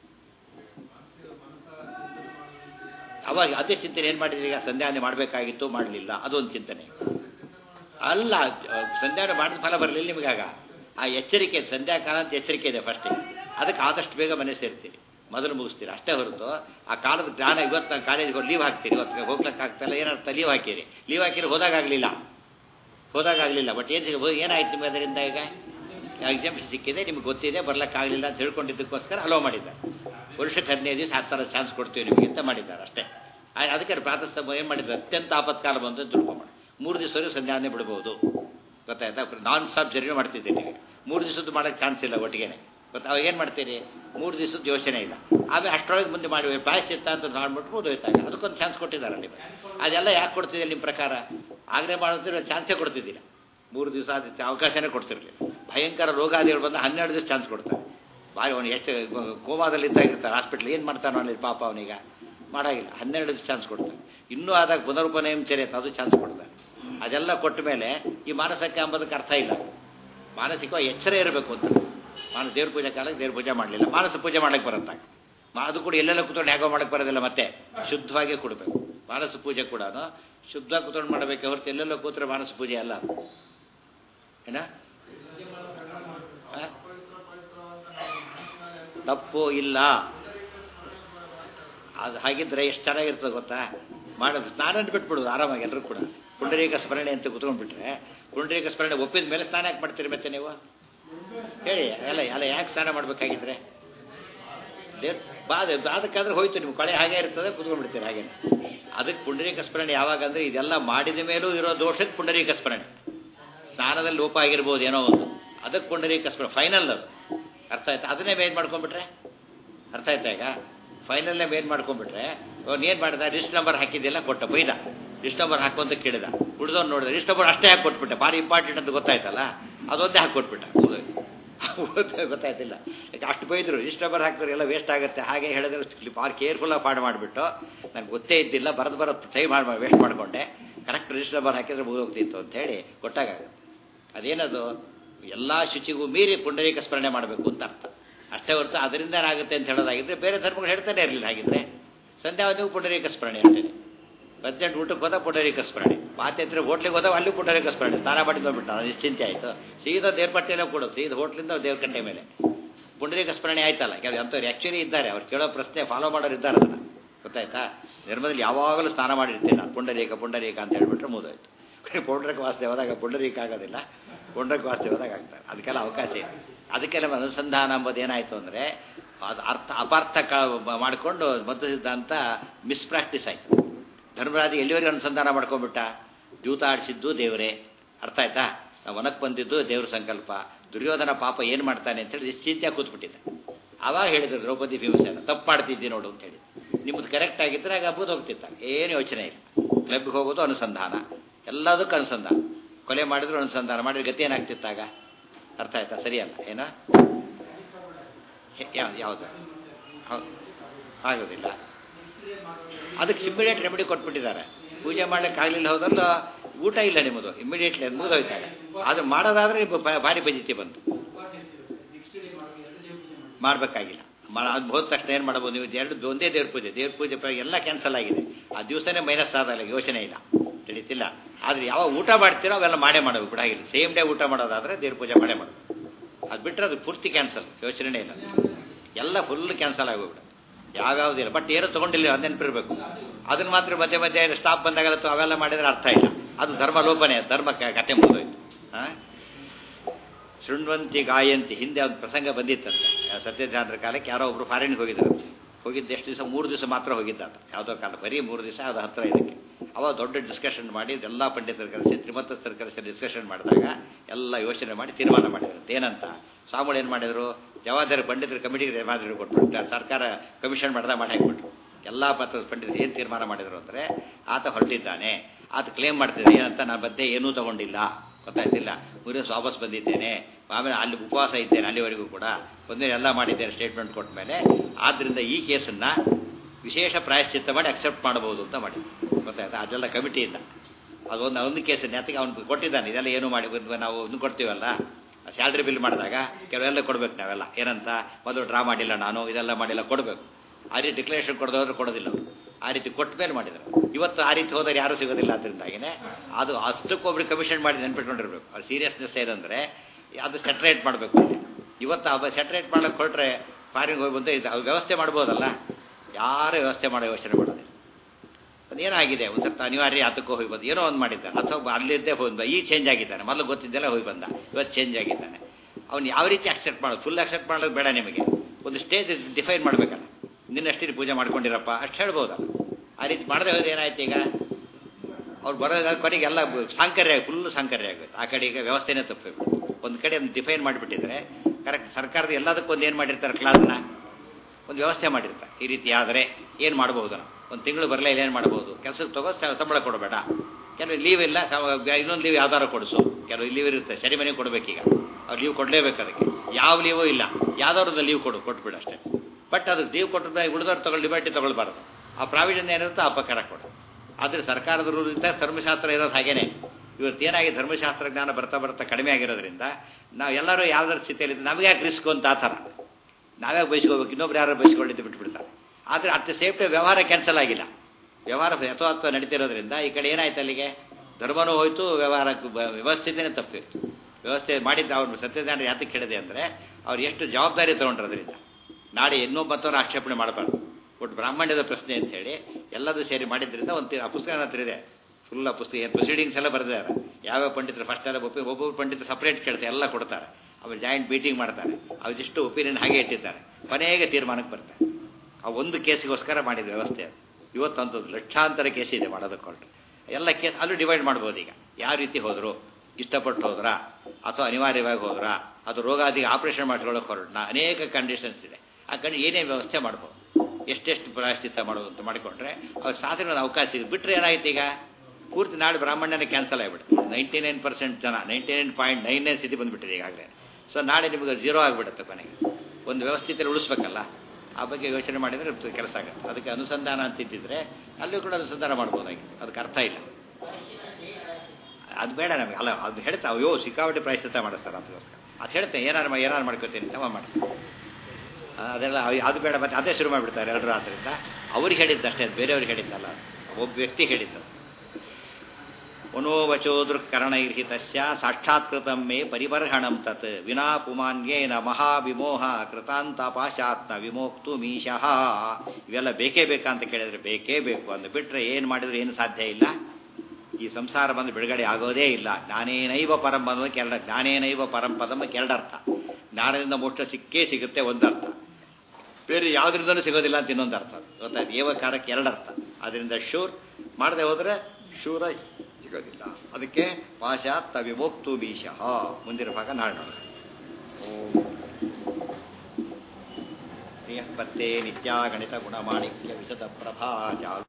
ಅವಾಗ ಅದೇ ಚಿಂತನೆ ಏನು ಮಾಡಿದ್ರಿ ಈಗ ಸಂಧ್ಯಾನೆ ಮಾಡಬೇಕಾಗಿತ್ತು ಮಾಡಲಿಲ್ಲ ಅದೊಂದು ಚಿಂತನೆ ಅಲ್ಲ ಸಂಧ್ಯಾನ ಮಾಡಿದ ಫಲ ಬರಲಿಲ್ಲ ನಿಮಗಾಗ ಆ ಎಚ್ಚರಿಕೆ ಸಂಧ್ಯಾಕಾಲ ಅಂತ ಎಚ್ಚರಿಕೆ ಇದೆ ಫಸ್ಟಿಗೆ ಅದಕ್ಕೆ ಆದಷ್ಟು ಬೇಗ ಮನೆ ಸೇರ್ತೀರಿ ಮೊದಲು ಮುಗಿಸ್ತೀರಿ ಅಷ್ಟೇ ಹೊರತು ಆ ಕಾಲದ ಜ್ಞಾನ ಇವತ್ತು ನಾನು ಕಾಲೇಜಿಗೆ ಲೀವ್ ಹಾಕ್ತೀರಿ ಇವತ್ತು ಹೋಗ್ಲಿಕ್ಕೆ ಆಗ್ತಾಯಿಲ್ಲ ಏನರ್ಥ ಲೀವ್ ಹಾಕಿರಿ ಲೀವ್ ಹಾಕಿರಿ ಹೋದಾಗಲಿಲ್ಲ ಹೋದಾಗಲಿಲ್ಲ ಬಟ್ ಏನು ಏನಾಯ್ತು ನಿಮಗೆ ಅದರಿಂದ ಈಗ ಎಕ್ಸಾಮ್ ಸಿಕ್ಕಿದೆ ನಿಮ್ಗೆ ಗೊತ್ತಿದೆ ಬರ್ಲಿಕ್ಕಾಗಲಿಲ್ಲ ಅಂತ ಹೇಳ್ಕೊಂಡಿದ್ದಕ್ಕೋಸ್ಕರ ಅಲೋ ಮಾಡಿದ್ದಾರೆ ವರ್ಷಕ್ಕೆ ಹದಿನೈದು ದಿವಸ ಹತ್ತು ಥರ ಚಾನ್ಸ್ ಕೊಡ್ತೀವಿ ನಿಮಗೆ ಅಂತ ಮಾಡಿದ್ದಾರೆ ಅಷ್ಟೇ ಆ- ಅದಕ್ಕೆ ಪ್ರಾತಃ ಏನು ಮಾಡಿದ್ದಾರೆ ಅತ್ಯಂತ ಆಪತ್ಕಾಲ ಬಂತು ಅಂತ ತಿಳ್ಕೊಂಬೇಡ ಮೂರು ದಿವಸವರೆಗೂ ಸಂಧ್ಯಾನೆ ಬಿಡ್ಬೋದು ಗೊತ್ತಾಯ್ತಾ ನಾನ್ ಸ್ಟಾಪ್ ಜರ್ನಿ ಮಾಡ್ತಿದ್ದೀನಿ ಮೂರು ದಿವಸದ್ದು ಮಾಡೋಕ್ಕೆ ಚಾನ್ಸ್ ಇಲ್ಲ ಒಟ್ಟಿಗೆನೆ ಗೊತ್ತಾ ಅವಾಗ ಏನು ಮಾಡ್ತೀರಿ ಮೂರು ದಿವಸದ ಯೋಚನೆ ಇಲ್ಲ ಆಮೇಲೆ ಅಷ್ಟರೊಳಗೆ ಮುಂದೆ ಮಾಡಿ ಪ್ರಾಯಶ್ಚಿತ್ತ ಅಂತ ಮಾಡ್ಬಿಟ್ಟು ಓದೋಯ್ತಾಗ ಅದಕ್ಕೊಂದು ಚಾನ್ಸ್ ಕೊಟ್ಟಿದ್ದಾರೆ ನಿಮಗೆ ಅದೆಲ್ಲ ಯಾಕೆ ಕೊಡ್ತಿದ್ದೆ ನಿಮ್ಮ ಪ್ರಕಾರ ಆಗಲೇ ಮಾಡೋದ್ರೆ ಚಾನ್ಸೇ ಕೊಡ್ತಿದ್ದಿಲ್ಲ ಮೂರು ದಿವಸ ಆದಿತ್ತು ಅವಕಾಶನೇ ಕೊಡ್ತಿರ್ಲಿಲ್ಲ ಭಯಂಕರ ರೋಗಾದಿಗಳು ಬಂದು ಹನ್ನೆರಡು ದಿವಸ ಚಾನ್ಸ್ ಕೊಡ್ತಾರೆ ಬಾಯಿ ಅವನು ಎಷ್ಟು ಕೋಮಾದಲ್ಲಿ ಇದ್ದಾಗಿರ್ತಾರೆ ಹಾಸ್ಪಿಟ್ಲ್ ಏನು ಮಾಡ್ತಾನೋ ಅಲ್ಲಿ ಪಾಪ ಅವನೀಗ ಮಾಡಾಗಿಲ್ಲ ಹನ್ನೆರಡು ದಿವಸ ಚಾನ್ಸ್ ಕೊಡ್ತಾರೆ ಇನ್ನೂ ಆದಾಗ ಪುನರುಪನಯಂ ತೆರೆಯುತ್ತೆ ಅದು ಚಾನ್ಸ್ ಕೊಡ್ತಾರೆ ಅದೆಲ್ಲ ಕೊಟ್ಟ ಮೇಲೆ ಈ ಮಾನಸಕ್ಕೆ ಅಂಬೋದಕ್ಕೆ ಅರ್ಥ ಇಲ್ಲ ಮಾನಸಿಕವಾಗಿ ಎಚ್ಚರ ಇರಬೇಕು ಅಂತ ಮಾನಸ ದೇವ್ರ ಪೂಜೆ ಕಾಲಕ್ಕೆ ದೇವ್ರ ಪೂಜೆ ಮಾಡಲಿಲ್ಲ ಮಾನಸ ಪೂಜೆ ಮಾಡಕ್ಕೆ ಬರುತ್ತಾಗ ಅದು ಕೂಡ ಎಲ್ಲೆಲ್ಲ ಕೂತ್ಕೊಂಡು ಹೇಗೋ ಮಾಡಕ್ಕೆ ಬರೋದಿಲ್ಲ ಮತ್ತೆ ಶುದ್ಧವಾಗೇ ಕೊಡಬೇಕು ಮಾನಸ ಪೂಜೆ ಕೂಡ ಶುದ್ಧವಾಗಿ ಕೂತ್ಕೊಂಡು ಮಾಡಬೇಕು ಹೊರತು ಎಲ್ಲೆಲ್ಲೋ ಕೂತ್ರೆ ಮಾನಸ ಪೂಜೆ ಅಲ್ಲ ಅದು. ಏನ ಆ? ತಪ್ಪು ಇಲ್ಲ ಅದು ಹಾಗಿದ್ರೆ ಎಷ್ಟು ಚೆನ್ನಾಗಿರ್ತದೆ ಗೊತ್ತಾ ಮಾಡೋದು ಸ್ನಾನ ಬಿಟ್ಬಿಡೋದು ಆರಾಮಾಗಿ ಎಲ್ಲರೂ ಕೂಡ ಪುಂಡರೀಕ ಸ್ಮರಣೆ ಅಂತ ಕುತ್ಕೊಂಡ್ಬಿಟ್ರೆ ಪುಂಡರೀಕ ಸ್ಮರಣೆ ಒಪ್ಪಿದ ಮೇಲೆ ಸ್ನಾನ ಯಾಕೆ ಮಾಡ್ತೀರಿ ಮತ್ತೆ ನೀವು ಹೇಳಿ ಅಲ್ಲ ಅಲ್ಲ ಯಾಕೆ ಸ್ನಾನ ಮಾಡ್ಬೇಕಾಗಿದ್ರೆ ದೇವ್ ಬಾದ ಅದಕ್ಕಾದ್ರೆ ಹೋಯ್ತು ನಿಮ್ಮ ಕೊಳೆ ಹಾಗೆ ಇರ್ತದೆ ಕುತ್ಕೊಂಡ್ಬಿಡ್ತೀರಿ ಹಾಗೆ ಅದಕ್ಕೆ ಪುಂಡರೀಕ ಸ್ಮರಣೆ ಯಾವಾಗ ಅಂದ್ರೆ ಇದೆಲ್ಲ ಮಾಡಿದ ಮೇಲೂ ಇರೋ ದೋಷಕ್ಕೆ ಪುಂಡರೀಕ ಸ್ಮರಣೆ ಸ್ನಾನದಲ್ಲಿ ಲೋಪ ಆಗಿರ್ಬೋದು ಏನೋ ಒಂದು ಅದಕ್ಕೆ ಪುಂಡರೀಕ ಸ್ಮರಣೆ ಫೈನಲ್ ಅದು ಅರ್ಥ ಆಯ್ತಾ ಅದನ್ನೇ ಮೇನ್ ಮಾಡ್ಕೊಂಡ್ಬಿಟ್ರೆ ಅರ್ಥ ಆಯ್ತಾ ಈಗ ಫೈನಲ್ನೇ ಮೇನ್ ಮಾಡ್ಕೊಂಡ್ಬಿಟ್ರೆ ಅವ್ನು ಏನು ಮಾಡಿದ ಲಿಸ್ಟ್ ನಂಬರ್ ಹಾಕಿದ್ದೆಲ್ಲ ಕೊಟ್ಟ ಬೈದ ಲಿಸ್ಟ್ ನಂಬರ್ ಹಾಕುವಂತ ಕೇಳಿದ ಉಳಿದವ್ನು ನೋಡಿದ ಲಿಸ್ಟ್ ನಂಬರ್ ಅಷ್ಟೇ ಹಾಕಿ ಕೊಟ್ಬಿಟ್ಟೆ ಭಾರಿ ಇಂಪಾರ್ಟೆಂಟ್ ಅಂತ ಗೊತ್ತಾಯ್ತಲ್ಲ ಅದೊಂದೇ ಹಾಕಿ ಕೊಟ್ಬಿಟ್ಟ ಗೊತ್ತಾಯ್ತಿಲ್ಲ ಯಾಕೆ ಅಷ್ಟು ಬೈದರು ಲಿಸ್ಟ್ ನಂಬರ್ ಹಾಕಿದ್ರೆ ಎಲ್ಲ ವೇಸ್ಟ್ ಆಗುತ್ತೆ ಹಾಗೆ ಹೇಳಿದ್ರೆ ಭಾಳ ಕೇರ್ಫುಲ್ಲಾಗಿ ಪಾಠ ಮಾಡಿಬಿಟ್ಟು ನಂಗೆ ಗೊತ್ತೇ ಇದ್ದಿಲ್ಲ ಬರೆದು ಬರೋದು ಸೈ ಮಾಡಿ ವೇಸ್ಟ್ ಮಾಡಿಕೊಂಡೆ ಕರೆಕ್ಟ್ ರಿಜಿಸ್ಟರ್ ನಂಬರ್ ಹಾಕಿದ್ರೆ ಮುಗಿದೋಗ್ತಿತ್ತು ಅಂತ ಹೇಳಿ ಕೊಟ್ಟಾಗ ಅದೇನದು ಎಲ್ಲ ಶುಚಿಗೂ ಮೀರಿ ಪುಂಡರೀಕ ಸ್ಮರಣೆ ಮಾಡಬೇಕು ಅಂತ ಅರ್ಥ ಅಷ್ಟೇ ಹೊರತು ಅದರಿಂದ ಏನಾಗುತ್ತೆ ಅಂತ ಹೇಳೋದಾಗಿದ್ರೆ ಬೇರೆ ಧರ್ಮಗಳು ಹೇಳ್ತಾನೆ ಇರಲಿಲ್ಲ ಹಾಗಿದ್ರೆ ಸಂಧ್ಯಾವಧಿಗೂ ಪುಂಡರೀಕ ಸ್ಮರಣೆ ಹೇಳ್ತೇನೆ ಮಧ್ಯಾಹ್ನ ಊಟಕ್ಕೆ ಹೋದ ಪುಂಡರೀಕ ಸ್ಮರಣೆ ಮಾತೆ ಹತ್ರ ಹೋಟ್ಲಿಗೆ ಹೋದ ಅಲ್ಲಿ ಪುಂಡರೀಕ ಸ್ಮರಣೆ ಸ್ನಾನ ಮಾಡಿ ಬಂದ್ಬಿಟ್ಟ ಅದು ನಿಶ್ಚಿಂತೆ ಆಯಿತು ಸೀದಾ ದೇವ್ರ ಪಟ್ಟೆಲ್ಲ ಕೊಡೋದು ಸೀದಾ ಹೋಟ್ಲಿಂದ ದೇವ್ರ ಕಟ್ಟೆ ಮೇಲೆ ಪುಂಡರೀಕ ಸ್ಮರಣೆ ಆಯ್ತಲ್ಲ ಕೆಲವು ಅಂಥವ್ರು ಆ್ಯಕ್ಚುಲಿ ಇದ್ದಾರೆ ಅವ್ರು ಕೇಳೋ ಪ್ರಶ್ನೆ ಫಾಲೋ ಮಾಡೋರು ಇದ್ದಾರೆ ಅದನ್ನು ಗೊತ್ತಾಯ್ತಾ ನಿರ್ಮದಲ್ಲಿ ಯಾವಾಗಲೂ ಸ್ನಾನ ಮಾಡಿರ್ತೀನಿ ನಾನು ಪುಂಡರೀಕ ಪುಂಡರೀಕ ಅಂತ ಹೇಳ್ಬಿಟ್ರೆ ಮುಗಿದೋಯ್ತು ಪೌಂಡ್ರಕ್ಕೆ ವಾಸ್ತೆ ಹೋದಾಗ ಪುಂಡರೀಕ ಆಗೋದಿಲ್ಲ ಪುಂಡ್ರಕ್ಕೆ ವಾಸ್ತೆ ಹೋದಾಗ ಆಗ್ತಾರೆ ಅದಕ್ಕೆಲ್ಲ ಅವಕಾಶ ಇದೆ ಅದಕ್ಕೆಲ್ಲ ಅನುಸಂಧಾನ ಅಂಬೋದು ಏನಾಯಿತು ಅಂದರೆ ಅದು ಅರ್ಥ ಅಪಾರ್ಥ ಮಾಡಿಕೊಂಡು ಮದ್ದು ಸಿದ್ಧಾಂತ ಮಿಸ್ಪ್ರಾಕ್ಟೀಸ್ ಆಯಿತು ಧರ್ಮರಾಜ ಎಲ್ಲಿವರೆಗೆ ಅನುಸಂಧಾನ ಮಾಡ್ಕೊಂಡ್ಬಿಟ್ಟ ಜೂತ ಆಡಿಸಿದ್ದು ದೇವರೇ ಅರ್ಥ ಆಯ್ತಾ ನಾವು ಒನಕ್ಕೆ ಬಂದಿದ್ದು ದೇವ್ರ ಸಂಕಲ್ಪ ದುರ್ಯೋಧನ ಪಾಪ ಏನು ಮಾಡ್ತಾನೆ ಅಂತೇಳಿ ನಿಶ್ಚಿಂತೆಯಾಗಿ ಕೂತ್ಬಿಟ್ಟಿದ್ದ ಆವಾಗ ಹೇಳಿದ್ರು ದ್ರೌಪದಿ ಭೀಮಸೇನ ತಪ್ಪು ಮಾಡ್ತಿದ್ದಿ ನೋಡು ಅಂತ ಹೇಳಿ ನಿಮ್ಮದು ಕರೆಕ್ಟ್ ಆಗಿದ್ದರೆ ಆಗ ಹಬ್ಬದ ಹೋಗ್ತಿತ್ತ ಏನು ಯೋಚನೆ ಇಲ್ಲ ಕ್ಲಬ್ಗೆ ಹೋಗೋದು ಅನುಸಂಧಾನ ಎಲ್ಲದಕ್ಕೂ ಅನುಸಂಧಾನ ಕೊಲೆ ಮಾಡಿದ್ರು ಅನುಸಂಧಾನ ಮಾಡಿದ್ರೆ ಗತಿ ಏನಾಗ್ತಿತ್ತಾಗ ಅರ್ಥ ಆಯ್ತಾ ಸರಿಯಲ್ಲ ಏನ ಯಾವುದು ಹೌದು ಆಗೋದಿಲ್ಲ ಅದಕ್ಕೆ ಇಮ್ಮಿಡಿಯೇಟ್ ರೆಮಿಡಿ ಕೊಟ್ಬಿಟ್ಟಿದ್ದಾರೆ ಪೂಜೆ ಮಾಡ್ಲಿಕ್ಕೆ ಆಗಲಿಲ್ಲ ಹೋದಲ್ಲ ಊಟ ಇಲ್ಲ ನಿಮ್ಮದು ಇಮ್ಮಿಡಿಯೇಟ್ಲಿ ಅದು ಮುಗಿದೋಯ್ತಾಗ ಅದು ಮಾಡೋದಾದ್ರೆ ಭಾರಿ ಬಜಿತಿ ಬಂತು ಮಾಡಬೇಕಾಗಿಲ್ಲ ಅದು ಹೋದ ತಕ್ಷಣ ಏನು ಮಾಡ್ಬೋದು ನೀವು ಎರಡು ಒಂದೇ ದೇವ್ರ ಪೂಜೆ ದೇವ್ರ ಪೂಜೆ ಎಲ್ಲ ಕ್ಯಾನ್ಸಲ್ ಆಗಿದೆ ಆ ದಿವಸನೇ ಮೈನಸ್ ಆದಾಗ ಯೋಚನೆ ಇಲ್ಲ ತಿಳಿತಿಲ್ಲ ಆದರೆ ಯಾವಾಗ ಊಟ ಮಾಡ್ತೀರೋ ಅವೆಲ್ಲ ಮಾಡೇ ಮಾಡಬೇಕು ಬಿಡಾಗಿಲ್ಲ ಸೇಮ್ ಡೇ ಊಟ ಮಾಡೋದಾದ್ರೆ ದೇವ್ರ ಪೂಜೆ ಮಾಡೇ ಮಾಡಬೇಕು ಅದು ಬಿಟ್ಟರೆ ಅದು ಪೂರ್ತಿ ಕ್ಯಾನ್ಸಲ್ ಯೋಚನೆನೇ ಇಲ್ಲ ಎಲ್ಲ ಫುಲ್ ಕ್ಯಾನ್ಸಲ್ ಆಗೋಗ್ಬಿಡ ಯಾವ್ಯಾವುದಿಲ್ಲ ಬಟ್ ಏನೋ ತೊಗೊಂಡಿಲ್ಲ ಅದು ನೆನಪಿರ್ಬೇಕು ಅದನ್ನ ಮಾತ್ರ ಮಧ್ಯೆ ಮಧ್ಯೆ ಸ್ಟಾಪ್ ಬಂದಾಗ ಅವೆಲ್ಲ ಮಾಡಿದ್ರೆ ಅರ್ಥ ಇಲ್ಲ ಅದು ಧರ್ಮ ಲೋಪನೆ ಧರ್ಮ ಕತೆ ಮುಗಿದೋಯ್ತು ಹಾಂ ಶೃಣ್ವಂತಿ ಗಾಯಂತಿ ಹಿಂದೆ ಒಂದು ಪ್ರಸಂಗ ಬಂದಿತ್ತಂತೆ ಸತ್ಯಜಾನರ ಕಾಲಕ್ಕೆ ಯಾರೋ ಒಬ್ರು ಫಾರಿನ್ಗೆ ಹೋಗಿದ್ದಾರಂತೆ ಹೋಗಿದ್ದು ಎಷ್ಟು ದಿವಸ ಮೂರು ದಿವಸ ಮಾತ್ರ ಹೋಗಿದ್ದ ಯಾವುದೋ ಕಾಲ ಬರೀ ಮೂರು ದಿವಸ ಅದು ಹತ್ತಿರ ಇದಕ್ಕೆ ಅವಾಗ ದೊಡ್ಡ ಡಿಸ್ಕಷನ್ ಮಾಡಿ ಎಲ್ಲ ಪಂಡಿತರು ಕರೆಸಿ ತ್ರಿಮತಸ್ಥರು ಕರೆಸಿ ಡಿಸ್ಕಷನ್ ಮಾಡಿದಾಗ ಎಲ್ಲ ಯೋಚನೆ ಮಾಡಿ ತೀರ್ಮಾನ ಮಾಡಿದ್ರು ಏನಂತ ಸ್ವಾಮಿಗಳು ಏನು ಮಾಡಿದ್ರು ಜವಾಬ್ದಾರಿ ಪಂಡಿತರ ಕಮಿಟಿಗೆ ಮಾದರಿ ಕೊಟ್ಬಿಟ್ಟು ಸರ್ಕಾರ ಕಮಿಷನ್ ಮಾಡ್ದ ಮಾಡಿ ಹಾಕ್ಬಿಟ್ರು ಎಲ್ಲ ಪತ್ರ ಪಂಡಿತರು ಏನು ತೀರ್ಮಾನ ಮಾಡಿದ್ರು ಅಂದರೆ ಆತ ಹೊರಟಿದ್ದಾನೆ ಆತ ಕ್ಲೇಮ್ ಮಾಡ್ತಿದ್ದೆ ಏನಂತ ನಾನು ಬದ್ದೆ ಏನೂ ತಗೊಂಡಿಲ್ಲ ಗೊತ್ತಾಯ್ತಿಲ್ಲ ಮೂರು ದಿವಸ ವಾಪಸ್ ಬಂದಿದ್ದೇನೆ ಆಮೇಲೆ ಅಲ್ಲಿ ಉಪವಾಸ ಇದ್ದೇನೆ ಅಲ್ಲಿವರೆಗೂ ಕೂಡ ಒಂದೇ ಎಲ್ಲ ಮಾಡಿದ್ದೇನೆ ಸ್ಟೇಟ್ಮೆಂಟ್ ಕೊಟ್ಟ ಮೇಲೆ ಆದ್ದರಿಂದ ಈ ಕೇಸನ್ನು ವಿಶೇಷ ಪ್ರಾಯಶ್ಚಿತ್ತ ಮಾಡಿ ಅಕ್ಸೆಪ್ಟ್ ಮಾಡಬಹುದು ಅಂತ ಮಾಡಿ ಗೊತ್ತಾಯ್ತಾ ಅದೆಲ್ಲ ಕಮಿಟಿಯಿಂದ ಅದೊಂದು ಒಂದು ಕೇಸ್ ನೆತ್ತಿಗೆ ಅವ್ನು ಕೊಟ್ಟಿದ್ದಾನೆ ಇದೆಲ್ಲ ಏನು ಮಾಡಿ ನಾವು ಇದನ್ನು ಕೊಡ್ತೀವಲ್ಲ ಸ್ಯಾಲ್ರಿ ಬಿಲ್ ಮಾಡಿದಾಗ ಕೆಲವೆಲ್ಲ ಕೊಡ್ಬೇಕು ನಾವೆಲ್ಲ ಏನಂತ ಮೊದಲು ಡ್ರಾ ಮಾಡಿಲ್ಲ ನಾನು ಇದೆಲ್ಲ ಮಾಡಿಲ್ಲ ಕೊಡಬೇಕು ಆ ರೀತಿ ಡಿಕ್ಲರೇಷನ್ ಕೊಡದವ್ರು ಕೊಡೋದಿಲ್ಲ ಅವರು ಆ ರೀತಿ ಕೊಟ್ಟ ಮೇಲೆ ಮಾಡಿದ್ರು ಇವತ್ತು ಆ ರೀತಿ ಹೋದರೆ ಯಾರೂ ಸಿಗೋದಿಲ್ಲ ಅದರಿಂದಾಗಿನೇ ಅದು ಅಷ್ಟಕ್ಕೊಬ್ರು ಕಮಿಷನ್ ಮಾಡಿ ನೆನ್ಪಿಟ್ಕೊಂಡಿರ್ಬೇಕು ಅದು ಸೀರಿಯಸ್ನೆಸ್ ಏನಂದರೆ ಅದು ಸೆಟ್ರೇಟ್ ಮಾಡಬೇಕು ಇವತ್ತು ಅವ ಸೆಟ್ರೇಟ್ ಮಾಡೋಕ್ಕೆ ಹೊರಟ್ರೆ ಫಾರಿನ್ಗೆ ಹೋಗಿ ಬಂದು ಇದು ವ್ಯವಸ್ಥೆ ಮಾಡ್ಬೋದಲ್ಲ ಯಾರು ವ್ಯವಸ್ಥೆ ಮಾಡೋ ಯೋಚನೆ ಮಾಡೋದಿಲ್ಲ ಅದೇನಾಗಿದೆ ಒಂದು ಸ್ವಲ್ಪ ಅನಿವಾರ್ಯ ಹತ್ತಕ್ಕೂ ಹೋಗಿ ಬಂದು ಏನೋ ಒಂದು ಮಾಡಿದ್ದಾನೆ ಅಥವಾ ಅಲ್ಲಿದ್ದೇ ಹೋಗಿ ಬಂದ ಈಗ ಚೇಂಜ್ ಆಗಿದ್ದಾನೆ ಮೊದಲು ಗೊತ್ತಿದ್ದೆಲ್ಲ ಹೋಗಿ ಬಂದ ಇವತ್ತು ಚೇಂಜ್ ಆಗಿದ್ದಾನೆ ಅವ್ನು ಯಾವ ರೀತಿ ಅಕ್ಸೆಪ್ಟ್ ಮಾಡೋದು ಫುಲ್ ಅಕ್ಸೆಪ್ಟ್ ಮಾಡೋದು ಬೇಡ ನಿಮಗೆ ಒಂದು ಸ್ಟೇಜ್ ಡಿಫೈನ್ ಮಾಡಬೇಕಲ್ಲ ನಿನ್ನಷ್ಟೇ ಪೂಜೆ ಮಾಡ್ಕೊಂಡಿರಪ್ಪ ಅಷ್ಟು ಹೇಳ್ಬೋದಲ್ಲ ಆ ರೀತಿ ಮಾಡದೆ ಹೋದ್ರೆ ಏನಾಯ್ತು ಈಗ ಅವ್ರು ಬರೋ ಕೊನೆಗೆ ಎಲ್ಲ ಸಾಂಕರ್ಯ ಫುಲ್ ಸಾಂಕರ್ಯ ಆಗುತ್ತೆ ಆ ಕಡೆ ಈಗ ವ್ಯವಸ್ಥೆನೇ ತಪ್ಪಬೇಕು ಒಂದು ಕಡೆ ಒಂದು ಡಿಫೈನ್ ಮಾಡಿಬಿಟ್ಟಿದ್ರೆ ಕರೆಕ್ಟ್ ಸರ್ಕಾರದ ಎಲ್ಲದಕ್ಕೂ ಒಂದು ಏನು ಮಾಡಿರ್ತಾರೆ ಕ್ಲಾಸ್ನ ಒಂದು ವ್ಯವಸ್ಥೆ ಮಾಡಿರ್ತಾರೆ ಈ ರೀತಿ ಆದರೆ ಏನು ಮಾಡ್ಬೋದು ನಾವು ಒಂದು ತಿಂಗಳು ಬರಲೇ ಇಲ್ಲ ಏನು ಮಾಡ್ಬೋದು ಕೆಲಸಕ್ಕೆ ತಗೋ ಸ- ಸಂಬಳ ಕೊಡಬೇಡ ಕೆಲವು ಲೀವ್ ಇಲ್ಲ ಇನ್ನೊಂದು ಲೀವ್ ಯಾವ್ದಾರು ಕೊಡಿಸು ಕೆಲವು ಲೀವ್ ಇರುತ್ತೆ ಸರಿ ಮನೆಗೆ ಕೊಡಬೇಕೀಗ ಅವ್ರು ಲೀವ್ ಕೊಡಲೇಬೇಕು ಅದಕ್ಕೆ ಯಾವ ಲೀವೂ ಇಲ್ಲ ಯಾವ್ದಾದ್ರು ಲೀವ್ ಕೊಡು ಕೊಟ್ಬಿಡು ಅಷ್ಟೇ ಬಟ್ ಅದಕ್ಕೆ ಲೀವ್ ಕೊಟ್ಟರೆ ಉಳಿದವ್ರು ತಗೊಳ್ಳಿ ಲಿಬರ್ಟಿ ತಗೊಳ್ಬಾರ್ದು ಆ ಪ್ರಾವಿಷನ್ ಏನಿರುತ್ತೋ ಆ ಪ್ರಕಾರ ಕೊಡು ಆದರೆ ಸರ್ಕಾರದ ರೂಲಿಂದ ಧರ್ಮಶಾಸ್ತ್ರ ಇರೋದು ಹಾಗೇನೆ ಇವತ್ತು ಏನಾಗಿ ಧರ್ಮಶಾಸ್ತ್ರ ಜ್ಞಾನ ಬರ್ತಾ ಬರ್ತಾ ಕಡಿಮೆ ಆಗಿರೋದ್ರಿಂದ ನಾವು ಎಲ್ಲರೂ ಯಾವ್ದಾರ ಸ್ಥಿತಿಯಲ್ಲಿ ನಮಗೆ ಯಾಕೆ ರಿಸ್ಕ್ ಅಂತ ಆ ಥರ ನಾವ್ಯಾಕೆ ಬಯಸ್ಕೋಬೇಕು ಇನ್ನೊಬ್ರು ಯಾರು ಬಯಸ್ಕೊಳ್ಳಿದ್ದು ಬಿಟ್ಬಿಡ್ತಾರೆ ಆದರೆ ಅಟ್ ದ ಸೇಫ್ ಟೈಮ್ ವ್ಯವಹಾರ ಕ್ಯಾನ್ಸಲ್ ಆಗಿಲ್ಲ ವ್ಯವಹಾರ ಯಥಾತ್ವ ನಡೀತಿರೋದ್ರಿಂದ ಈ ಕಡೆ ಏನಾಯ್ತು ಅಲ್ಲಿಗೆ ಧರ್ಮನೂ ಹೋಯ್ತು ವ್ಯವಹಾರ ವ್ಯವಸ್ಥಿತನೇ ತಪ್ಪಿತ್ತು ವ್ಯವಸ್ಥೆ ಮಾಡಿದ್ದು ಅವ್ರು ಸತ್ಯನಾರಾಯಣ ಯಾತಕ್ಕೆ ಹೇಳಿದೆ ಅಂದರೆ ಅವ್ರು ಎಷ್ಟು ಜವಾಬ್ದಾರಿ ತಗೊಂಡ್ರು ಅದರಿಂದ ನಾಳೆ ಇನ್ನೊಬ್ಬತ್ತವ್ರು ಆಕ್ಷೇಪಣೆ ಮಾಡಬಾರ್ದು ಒಟ್ಟು ಬ್ರಾಹ್ಮಣ್ಯದ ಪ್ರಶ್ನೆ ಅಂತ ಹೇಳಿ ಎಲ್ಲದೂ ಸೇರಿ ಮಾಡಿದ್ರಿಂದ ಒಂದು ತಿ- ಆ ಪುಸ್ತಕ ನನ್ನ ಹತ್ರ ಇದೆ ಫುಲ್ ಆ ಪುಸ್ತಕ ಪ್ರೊಸೀಡಿಂಗ್ಸ್ ಎಲ್ಲ ಬರೆದಿದ್ದಾರೆ ಯಾವ್ಯಾವ ಪಂಡಿತರು ಫಸ್ಟ್ ಎಲ್ಲ ಒಪ್ಪಿ ಒಬ್ಬೊಬ್ಬರು ಪಂಡಿತರು ಸಪ್ರೇಟ್ ಕೇಳ್ತಾರೆ ಎಲ್ಲ ಕೊಡ್ತಾರೆ ಆಮೇಲೆ ಜಾಯಿಂಟ್ ಮೀಟಿಂಗ್ ಮಾಡ್ತಾರೆ ಅವಿಷ್ಟು ಒಪಿನಿಯನ್ ಹಾಗೆ ಇಟ್ಟಿದ್ದಾರೆ ಕೊನೆಗೆ ತೀರ್ಮಾನಕ್ಕೆ ಬರ್ತಾರೆ ಆ ಒಂದು ಕೇಸಿಗೋಸ್ಕರ ಮಾಡಿದ ವ್ಯವಸ್ಥೆ ಅದು ಇವತ್ತಂತೂ ಲಕ್ಷಾಂತರ ಕೇಸ್ ಇದೆ ಮಾಡೋದಕ್ಕೆ ಹೊರಟು ಎಲ್ಲ ಕೇಸ್ ಅಲ್ಲೂ ಡಿವೈಡ್ ಮಾಡ್ಬೋದು ಈಗ ಯಾವ ರೀತಿ ಹೋದರು ಇಷ್ಟಪಟ್ಟು ಹೋದ್ರಾ ಅಥವಾ ಅನಿವಾರ್ಯವಾಗಿ ಹೋದ್ರಾ ಅಥವಾ ರೋಗಾದಿಗೆ ಆಪರೇಷನ್ ಮಾಡಿಸ್ಕೊಳ್ಳೋಕೆ ಹೊರಟ್ನ ಅನೇಕ ಕಂಡೀಷನ್ಸ್ ಇದೆ ಆ ಕಂಡು ಏನೇ ವ್ಯವಸ್ಥೆ ಮಾಡ್ಬೋದು ಎಷ್ಟೆಷ್ಟು ಪ್ರಾಯಶ್ಚಿತ್ತ ಮಾಡೋದು ಅಂತ ಮಾಡಿಕೊಂಡ್ರೆ ಅವ್ರ ಸಾಧನೆ ಅವಕಾಶ ಇದೆ ಬಿಟ್ಟರೆ ಏನಾಯ್ತು ಈಗ ಪೂರ್ತಿ ನಾಳೆ ಬ್ರಾಹ್ಮಣ್ಯನೇ ಕ್ಯಾನ್ಸಲ್ ಆಗಿಬಿಡುತ್ತೆ ನೈಂಟಿ ನೈನ್ ಪರ್ಸೆಂಟ್ ಜನ ninety nine point nine nine ಸ್ಥಿತಿ ಬಂದುಬಿಟ್ಟಿದೆ ಈಗಾಗಲೇ ಸೊ ನಾಳೆ ನಿಮಗೆ ಜೀರೋ ಆಗಿಬಿಡುತ್ತೆ ಕೊನೆಗೆ ಒಂದು ವ್ಯವಸ್ಥಿತಲ್ಲಿ ಉಳಿಸ್ಬೇಕಲ್ಲ ಆ ಬಗ್ಗೆ ಯೋಚನೆ ಮಾಡಿದರೆ ಕೆಲಸ ಆಗುತ್ತೆ ಅದಕ್ಕೆ ಅನುಸಂಧಾನ ಅಂತಿದ್ದಿದ್ರೆ ಅಲ್ಲೂ ಕೂಡ ಅನುಸಂಧಾನ ಮಾಡ್ಬೋದಾಗಿ ಅದಕ್ಕೆ ಅರ್ಥ ಇಲ್ಲ ಅದು ಬೇಡ ನಮಗೆ ಅಲ್ಲ ಅದು ಹೇಳ್ತಾ ಅಯ್ಯೋ ಸಿಕ್ಕಾಪಟ್ಟೆ ಪ್ರಾಯಶ್ಚಿತ್ತ ಮಾಡಿಸ್ತಾರೆ ಅದಕ್ಕೋಸ್ಕರ ಅದು ಹೇಳ್ತೇನೆ ಏನಾರು ಮಾ- ಏನಾರು ಮಾಡ್ಕೋತೀನಿ ಅವ ಮಾಡ್ತೀನಿ ಆ, ಅದೆಲ್ಲ ಅವ್- ಅದು ಬೇಡ ಮತ್ತೆ ಅದೇ ಶುರು ಮಾಡಿಬಿಡ್ತಾರೆ ಎಲ್ಲರೂ ಆದ್ದರಿಂದ ಅವ್ರಿಗೆ ಹೇಳಿದ್ದಷ್ಟೇ ಅದು ಬೇರೆಯವ್ರಿಗೆ ಹೇಳಿದ್ದಲ್ಲ ಒಬ್ಬ ವ್ಯಕ್ತಿ ಹೇಳಿದ್ದು ಮನೋವಚೋ ದೃಕ್ಕರಣೈರ್ಹಿತಸ್ಯ ಸಾಕ್ಷಾತ್ಕೃತ ಮೇ ಪರಿಬರ್ಹಣಂ ತತ್ ವಿನಾ ಪುಮಾನ್ಯೇನ ಮಹಾವಿಮೋಹ ಕೃತಾಂತಪಾಶಾತ್ನ ವಿಮೋಕ್ತು ಮೀಶಃ ಇವೆಲ್ಲ ಬೇಕೇ ಬೇಕಾ ಅಂತ ಕೇಳಿದ್ರೆ ಬೇಕೇ ಬೇಕು ಅಂದು ಬಿಟ್ಟರೆ ಏನು ಮಾಡಿದ್ರೆ ಏನು ಸಾಧ್ಯ ಇಲ್ಲ ಈ ಸಂಸಾರ ಬಂದು ಬಿಡುಗಡೆ ಆಗೋದೇ ಇಲ್ಲ ಜ್ಞಾನೇನೈವ ಪರಂ ಅನ್ನೋದಕ್ಕೆ ಎರಡು ಜ್ಞಾನೇನೈವ ಪರಂ ಪದಮಕ್ಕೆ ಎರಡರ್ಥ ಜ್ಞಾನದಿಂದ ಮೋಕ್ಷ ಸಿಕ್ಕೇ ಸಿಗುತ್ತೆ ಒಂದರ್ಥ ಬೇರೆ ಯಾವುದರಿಂದನೂ ಸಿಗೋದಿಲ್ಲ ಅಂತ ಇನ್ನೊಂದು ಅರ್ಥ ಗೊತ್ತಾಯ್ತು ಏವಕಾರಕ್ಕೆ ಎರಡು ಅರ್ಥ ಅದರಿಂದ ಶೂರ್ ಮಾಡದೆ ಹೋದರೆ ಶೂರ ಸಿಗೋದಿಲ್ಲ ಅದಕ್ಕೆ ಪಾಶಾತ್ ವಿಮೋಕ್ತು ಬೀಶಃ ಮುಂದಿನ ಭಾಗ ನಾಳೆ ನೋಡೋಣ ಓಂ ಪ್ರಿಯ ಪತ್ತೆ ನಿತ್ಯ ಗಣಿತ ಗುಣಮಾಣಿಕ್ಯ ವಿಶದ ಪ್ರಭಾ ಚಾಲು